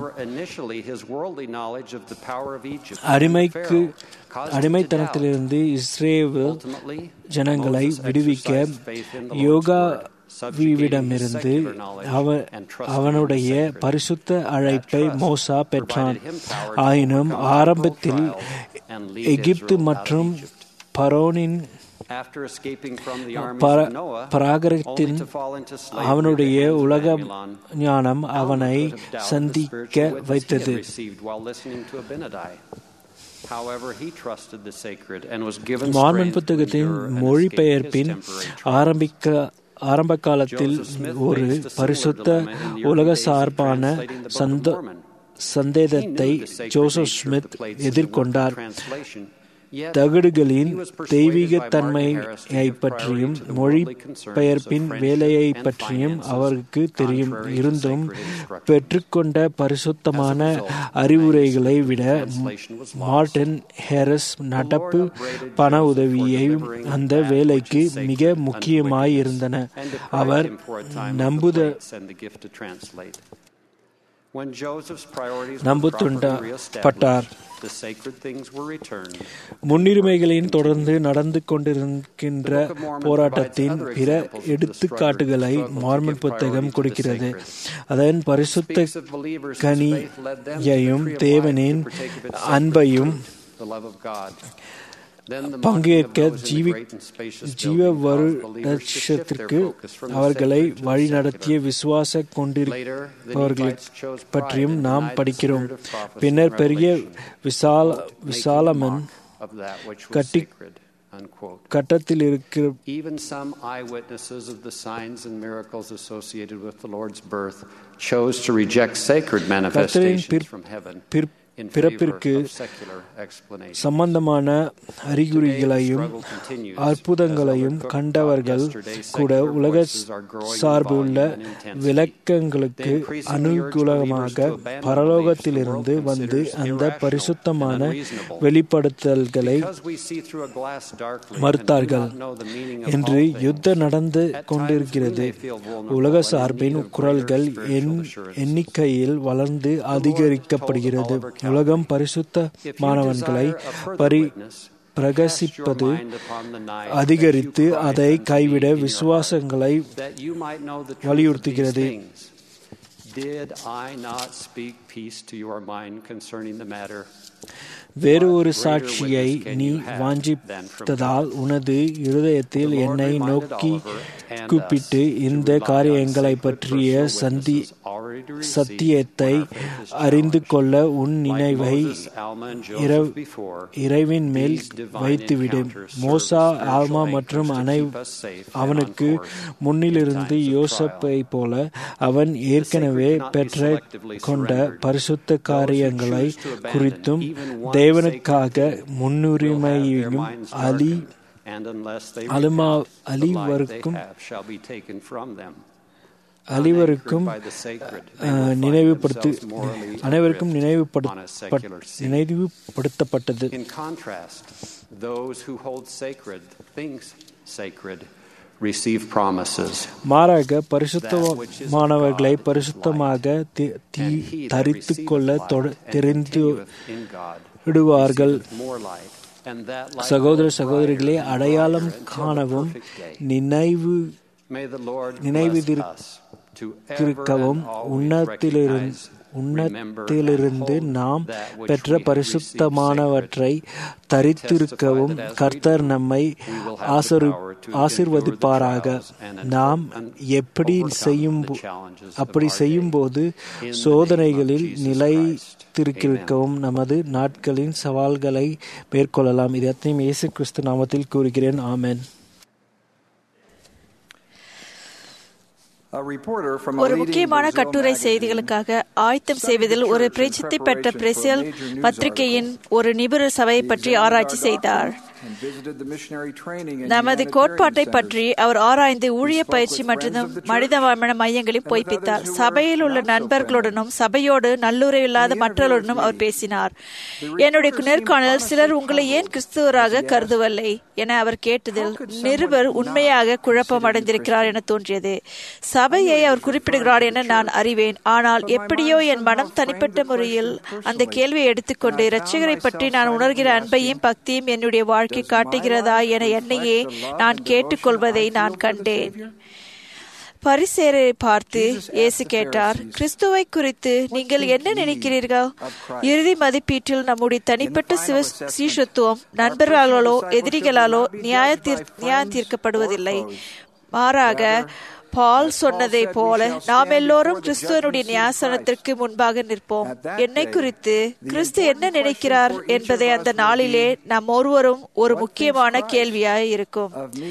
அடிமைக்கு அடிமைத்தனத்திலிருந்து இஸ்ரேல் ஜனங்களை விடுவிக்க யோகா விடமிருந்து அவனுடைய பரிசுத்த அழைப்பை மோசா பெற்றான் ஆயினும் ஆரம்பத்தில் எகிப்து மற்றும் பரோனின் பராகரத்தின் அவனுடைய உலக ஞானம் அவனை சந்திக்க வைத்தது மார்மன் புத்தகத்தின் மொழிபெயர்ப்பின் ஆரம்பிக்க ஆரம்ப காலத்தில் ஒரு பரிசுத்த உலக சார்பான சந்த சந்தேகத்தை ஜோசப் ஸ்மித் எதிர்கொண்டார் தகடுகளின் தெய்வீக தன்மையை பற்றியும் மொழி பெயர்ப்பின் வேலையை பற்றியும் அவருக்கு தெரியும் இருந்தும் பெற்றுக்கொண்ட பரிசுத்தமான அறிவுரைகளை விட மார்டின் ஹேரஸ் நடப்பு பண உதவியையும் அந்த வேலைக்கு மிக முக்கியமாய் இருந்தன அவர் நம்புத நம்புத்துண்டப்பட்டார் முன்னுரிமைகளின் தொடர்ந்து நடந்து கொண்டிருக்கின்ற போராட்டத்தின் பிற எடுத்துக்காட்டுகளை மார்மன் புத்தகம் கொடுக்கிறது அதன் பரிசுத்த கனியையும் தேவனின் அன்பையும் பங்கேற்க ஜீவி ஜீவ வருடத்திற்கு அவர்களை வழிநடத்திய விசுவாச கொண்டிருப்பவர்களை பற்றியும் நாம் படிக்கிறோம் பின்னர் பெரிய விசால விசாலமன் கட்டி கட்டத்தில் இருக்கிற Even some eyewitnesses of the signs and miracles associated with the Lord's birth chose to reject sacred manifestations from heaven in favor பிறப்பிற்கு of secular explanation. சம்பந்தமான அறிகுறிகளையும் அற்புதங்களையும் கண்டவர்கள் கூட உலக சார்புள்ள விளக்கங்களுக்கு அனுகூலமாக பரலோகத்திலிருந்து வந்து அந்த பரிசுத்தமான வெளிப்படுத்தல்களை Because we see through a glass darkly and do மறுத்தார்கள் not know the meaning of என்று all things, யுத்த நடந்து கொண்டிருக்கிறது உலக சார்பின் குரல்கள் எண் எண்ணிக்கையில் வளர்ந்து அதிகரிக்கப்படுகிறது உலகம் பரிசுத்தமானவன்களை பரி பிரகசிப்பது அதிகரித்து அதை கைவிட விசுவாசங்களை that you might know the truth of these வலியுறுத்துகிறது things. Did I not speak peace to your mind concerning the matter? வேறு ஒரு சாட்சியை நீ வாஞ்சித்ததால் உனது இருதயத்தில் என்னை நோக்கி கூப்பிட்டு இந்த காரியங்களை பற்றிய சந்தி சத்தியத்தை அறிந்து கொள்ள உன் நினைவை இரவ்- இறைவின் மேல் வைத்துவிடு மோசா ஆல்மா மற்றும் அனை அவனுக்கு முன்னிலிருந்து யோசப்பை போல அவன் ஏற்கனவே பெற்ற கொண்ட பரிசுத்த காரியங்களை குறித்தும் தேவனுக்காக முன்னுரிமையையும் அலி And unless they அலுமா repent, the life they அழிவருக்கும் have shall be taken from them. அனைவருக்கும் By the sacred, they ah, will find நினைவுபடுத்து themselves morally அனைவருக்கும் adrift நினைவுபடு on a secular scene. நினைவுபடுத்தப்பட்டது In contrast, those who hold sacred things sacred receive promises. மாறாக பரிசுத்தமானவர்களை பரிசுத்தமாக தி- தி- தரித்து கொள்ள தொட- தெரிந்து In God, விடுவார்கள் more light, and that light சகோதர will சகோதரிகளே brighter அடையாளம் until the காணவும் perfect day. நினைவு May the Lord நினைவிதிரு- bless us to ever திருக்கவும் and always உன்னத்திலிருந்து recognize, உன்னத்திலிருந்து remember, and நாம் hold that which பெற்ற we have பரிசுத்தமானவற்றை தரித்திருக்கவும் கர்த்தர் நம்மை ஆசீர் ஆசிர்வதிப்பாராக நாம் எப்படி செய்யும் போ- அப்படி செய்யும்போது சோதனைகளில் நிலைத்திருக்கவும் நமது நாட்களின் சவால்களை மேற்கொள்ளலாம் இது அத்தனையும் இயேசு கிறிஸ்து நாமத்தில் கூறுகிறேன் ஆமென் ஒரு முக்கியமான கட்டுரை செய்திகளுக்காக ஆயத்தம் செய்வதில் ஒரு பிரசித்தி பெற்ற பிரேசில் பத்திரிகையின் ஒரு நிபுணர் சபையை பற்றி ஆராய்ச்சி செய்தார் நமது கோட்பாட்டை பற்றி அவர் ஆராய்ந்து ஊழிய பயிற்சி மற்றும் மனிதவள மையங்களில் பொய்ப்பித்தார் சபையில் உள்ள நண்பர்களுடனும் சபையோடு நல்லுறவில்லாத மற்றவர்களுடனும் அவர் பேசினார் என்னுடைய நேர்காணலில் சிலர் உங்களை ஏன் கிறிஸ்துவராக கருதுவதில்லை என அவர் கேட்டதில் நிருபர் உண்மையாக குழப்பம் அடைந்திருக்கிறார் என தோன்றியது சபையை அவர் குறிப்பிடுகிறார் என நான் அறிவேன் ஆனால் எப்படியோ என் மனம் தனிப்பட்ட முறையில் அந்த கேள்வியை எடுத்துக்கொண்டு இரட்சகரை பற்றி நான் உணர்கிற அன்பையும் பக்தியும் என்னுடைய வாழ்க்கை காட்டுகிறதா என என்னையே நான் கேட்டுக்கொள்வதை நான் கண்டேன் பரிசேரை பார்த்து இயேசு கேட்டார் கிறிஸ்துவை குறித்து நீங்கள் என்ன நினைக்கிறீர்கள் இறுதி மதிப்பீட்டில் நம்முடைய தனிப்பட்ட சிவ சீஷத்துவம் நண்பர்களாலோ எதிரிகளாலோ நியாய நியாயம் தீர்க்கப்படுவதில்லை மாறாக பால் சொன்னதை போல நாம் எல்லோரும் கிறிஸ்துவனுடைய நியாசனத்திற்கு முன்பாக நிற்போம் என்னை குறித்து கிறிஸ்து என்ன நினைக்கிறார் என்பதை அந்த நாளிலே நாம் ஒருவரும் ஒரு முக்கியமான கேள்வியாய் இருக்கும்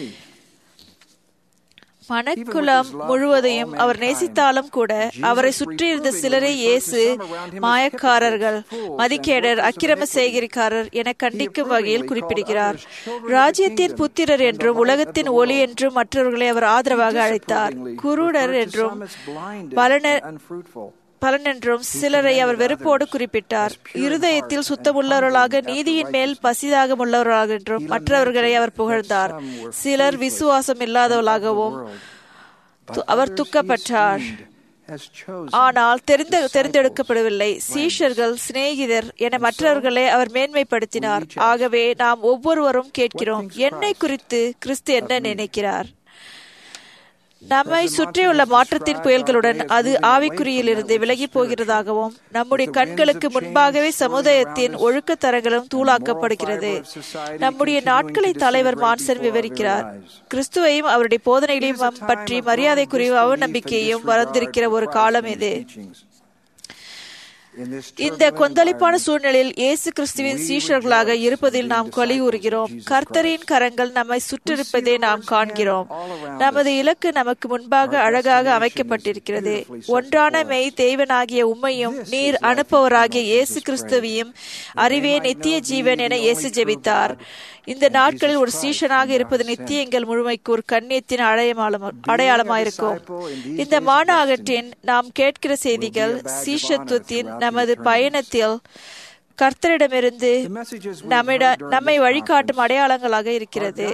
மனக்குளம் முழுவதையும் அவர் நேசித்தாலும் கூட அவரை சுற்றியிருந்த சிலரை இயேசு மாயக்காரர்கள் மதிக்கேடர் அக்கிரம சேகரிக்காரர் என கண்டிக்கும் வகையில் குறிப்பிடுகிறார் ராஜ்யத்தின் புத்திரர் என்றும் உலகத்தின் ஒளி என்றும் மற்றவர்களை அவர் ஆதரவாக அழைத்தார் குருடர் என்றும் பலனர் பலனென்றும் சிலரை அவர் வெறுப்போடு குறிப்பிட்டார் இருதயத்தில் சுத்தமுள்ளவர்களாக நீதியின் மேல் பசிதாக உள்ளவர்களாக என்றும் மற்றவர்களை அவர் புகழ்ந்தார் சிலர் விசுவாசம் இல்லாதவர்களாகவும் அவர் துக்கப்பட்டார் ஆனால் தெரிந்த தெரிந்தெடுக்கப்படவில்லை சீஷர்கள் சிநேகிதர் என மற்றவர்களை அவர் மேன்மைப்படுத்தினார் ஆகவே நாம் ஒவ்வொருவரும் கேட்கிறோம் என்னை குறித்து கிறிஸ்து என்ன நினைக்கிறார் நம்மை சுற்றியுள்ள மாற்றத்தின் புயல்களுடன் அது ஆவிக்குறியிலிருந்து விலகி போகிறதாகவும் நம்முடைய கண்களுக்கு முன்பாகவே சமுதாயத்தின் ஒழுக்க தரங்களும் தூளாக்கப்படுகிறது நம்முடைய நாட்களை தலைவர் மான்சன் விவரிக்கிறார் கிறிஸ்துவையும் அவருடைய போதனைகளையும் பற்றி மரியாதைக்குரிய அவநம்பிக்கையும் வளர்ந்திருக்கிற ஒரு காலம் இது இந்த கொந்தளிப்பான சூழ்நிலையில் இயேசு கிறிஸ்துவின் சீஷர்களாக இருப்பதில் நாம் கலிகூறுகிறோம் கர்த்தரின் கரங்கள் நம்மை சுற்றிருப்பதை நாம் காண்கிறோம் நமது இலக்கு நமக்கு முன்பாக அழகாக அமைக்கப்பட்டிருக்கிறது ஒன்றான மெய் தேவனாகிய உம்மையும் நீர் அனுப்பவராகிய இயேசு கிறிஸ்துவையும் அறிவே நித்திய ஜீவன் என இயேசு ஜெபித்தார் இந்த நாட்களில் ஒரு சீஷனாக இருப்பது நித்திய எங்கள் முழுமைக்கு ஒரு கண்ணியத்தின் அடையாளம் அடையாளமாயிருக்கும் இந்த மாநாகத்தின் நாம் கேட்கிற செய்திகள் சீஷத்துவத்தின் நமது பயணத்தில் கர்த்தரிடமிருந்து நம்மிட நம்மை வழிகாட்டும் அடையாளங்களாக இருக்கிறது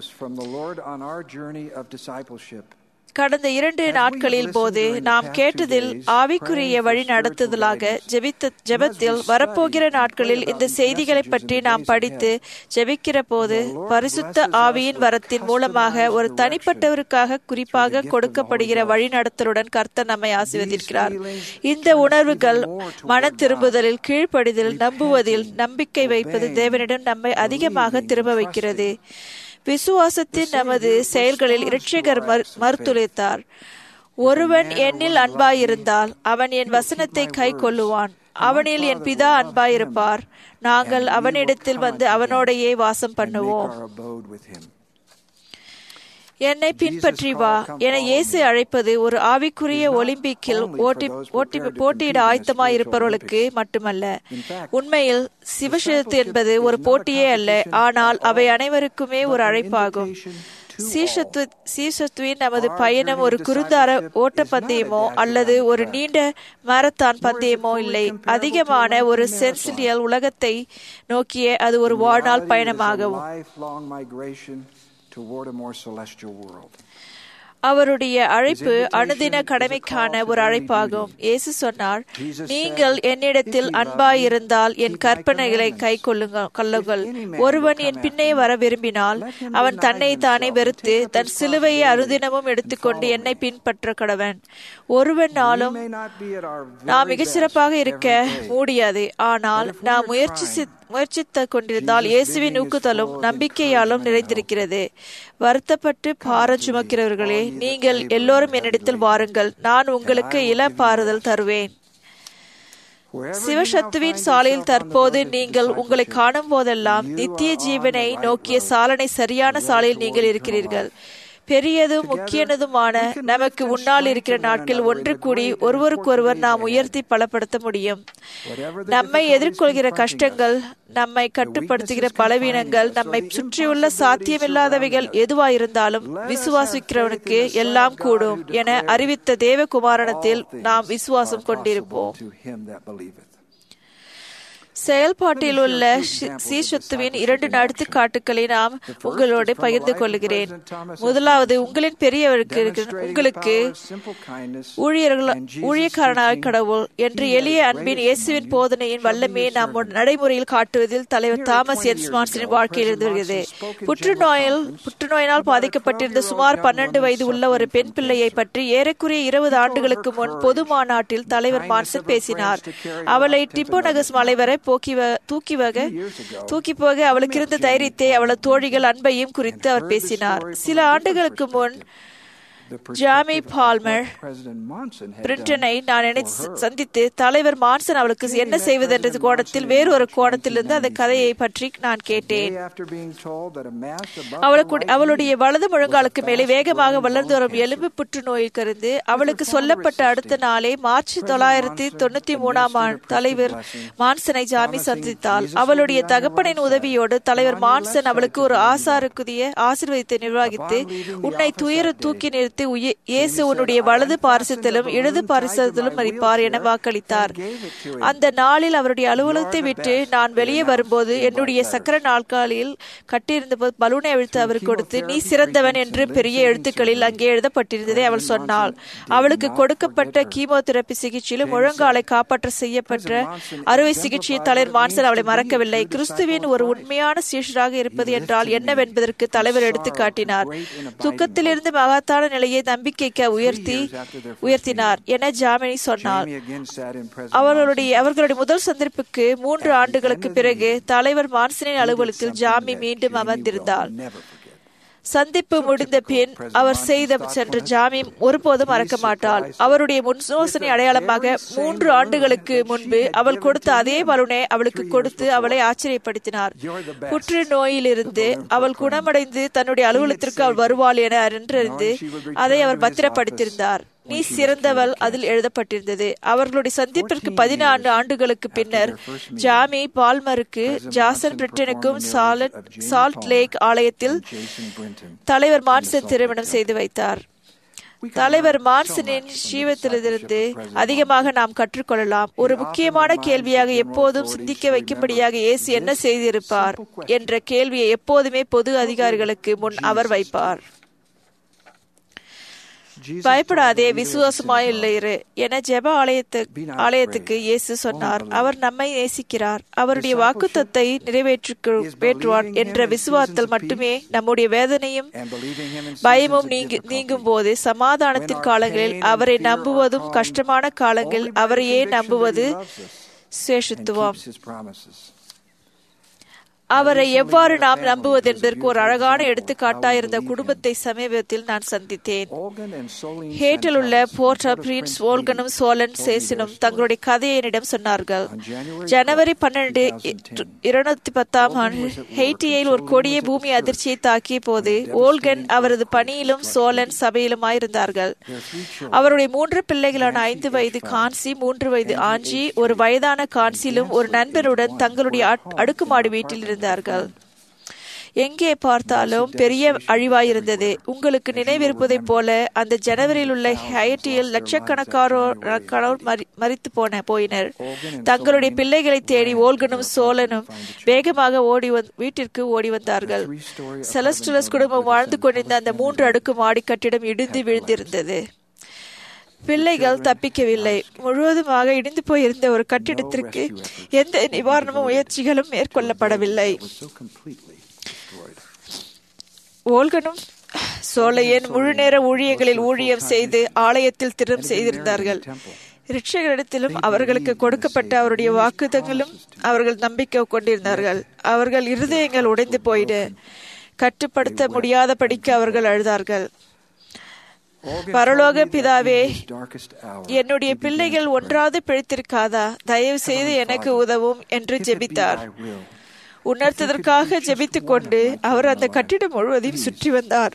கடந்த இரண்டு நாட்களில் போது நாம் கேட்டதில் ஆவிக்குரிய வழி நடத்துதலாக ஜெபித்த ஜெபத்தில் வரப்போகிற நாட்களில் இந்த செய்திகளை பற்றி நாம் படித்து ஜெபிக்கிற போது பரிசுத்த ஆவியின் வரத்தின் மூலமாக ஒரு தனிப்பட்டவருக்காக குறிப்பாக கொடுக்கப்படுகிற வழி நடத்தலுடன் கர்த்தர் நம்மை ஆசிர்வதிக்கிறார் இந்த உணர்வுகள் மன திரும்புதலில் கீழ்ப்படிதல் நம்புவதில் நம்பிக்கை வைப்பது தேவனிடம் நம்மை அதிகமாக திரும்ப வைக்கிறது விசுவாசத்தின் நமது செயல்களில் இரட்சகர் மறுத்துளைத்தார் ஒருவன் என்னில் அன்பாயிருந்தால் அவன் என் வசனத்தை கை கொள்ளுவான் அவனில் என் பிதா அன்பாயிருப்பார் நாங்கள் அவனிடத்தில் வந்து அவனோடையே வாசம் பண்ணுவோம் என்னை பின்பற்றி வா என இயேசு அழைப்பது ஒரு ஆவிக்குரிய ஒலிம்பிக்கில் ஓட்டி போட்டியிட ஆயத்தமாய் இருப்பவர்களுக்கு மட்டுமல்ல உண்மையில் சிவசத்து என்பது ஒரு போட்டியே அல்ல ஆனால் அவை அனைவருக்குமே ஒரு அழைப்பாகும் சீஷத்து சீஷத்துவின் நமது பயணம் ஒரு குறுந்தார ஓட்ட பந்தயமோ அல்லது ஒரு நீண்ட மாரத்தான் பந்தயமோ இல்லை அதிகமான ஒரு சென்சிலியல் உலகத்தை நோக்கிய அது ஒரு வாழ்நாள் பயணமாகவும் அவருடைய அழைப்பு அனுதின கடமைக்கான ஒரு அழைப்பாகும் இயேசு சொன்னார் நீங்கள் என்னிடத்தில் அன்பாயிருந்தால் என் கற்பனைகளை கை கொள்ளுங்கள் கொள்ளுங்கள் ஒருவன் என் பின்னே வர விரும்பினால் அவன் தன்னை தானே வெறுத்து தன் சிலுவையை அனுதினமும் எடுத்துக்கொண்டு என்னை பின்பற்ற கடவன் ஒருவனாலும் நாம் மிகச் சிறப்பாக இருக்க முடியாது ஆனால் நாம் முயற்சி முயற்சித்து கொண்டிருந்தால் இயேசுவின் ஊக்குதலும் நம்பிக்கையாலும் நிறைந்திருக்கிறது வருத்தப்பட்டு பாரம் சுமக்கிறவர்களே நீங்கள் எல்லோரும் என்னிடத்தில் வாருங்கள் நான் உங்களுக்கு இள பாறுதல் தருவேன் சிவசத்துவின் சாலையில் தற்போது நீங்கள் உங்களை காணும் போதெல்லாம் நித்திய ஜீவனை நோக்கிய சாலனை சரியான சாலையில் நீங்கள் இருக்கிறீர்கள் பெரியதும் முக்கியனதுமான நமக்கு முன்னால் இருக்கிற நாட்கள் ஒன்று கூடி ஒருவருக்கொருவர் நாம் உயர்த்தி பலப்படுத்த முடியும் நம்மை எதிர்கொள்கிற கஷ்டங்கள் நம்மை கட்டுப்படுத்துகிற பலவீனங்கள் நம்மை சுற்றியுள்ள சாத்தியமில்லாதவைகள் எதுவாயிருந்தாலும் விசுவாசிக்கிறவனுக்கு எல்லாம் கூடும் என அறிவித்த தேவகுமாரணத்தில் நாம் விசுவாசம் கொண்டிருப்போம் செயல்பாட்டில் உள்ள சீசத்துவின் இரண்டு நடத்துக்காட்டுகளை நாம் உங்களோடு பகிர்ந்து கொள்கிறேன் முதலாவது உங்களின் பெரியவருக்கு உங்களுக்கு ஊழியர்கள் ஊழியக்காரனாக கடவுள் என்று எளிய அன்பின் இயேசுவின் போதனையின் வல்லமையை நாம் நடைமுறையில் காட்டுவதில் தலைவர் தாமஸ் என்ஸ்மான்ஸின் வாழ்க்கையில் இருந்து வருகிறது புற்றுநோயில் புற்றுநோயினால் பாதிக்கப்பட்டிருந்த சுமார் பன்னெண்டு வயது உள்ள ஒரு பெண் பிள்ளையை பற்றி ஏறக்குறைய இருபது ஆண்டுகளுக்கு முன் பொது மாநாட்டில் தலைவர் மான்சன் பேசினார் அவளை டிம்போனகஸ் மலை வரை போக்கி தூக்கி வக தூக்கி போக அவளுக்கு இருந்த தைரியத்தை அவளது தோழிகள் அன்பையும் குறித்து அவர் பேசினார் சில ஆண்டுகளுக்கு முன் ஜாமி பால்மர் பிரிண்டனை நான் சந்தித்து தலைவர் மான்சன் அவளுக்கு என்ன செய்வது என்ற கோணத்தில் வேறு ஒரு கோணத்திலிருந்து அந்த கதையை பற்றி நான் கேட்டேன் அவளுக்கு அவளுடைய வலது முழங்காலுக்கு மேலே வேகமாக வளர்ந்து வரும் எலும்பு புற்றுநோய்க்கு இருந்து அவளுக்கு சொல்லப்பட்ட அடுத்த நாளே மார்ச் தொள்ளாயிரத்தி தொண்ணூத்தி மூணாம் ஆண்டு தலைவர் மான்சனை ஜாமி சந்தித்தாள் அவளுடைய தகப்பனின் உதவியோடு தலைவர் மான்சன் அவளுக்கு ஒரு ஆசாருக்குரிய ஆசிர்வதித்தை நிர்வகித்து உன்னை துயர தூக்கி நிறுத்தி வைத்து இயேசு உன்னுடைய வலது பாரிசத்திலும் இடது பாரிசத்திலும் மறிப்பார் என வாக்களித்தார் அந்த நாளில் அவருடைய அலுவலகத்தை விட்டு நான் வெளியே வரும்போது என்னுடைய சக்கர நாற்காலியில் கட்டியிருந்த பலூனை அவிழ்த்து அவருக்கு கொடுத்து நீ சிறந்தவன் என்று பெரிய எழுத்துக்களில் அங்கே எழுதப்பட்டிருந்ததை அவள் சொன்னாள் அவளுக்கு கொடுக்கப்பட்ட கீமோதெரப்பி சிகிச்சையிலும் முழங்காலை காப்பாற்ற செய்யப்பட்ட அறுவை சிகிச்சையை தலைவர் மான்சன் அவளை மறக்கவில்லை கிறிஸ்துவின் ஒரு உண்மையான சீஷராக இருப்பது என்றால் என்னவென்பதற்கு தலைவர் எடுத்து காட்டினார் துக்கத்திலிருந்து மகத்தான நிலை நிலையை நம்பிக்கைக்கு உயர்த்தி உயர்த்தினார் என ஜாமினி சொன்னார் அவர்களுடைய அவர்களுடைய முதல் சந்திப்புக்கு மூன்று ஆண்டுகளுக்கு பிறகு தலைவர் மான்சனின் அலுவலகத்தில் ஜாமி மீண்டும் அமர்ந்திருந்தார் சந்திப்பு முடிந்த பின் அவர் செய்த சென்ற ஜாமி ஒருபோதும் மறக்க மாட்டாள் அவருடைய முன்யோசனை அடையாளமாக மூன்று ஆண்டுகளுக்கு முன்பு அவள் கொடுத்த அதே பலூனை அவளுக்கு கொடுத்து அவளை ஆச்சரியப்படுத்தினார் புற்று நோயிலிருந்து அவள் குணமடைந்து தன்னுடைய அலுவலகத்திற்கு அவள் வருவாள் என அறிந்திருந்து அதை அவர் பத்திரப்படுத்தியிருந்தார் நீ சிறந்தவள் அதில் எழுதப்பட்டிருந்தது அவர்களுடைய சந்திப்பிற்கு பதினான்கு ஆண்டுகளுக்கு பின்னர் ஜாமி பால்மருக்கு ஜாசன் பிரிட்டனுக்கும் சால்ட் லேக் ஆலயத்தில் தலைவர் மான்சன் திருமணம் செய்து வைத்தார் தலைவர் மான்சனின் ஜீவத்திலிருந்து அதிகமாக நாம் கற்றுக்கொள்ளலாம் ஒரு முக்கியமான கேள்வியாக எப்போதும் சிந்திக்க வைக்கும்படியாக இயேசு என்ன செய்திருப்பார் என்ற கேள்வியை எப்போதுமே பொது அதிகாரிகளுக்கு முன் அவர் வைப்பார் பயப்படாதே விசுவாசமாயிரு என ஜெப ஆலயத்து ஆலயத்துக்கு இயேசு சொன்னார் அவர் நம்மை நேசிக்கிறார் அவருடைய வாக்குத்தத்தை நிறைவேற்றுவார் என்ற விசுவாசத்தில் மட்டுமே நம்முடைய வேதனையும் பயமும் நீங்கி நீங்கும் போது சமாதானத்தின் காலங்களில் அவரை நம்புவதும் கஷ்டமான காலங்களில் அவரையே நம்புவது சேஷத்துவம் அவரை எவ்வாறு நாம் நம்புவது என்பதற்கு ஒரு அழகான எடுத்துக்காட்டாயிருந்த குடும்பத்தை சமீபத்தில் நான் சந்தித்தேன் ஹேட்டில் உள்ள போர்ட் பிரின்ஸ் ஓல்கனும் சோலன் சேசினும் தங்களுடைய கதையை என்னிடம் சொன்னார்கள் ஜனவரி பன்னெண்டு இருநூத்தி பத்தாம் ஆண்டு ஹெய்டியில் ஒரு கொடிய பூமி அதிர்ச்சியை தாக்கிய போது ஓல்கன் அவரது பணியிலும் சோலன் சபையிலுமாயிருந்தார்கள் அவருடைய மூன்று பிள்ளைகளான ஐந்து வயது கான்சி மூன்று வயது ஆஞ்சி ஒரு வயதான கான்சிலும் ஒரு நண்பருடன் தங்களுடைய அடுக்குமாடி வீட்டில் இருந்தார்கள் எங்கே பார்த்தாலும் பெரிய அழிவாயிருந்தது உங்களுக்கு நினைவிருப்பதைப் போல அந்த ஜனவரியில் உள்ள ஹயட்டியில் லட்சக்கணக்கானோர் மறித்து போன போயினர் தங்களுடைய பிள்ளைகளை தேடி ஓல்கனும் சோழனும் வேகமாக ஓடி வீட்டிற்கு ஓடி வந்தார்கள் செலஸ்டலஸ் குடும்பம் வாழ்ந்து கொண்டிருந்த அந்த மூன்று அடுக்கு மாடி கட்டிடம் இடிந்து விழுந்திருந்தது பிள்ளைகள் தப்பிக்கவில்லை முழுவதுமாக இடிந்து போயிருந்த ஒரு கட்டிடத்திற்கு எந்த நிவாரண முயற்சிகளும் மேற்கொள்ளப்படவில்லை ஓல்கனும் சோலையன் முழு நேர ஊழியங்களில் ஊழியம் செய்து ஆலயத்தில் திறம் செய்திருந்தார்கள் ரிட்சகரிடத்திலும் அவர்களுக்கு கொடுக்கப்பட்ட அவருடைய வாக்குதங்களும் அவர்கள் நம்பிக்கை கொண்டிருந்தார்கள் அவர்கள் இருதயங்கள் உடைந்து போயிட கட்டுப்படுத்த முடியாதபடிக்கு அவர்கள் அழுதார்கள் பரலோக பிதாவே என்னுடைய பிள்ளைகள் ஒன்றாவது பிழைத்திருக்காதா தயவு செய்து எனக்கு உதவும் என்று ஜெபித்தார் உணர்த்ததற்காக ஜெபித்துக் கொண்டு அவர் அந்த கட்டிடம் முழுவதையும் சுற்றி வந்தார்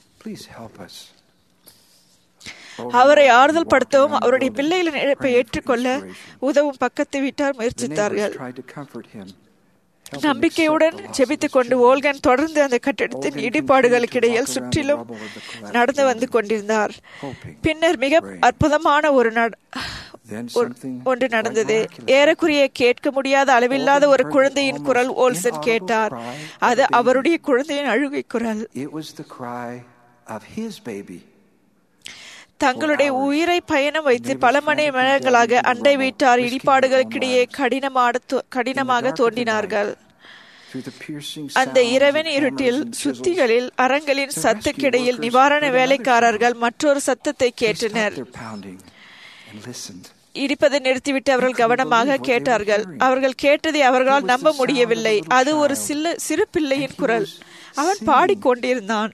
அவரை ஆறுதல் படுத்தவும் அவருடைய பிள்ளைகளின் இழப்பை ஏற்றுக்கொள்ள உதவும் பக்கத்து வீட்டார் முயற்சித்தார்கள் நம்பிக்கையுடன் ஜெபித்துக் கொண்டு ஓல்கன் தொடர்ந்து அந்த கட்டிடத்தின் இடிபாடுகளுக்கு இடையில் சுற்றிலும் நடந்து வந்து கொண்டிருந்தார் பின்னர் மிக அற்புதமான ஒரு ஒன்று நடந்தது ஏறக்குறைய கேட்க முடியாத அளவில்லாத ஒரு குழந்தையின் குரல் ஓல்சன் கேட்டார் அது அவருடைய குழந்தையின் அழுகை குரல் தங்களுடைய உயிரை பயணம் வைத்து பல மணி நேரங்களாக அண்டை வீட்டார் இடிபாடுகளுக்கிடையே கடினமாக கடினமாக தோன்றினார்கள் அந்த இரவின் இருட்டில் சுத்திகளில் அரங்களின் சத்துக்கிடையில் நிவாரண வேலைக்காரர்கள் மற்றொரு சத்தத்தை கேட்டனர் இடிப்பதை நிறுத்திவிட்டு அவர்கள் கவனமாக கேட்டார்கள் அவர்கள் கேட்டதை அவர்களால் நம்ப முடியவில்லை அது ஒரு சில்ல சிறு பிள்ளையின் குரல் அவன் பாடிக்கொண்டிருந்தான்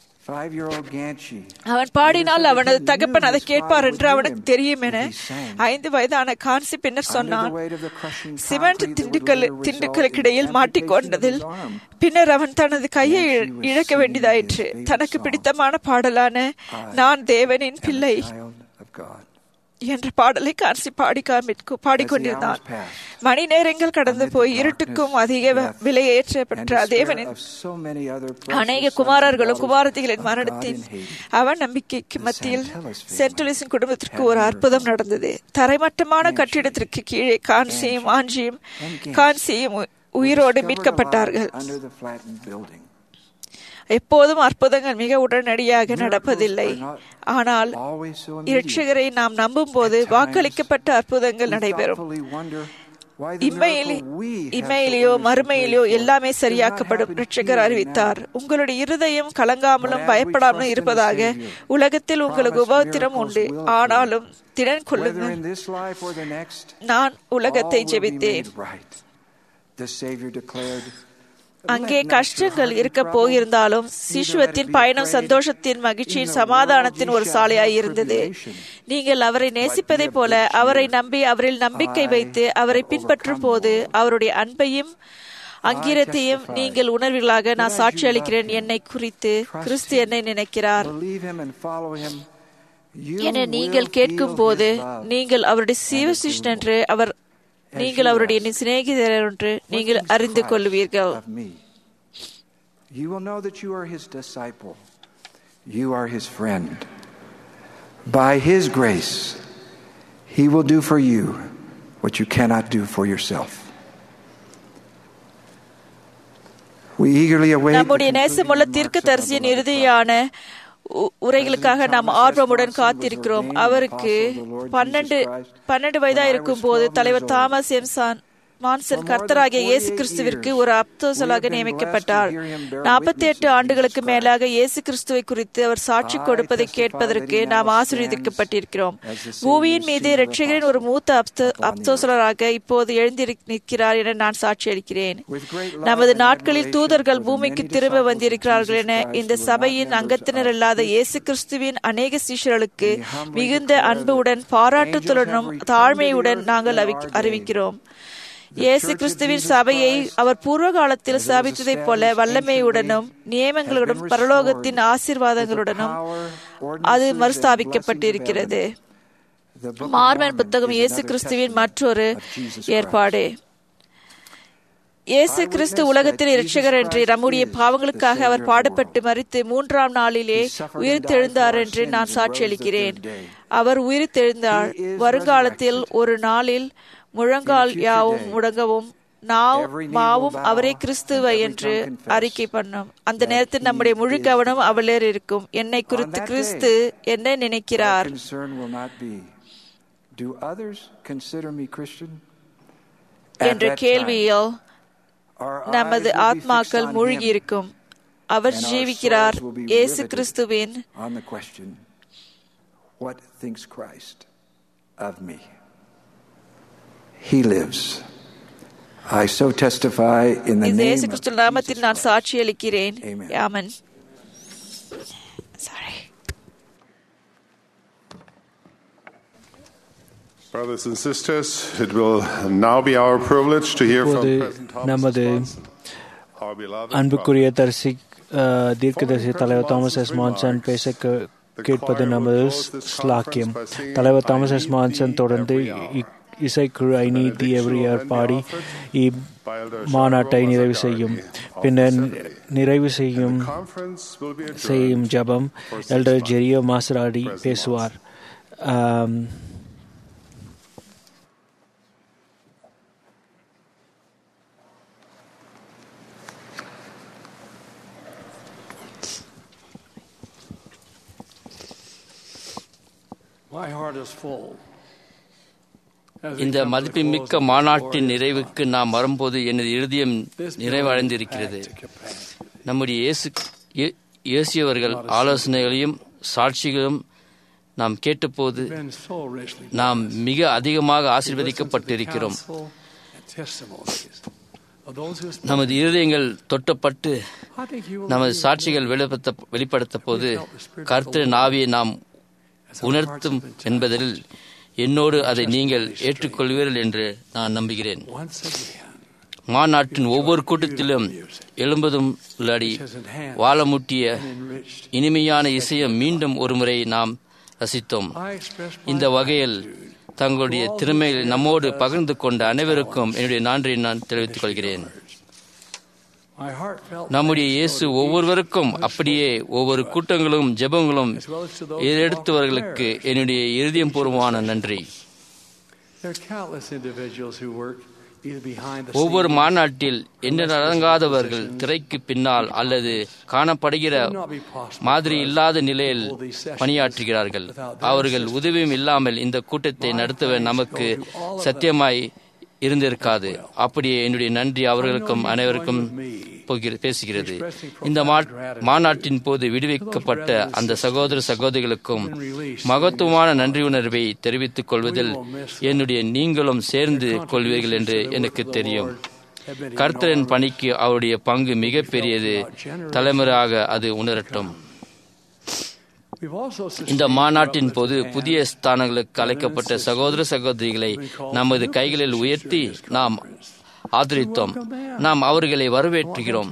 அவன் பாடினால் அவனது தகப்பன் அதை கேட்பார் என்று அவனுக்கு தெரியும் என ஐந்து வயதான கான்சி பின்னர் சொன்னான் சிமெண்ட் திண்டுக்கல் திண்டுக்களுக்கிடையில் மாட்டிக்கொண்டதில் பின்னர் அவன் தனது கையை இழக்க வேண்டியதாயிற்று தனக்கு பிடித்தமான பாடலான நான் தேவனின் பிள்ளை என்ற பாடலை கான்சி பாடி பாடிக்கொண்டிருந்தான் மணி நேரங்கள் கடந்து போய் இருட்டுக்கும் அதிக விலையேற்றப்பட்ட தேவனின் அநேக குமாரர்களும் குமாரத்திகளின் மரணத்தின் அவன் நம்பிக்கைக்கு மத்தியில் சென்ட்ரலிஸின் குடும்பத்திற்கு ஒரு அற்புதம் நடந்தது தரைமட்டமான கட்டிடத்திற்கு கீழே கான்சியும் ஆஞ்சியும் கான்சியும் உயிரோடு மீட்கப்பட்டார்கள் எப்போதும் அற்புதங்கள் மிக உடனடியாக நடப்பதில்லை ஆனால் இரட்சகரை நாம் நம்பும் போது வாக்களிக்கப்பட்ட அற்புதங்கள் நடைபெறும் இம்மையிலேயோ மறுமையிலேயோ எல்லாமே சரியாக்கப்படும் ரட்சகர் அறிவித்தார் உங்களுடைய இருதயம் கலங்காமலும் பயப்படாமலும் இருப்பதாக உலகத்தில் உங்களுக்கு உபத்திரம் உண்டு ஆனாலும் திறன் கொள்ளுங்கள் நான் உலகத்தை ஜெபித்தேன் அங்கே கஷ்டங்கள் இருக்க போயிருந்தாலும் சிசுவத்தின் பயணம் சந்தோஷத்தின் மகிழ்ச்சியின் சமாதானத்தின் ஒரு சாலையாய் இருந்தது நீங்கள் அவரை நேசிப்பதைப் போல அவரை நம்பி அவரில் நம்பிக்கை வைத்து அவரை பின்பற்றும் போது அவருடைய அன்பையும் அங்கீரத்தையும் நீங்கள் உணர்வுகளாக நான் சாட்சி அளிக்கிறேன் என்னை குறித்து கிறிஸ்து என்னை நினைக்கிறார் என நீங்கள் கேட்கும் போது நீங்கள் அவருடைய சீவசிஷ்டன் என்று அவர் நீங்கள் அவருடைய சிநேகிதர் என்று நீங்கள் அறிந்து கொள்வீர்கள் You will know that you are his disciple. You are his friend. By his grace, he will do for you what you cannot do for yourself. We eagerly await நம்முடைய நேசமுள்ள தீர்க்க தரிசியின் இறுதியான உரைகளுக்காக நாம் ஆர்வமுடன் காத்திருக்கிறோம் அவருக்கு பன்னெண்டு பன்னெண்டு வயதா இருக்கும் போது தலைவர் தாமஸ் எம்சான் மான்சன் கர்த்தராகிய இயேசு கிறிஸ்துவிற்கு ஒரு அப்தோசலாக நியமிக்கப்பட்டார் நாற்பத்தி எட்டு ஆண்டுகளுக்கு மேலாக இயேசு கிறிஸ்துவை குறித்து அவர் சாட்சி கொடுப்பதை கேட்பதற்கு நாம் ஆசீர்வதிக்கப்பட்டிருக்கிறோம் பூமியின் மீது இரட்சகரின் ஒரு மூத்த அப்தோசலராக இப்போது எழுந்தி நிற்கிறார் என நான் சாட்சி அளிக்கிறேன் நமது நாட்களில் தூதர்கள் பூமிக்கு திரும்ப வந்திருக்கிறார்கள் என இந்த சபையின் அங்கத்தினர் இல்லாத இயேசு கிறிஸ்துவின் அநேக சீஷர்களுக்கு மிகுந்த அன்புடன் பாராட்டுத்துடனும் தாழ்மையுடன் நாங்கள் அறிவிக்கிறோம் இயேசு கிறிஸ்துவின் சபையை அவர் பூர்வ காலத்தில் ஸ்தாபித்ததைப் போல வல்லமையுடனும் நியமங்களுடன் பரலோகத்தின் ஆசீர்வாதங்களுடனும் அது மறுஸ்தாபிக்கப்பட்டிருக்கிறது மார்மன் புத்தகம் இயேசு கிறிஸ்துவின் மற்றொரு ஏற்பாடு இயேசு கிறிஸ்து உலகத்தில் இரட்சகர் என்று நம்முடைய பாவங்களுக்காக அவர் பாடுபட்டு மறித்து மூன்றாம் நாளிலே உயிர்த்தெழுந்தார் என்று நான் சாட்சியளிக்கிறேன் அவர் உயிர்த்தெழுந்தார் வருங்காலத்தில் ஒரு நாளில் முழங்கால் யாவும் முடங்கவும் நாம் மாவும் அவரே கிறிஸ்துவை என்று அறிக்கை பண்ணும் அந்த நேரத்தில் நம்முடைய முழு கவனம் அவளர் இருக்கும் என்னை குறித்து கிறிஸ்து என்ன நினைக்கிறார் என்ற கேள்வியில் நமது ஆத்மாக்கள் மூழ்கி இருக்கும் அவர் ஜீவிக்கிறார் இயேசு கிறிஸ்துவின் What thinks Christ of me? He lives. I so testify in the இந்த name இயேசு of கிறிஸ்து நாமத்தில் நான் சாட்சி அளிக்கிறேன் ஆமென் Brothers and sisters, it will now be our privilege to hear from இப்போது President Thomas நமது Swanson, our beloved அன்புக்குரிய தரிசி அஹ், தீர்க்கதரிசி தலைவர் தாமஸ் எஸ் மான்சன் பேச கே- கேட்பது நமது ஸ்லாக்கியம் தலைவர் தாமஸ் எஸ் மான்சன் தொடர்ந்து இ- இசைக்குழு I need thee every hour பாடி இம்மாநாட்டை நிறைவு செய்யும் பின்னர் நிறைவு செய்யும் செய்யும் ஜபம் எல்டர் ஜெரியோ மாசராடி பேசுவார் ஆம், My heart is full. இந்த மதிப்புமிக்க மாநாட்டின் நிறைவுக்கு நாம் வரும்போது எனது இருதயம் நிறைவடைந்திருக்கிறது நம்முடைய இயேசு இயே- இயேசுவர்கள் ஆலோசனைகளையும் சாட்சிகளும் நாம் கேட்டபோது Been so richly நாம் மிக அதிகமாக ஆசீர்வதிக்கப்பட்டிருக்கிறோம் counsel and testimonies of those who spoke. நமது இருதயங்கள் தொட்டப்பட்டு I think you will நமது agree சாட்சிகள் வெளிப்படுத்த வெளிப்படுத்த போது கர்த்தர் நாவியை நாம் உணர்த்தும் என்பதில் என்னோடு அதை நீங்கள் ஏற்றுக்கொள்வீர்கள் என்று நான் நம்புகிறேன் once again மாநாட்டின் ஒவ்வொரு கூட்டத்திலும் எழும்பதும் உள்ளாடி வாழமுட்டிய இனிமையான இசையை மீண்டும் ஒருமுறை நாம் ரசித்தோம் I express my இந்த வகையில் தங்களுடைய திறமைகளை நம்மோடு பகிர்ந்து கொண்ட அனைவருக்கும் என்னுடைய நன்றியை நான் தெரிவித்துக் கொள்கிறேன் my heartfelt நம்முடைய இயேசு ஒவ்வொருவருக்கும் அப்படியே ஒவ்வொரு கூட்டங்களும் ஜெபங்களும் ஏறெடுத்தவர்களுக்கு என்னுடைய இருதயம் பூர்வமான நன்றி There are countless individuals who work either behind the ஒவ்வொரு scenes மாநாட்டில் என்ன நடங்காதவர்கள் திரைக்கு பின்னால் அல்லது காணப்படுகிற மாதிரி இல்லாத நிலையில் பணியாற்றுகிறார்கள் அவர்கள் உதவியும் இல்லாமல் இந்த கூட்டத்தை நடத்துவ நமக்கு சத்தியமாய் இருந்திருக்காது அப்படியே என்னுடைய நன்றி அவர்களுக்கும் அனைவருக்கும் போகிற- பேசுகிறது இந்த மா- மாநாட்டின் போது விடுவிக்கப்பட்ட அந்த சகோதர சகோதரிகளுக்கும் மகத்துவமான நன்றி உணர்வை தெரிவித்துக் கொள்வதில் என்னுடைய நீங்களும் சேர்ந்து கொள்வீர்கள் என்று எனக்கு தெரியும் கர்த்தரின் பணிக்கு அவருடைய பங்கு மிக பெரியது தலைமுறையாக அது உணரட்டும் இந்த மாநாட்டின் போது புதிய ஸ்தானங்களுக்கு அழைக்கப்பட்ட சகோதர சகோதரிகளை நமது கைகளில் உயர்த்தி நாம் ஆதரித்தோம் நாம் அவர்களை வரவேற்றுகிறோம்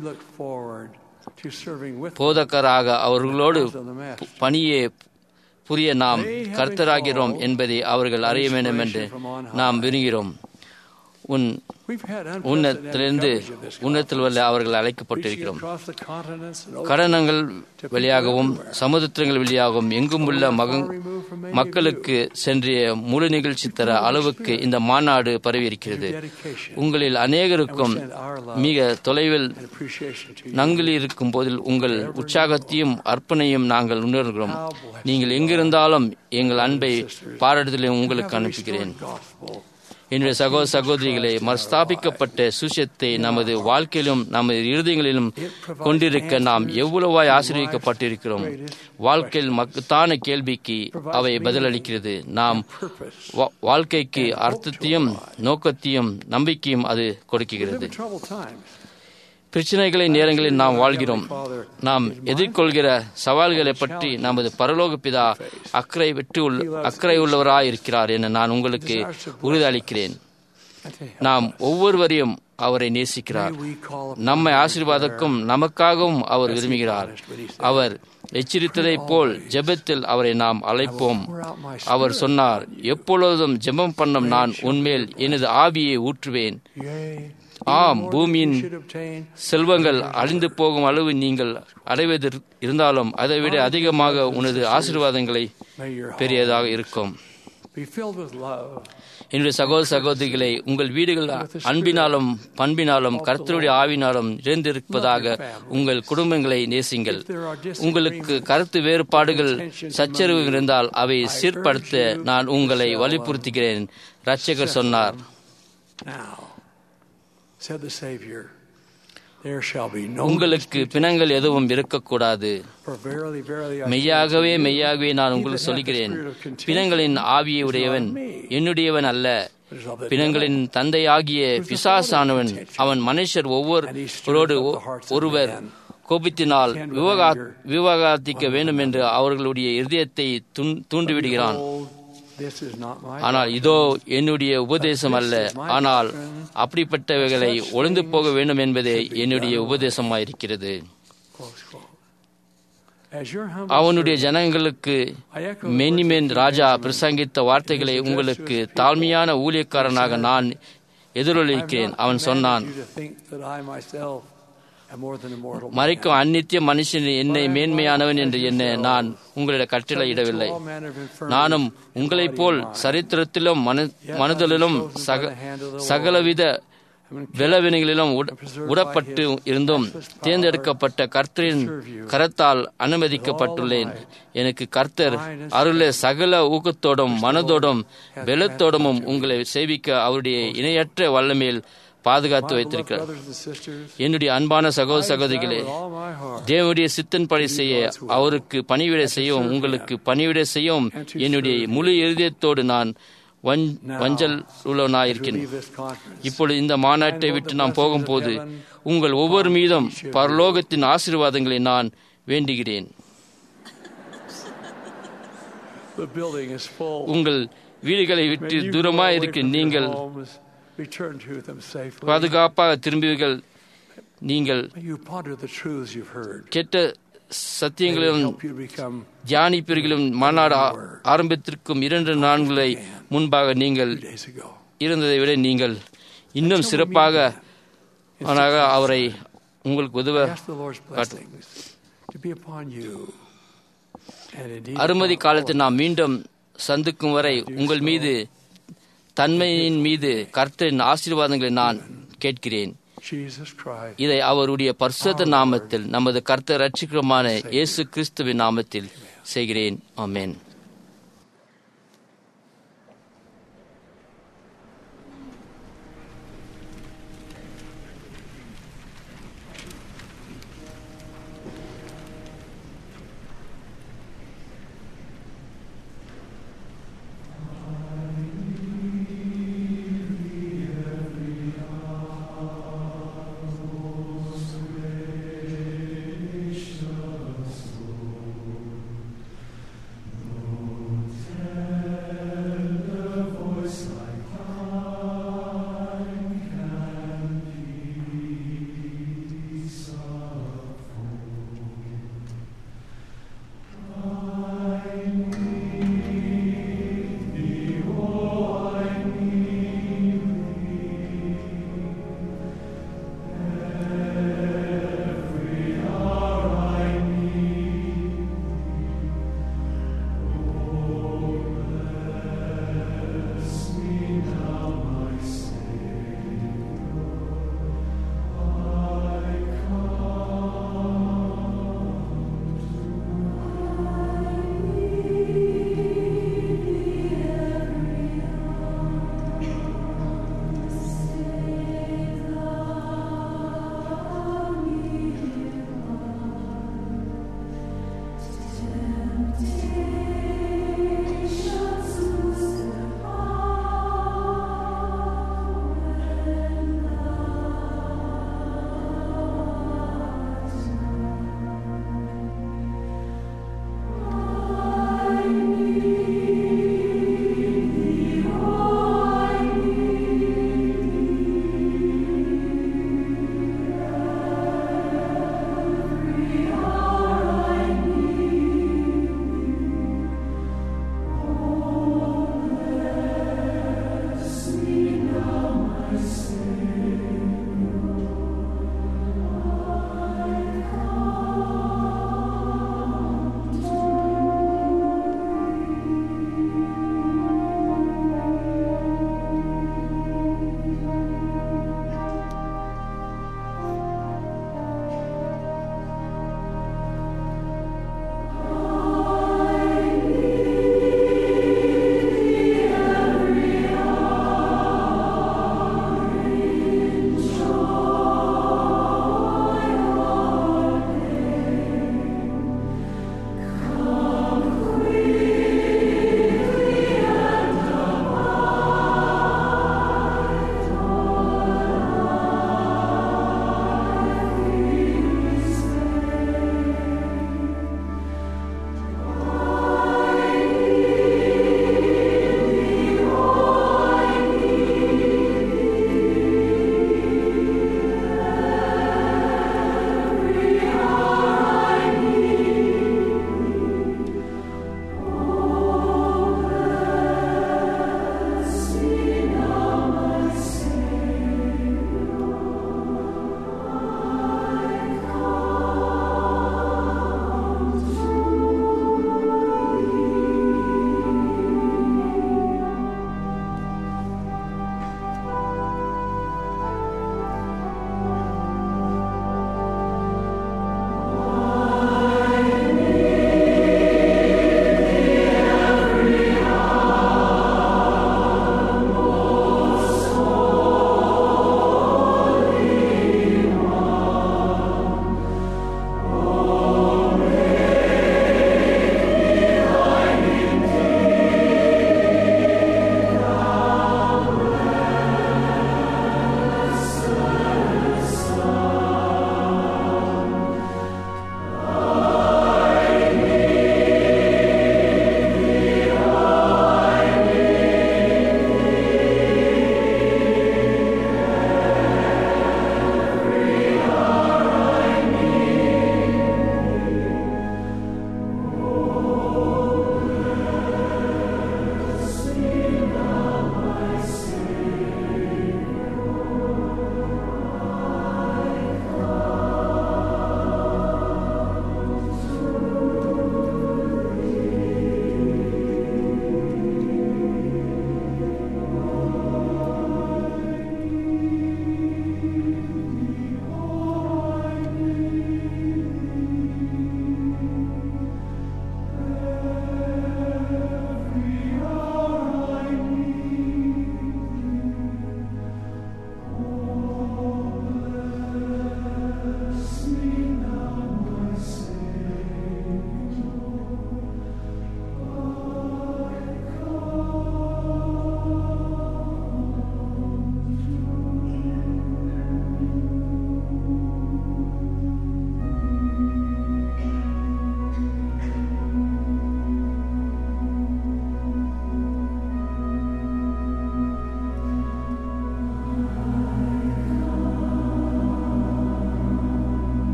போதகராக அவர்களோடு பணியே புரிய நாம் கர்த்தராகிறோம் என்பதை அவர்கள் அறிய வேண்டும் என்று நாம் விரும்புகிறோம் உன் உன்னத்திலிருந்து உன்னத்தில் வல்ல அவர்கள் அழைக்கப்பட்டிருக்கிறோம் கடனங்கள் வழியாகவும் சமுத்திரங்கள் வழியாகவும் எங்கும் உள்ள மக மக்களுக்கு சென்றிய முழு நிகழ்ச்சி தர அளவுக்கு இந்த மாநாடு பரவியிருக்கிறது உங்களில் அநேகருக்கும் மிக தொலைவில் நங்கில் இருக்கும் போதில் உங்கள் உற்சாகத்தையும் அர்ப்பணையும் நாங்கள் உணர்கிறோம் நீங்கள் எங்கிருந்தாலும் எங்கள் அன்பை பாராட்டுதலையும் உங்களுக்கு அனுப்புகிறேன் என்னுடைய சகோதர சகோதரிகளை மறுஸ்தாபிக்கப்பட்ட சுஷத்தை நமது வாழ்க்கையிலும் நமது இருதயங்களிலும் கொண்டிருக்க நாம் எவ்வளவாய் ஆசீர்விக்கப்பட்டிருக்கிறோம் வாழ்க்கையில் மகத்தான கேள்விக்கு அவை பதிலளிக்கிறது நாம் வாழ்க்கைக்கு அர்த்தத்தையும் நோக்கத்தையும் நம்பிக்கையும் அது கொடுக்கிறது பிரச்சனைகளை நேரங்களில் நாம் வாழ்கிறோம் நாம் எதிர்கொள்கிற சவால்களை பற்றி நமது பரலோக பிதா அக்கறை விட்டு அக்கறை உள்ளவராய் இருக்கிறார் என நான் உங்களுக்கு உறுதியளிக்கிறேன் நாம் ஒவ்வொருவரையும் அவரை நேசிக்கிறார் நம்மை ஆசீர்வாதக்கும் நமக்காகவும் அவர் விரும்புகிறார் அவர் எச்சரித்ததைப் போல் ஜெபத்தில் அவரை நாம் அழைப்போம் அவர் சொன்னார் எப்பொழுதும் ஜெபம் பண்ணும் நான் உன்மேல் எனது ஆவியை ஊற்றுவேன் ஆம் பூமியின் செல்வங்கள் அழிந்து போகும் அளவு நீங்கள் அடைவது இருந்தாலும் அதைவிட அதிகமாக உனது ஆசீர்வாதங்களை பெரியதாக இருக்கும் என்னுடைய சகோதர சகோதரிகளை உங்கள் வீடுகள் அன்பினாலும் பண்பினாலும் கருத்தருடைய ஆவினாலும் நிறைந்திருப்பதாக உங்கள் குடும்பங்களை நேசிங்கள் உங்களுக்கு கருத்து வேறுபாடுகள் சச்சரவு இருந்தால் அவை சீர்படுத்த நான் உங்களை வலியுறுத்துகிறேன் ரட்சகர் சொன்னார் உங்களுக்கு பிணங்கள் எதுவும் இருக்கக்கூடாது மெய்யாகவே மெய்யாகவே நான் உங்களுக்கு சொல்கிறேன் பிணங்களின் ஆவியை உடையவன் என்னுடையவன் அல்ல பிணங்களின் தந்தையாகிய பிசாசானவன் அவன் மனுஷர் ஒவ்வொருவரோடு ஒருவர் கோபித்தினால் விவகா விவகாரத்திக்க வேண்டும் என்று அவர்களுடைய இருதயத்தை தூண்டிவிடுகிறான் ஆனால் இதோ என்னுடைய உபதேசம் அல்ல ஆனால் அப்படிப்பட்டவைகளை ஒளிந்து போக வேண்டும் என்பதே என்னுடைய உபதேசமாயிருக்கிறது அவனுடைய ஜனங்களுக்கு மெனிமென் ராஜா பிரசங்கித்த வார்த்தைகளை உங்களுக்கு தாழ்மையான ஊழியக்காரனாக நான் எதிரொலிக்கிறேன் அவன் சொன்னான் மறைக்கும் அந்நித்திய மனுஷன் என்னை மேன்மையானவன் என்று என்ன நான் உங்களிடம் கட்டளையிடவில்லை நானும் உங்களைப் போல் சரித்திரத்திலும் மனு மனதிலும் சக சகலவித விளவினைகளிலும் உடப்பட்டு இருந்தும் தேர்ந்தெடுக்கப்பட்ட கர்த்தரின் கரத்தால் அனுமதிக்கப்பட்டுள்ளேன் எனக்கு கர்த்தர் அருள சகல ஊக்கத்தோடும் மனதோடும் வெள்ளத்தோடமும் உங்களை சேவிக்க அவருடைய இணையற்ற வல்லமையில் பாதுகாத்து வைத்திருக்கிறார் என்னுடைய அன்பான சகோதர சகோதரிகளே தேவனுடைய சித்தன்படி செய்ய அவருக்கு பணிவிட செய்யவும் உங்களுக்கு பணிவிட செய்யவும் என்னுடைய முழு இருதயத்தோடு நான் வஞ்சல் உள்ளவனாயிருக்கிறேன் இப்பொழுது இந்த மாநாட்டை விட்டு நாம் போகும்போது உங்கள் ஒவ்வொரு மீதும் பரலோகத்தின் ஆசீர்வாதங்களை நான் வேண்டுகிறேன் உங்கள் வீடுகளை விட்டு தூரமாக இருக்க நீங்கள் பாதுகாப்பாக திரும்புவீர்கள் நீங்கள் கெட்ட சத்தியங்களும் தியானிப்பீர்களும் மாநாடு ஆரம்பத்திற்கும் இரண்டு நான்களை முன்பாக நீங்கள் இருந்ததை விட நீங்கள் இன்னும் சிறப்பாக அவரை உங்களுக்கு உதவ அருமதி காலத்தில் நாம் மீண்டும் சந்திக்கும் வரை உங்கள் மீது தன்மையின் மீது கர்த்தரின் ஆசீர்வாதங்களை நான் கேட்கிறேன் இதை அவருடைய பரிசுத்த நாமத்தில் நமது கர்த்தர் ரட்சிகரமான இயேசு கிறிஸ்துவின் நாமத்தில் செய்கிறேன் ஆமேன்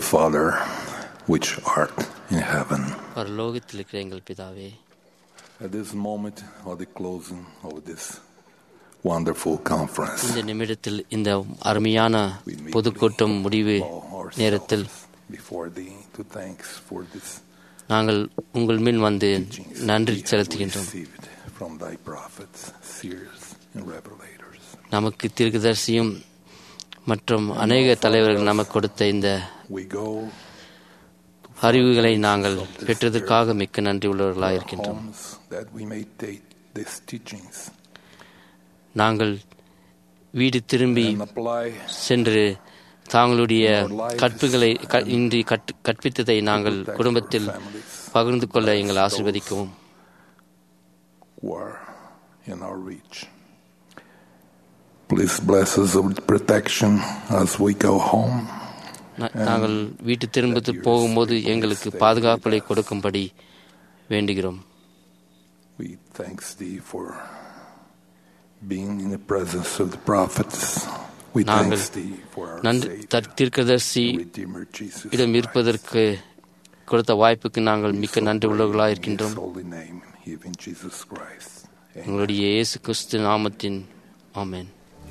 Father, which art in heaven. பரலோகத்தில் இருக்கிற எங்கள் பிதாவே At this moment of the closing of this wonderful conference, இந்த நிமிடத்தில் இந்த அருமையான பொதுக்கூட்டம் முடிவு நேரத்தில் before thee to thanks for this நாங்கள் உங்கள் முன் வந்து நன்றி செலுத்துகின்றோம் received from thy prophets, seers, and revelators. நமக்கு தீர்க்கதரிசியும் மற்றும் அநேக தலைவர்கள் நமக்கு கொடுத்த இந்த We go அறிவுகளை நாங்கள் பெற்றதற்காக மிக்க நன்றி உள்ளவர்களாக இருக்கின்றோம் homes that we may take these teachings நாங்கள் வீடு திரும்பி and apply சென்று தாங்களுடைய கற்புகளை க- இன்றி கற்று- கற்பித்ததை நாங்கள் குடும்பத்தில் பகிர்ந்து கொள்ள எங்கள் ஆசிர்வதிக்கவும் who are in our reach. Please bless us with protection as we go home. நா- நாங்கள் வீட்டு திரும்ப போகும்போது எங்களுக்கு பாதுகாப்புகளை கொடுக்கும்படி வேண்டுகிறோம் We thanks thee for being in the presence of the prophets. We நாங்கள் thanks thee for our நன்றி Savior, த- தீர்க்கதரிசி Redeemer Jesus இடம் இருப்பதற்கு கொடுத்த வாய்ப்புக்கு நாங்கள் மிக்க நன்றி உள்ளவர்களாக His இருக்கின்றோம் holy name, even Jesus Christ. Amen. எங்களுடைய இயேசு கிறிஸ்து நாமத்தின் ஆமென்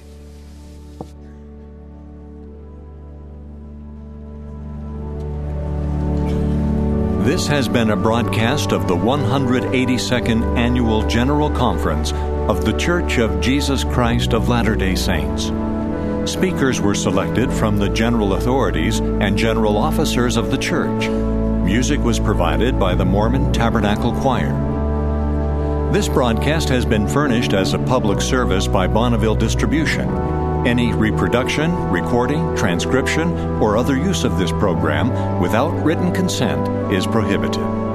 This has been a broadcast of the 182nd Annual General Conference of The Church of Jesus Christ of Latter day Saints. Speakers were selected from the general authorities and general officers of the church. Music was provided by the Mormon Tabernacle Choir. This broadcast has been furnished as a public service by Bonneville Distribution. Any reproduction, recording, transcription, or other use of this program without written consent is prohibited.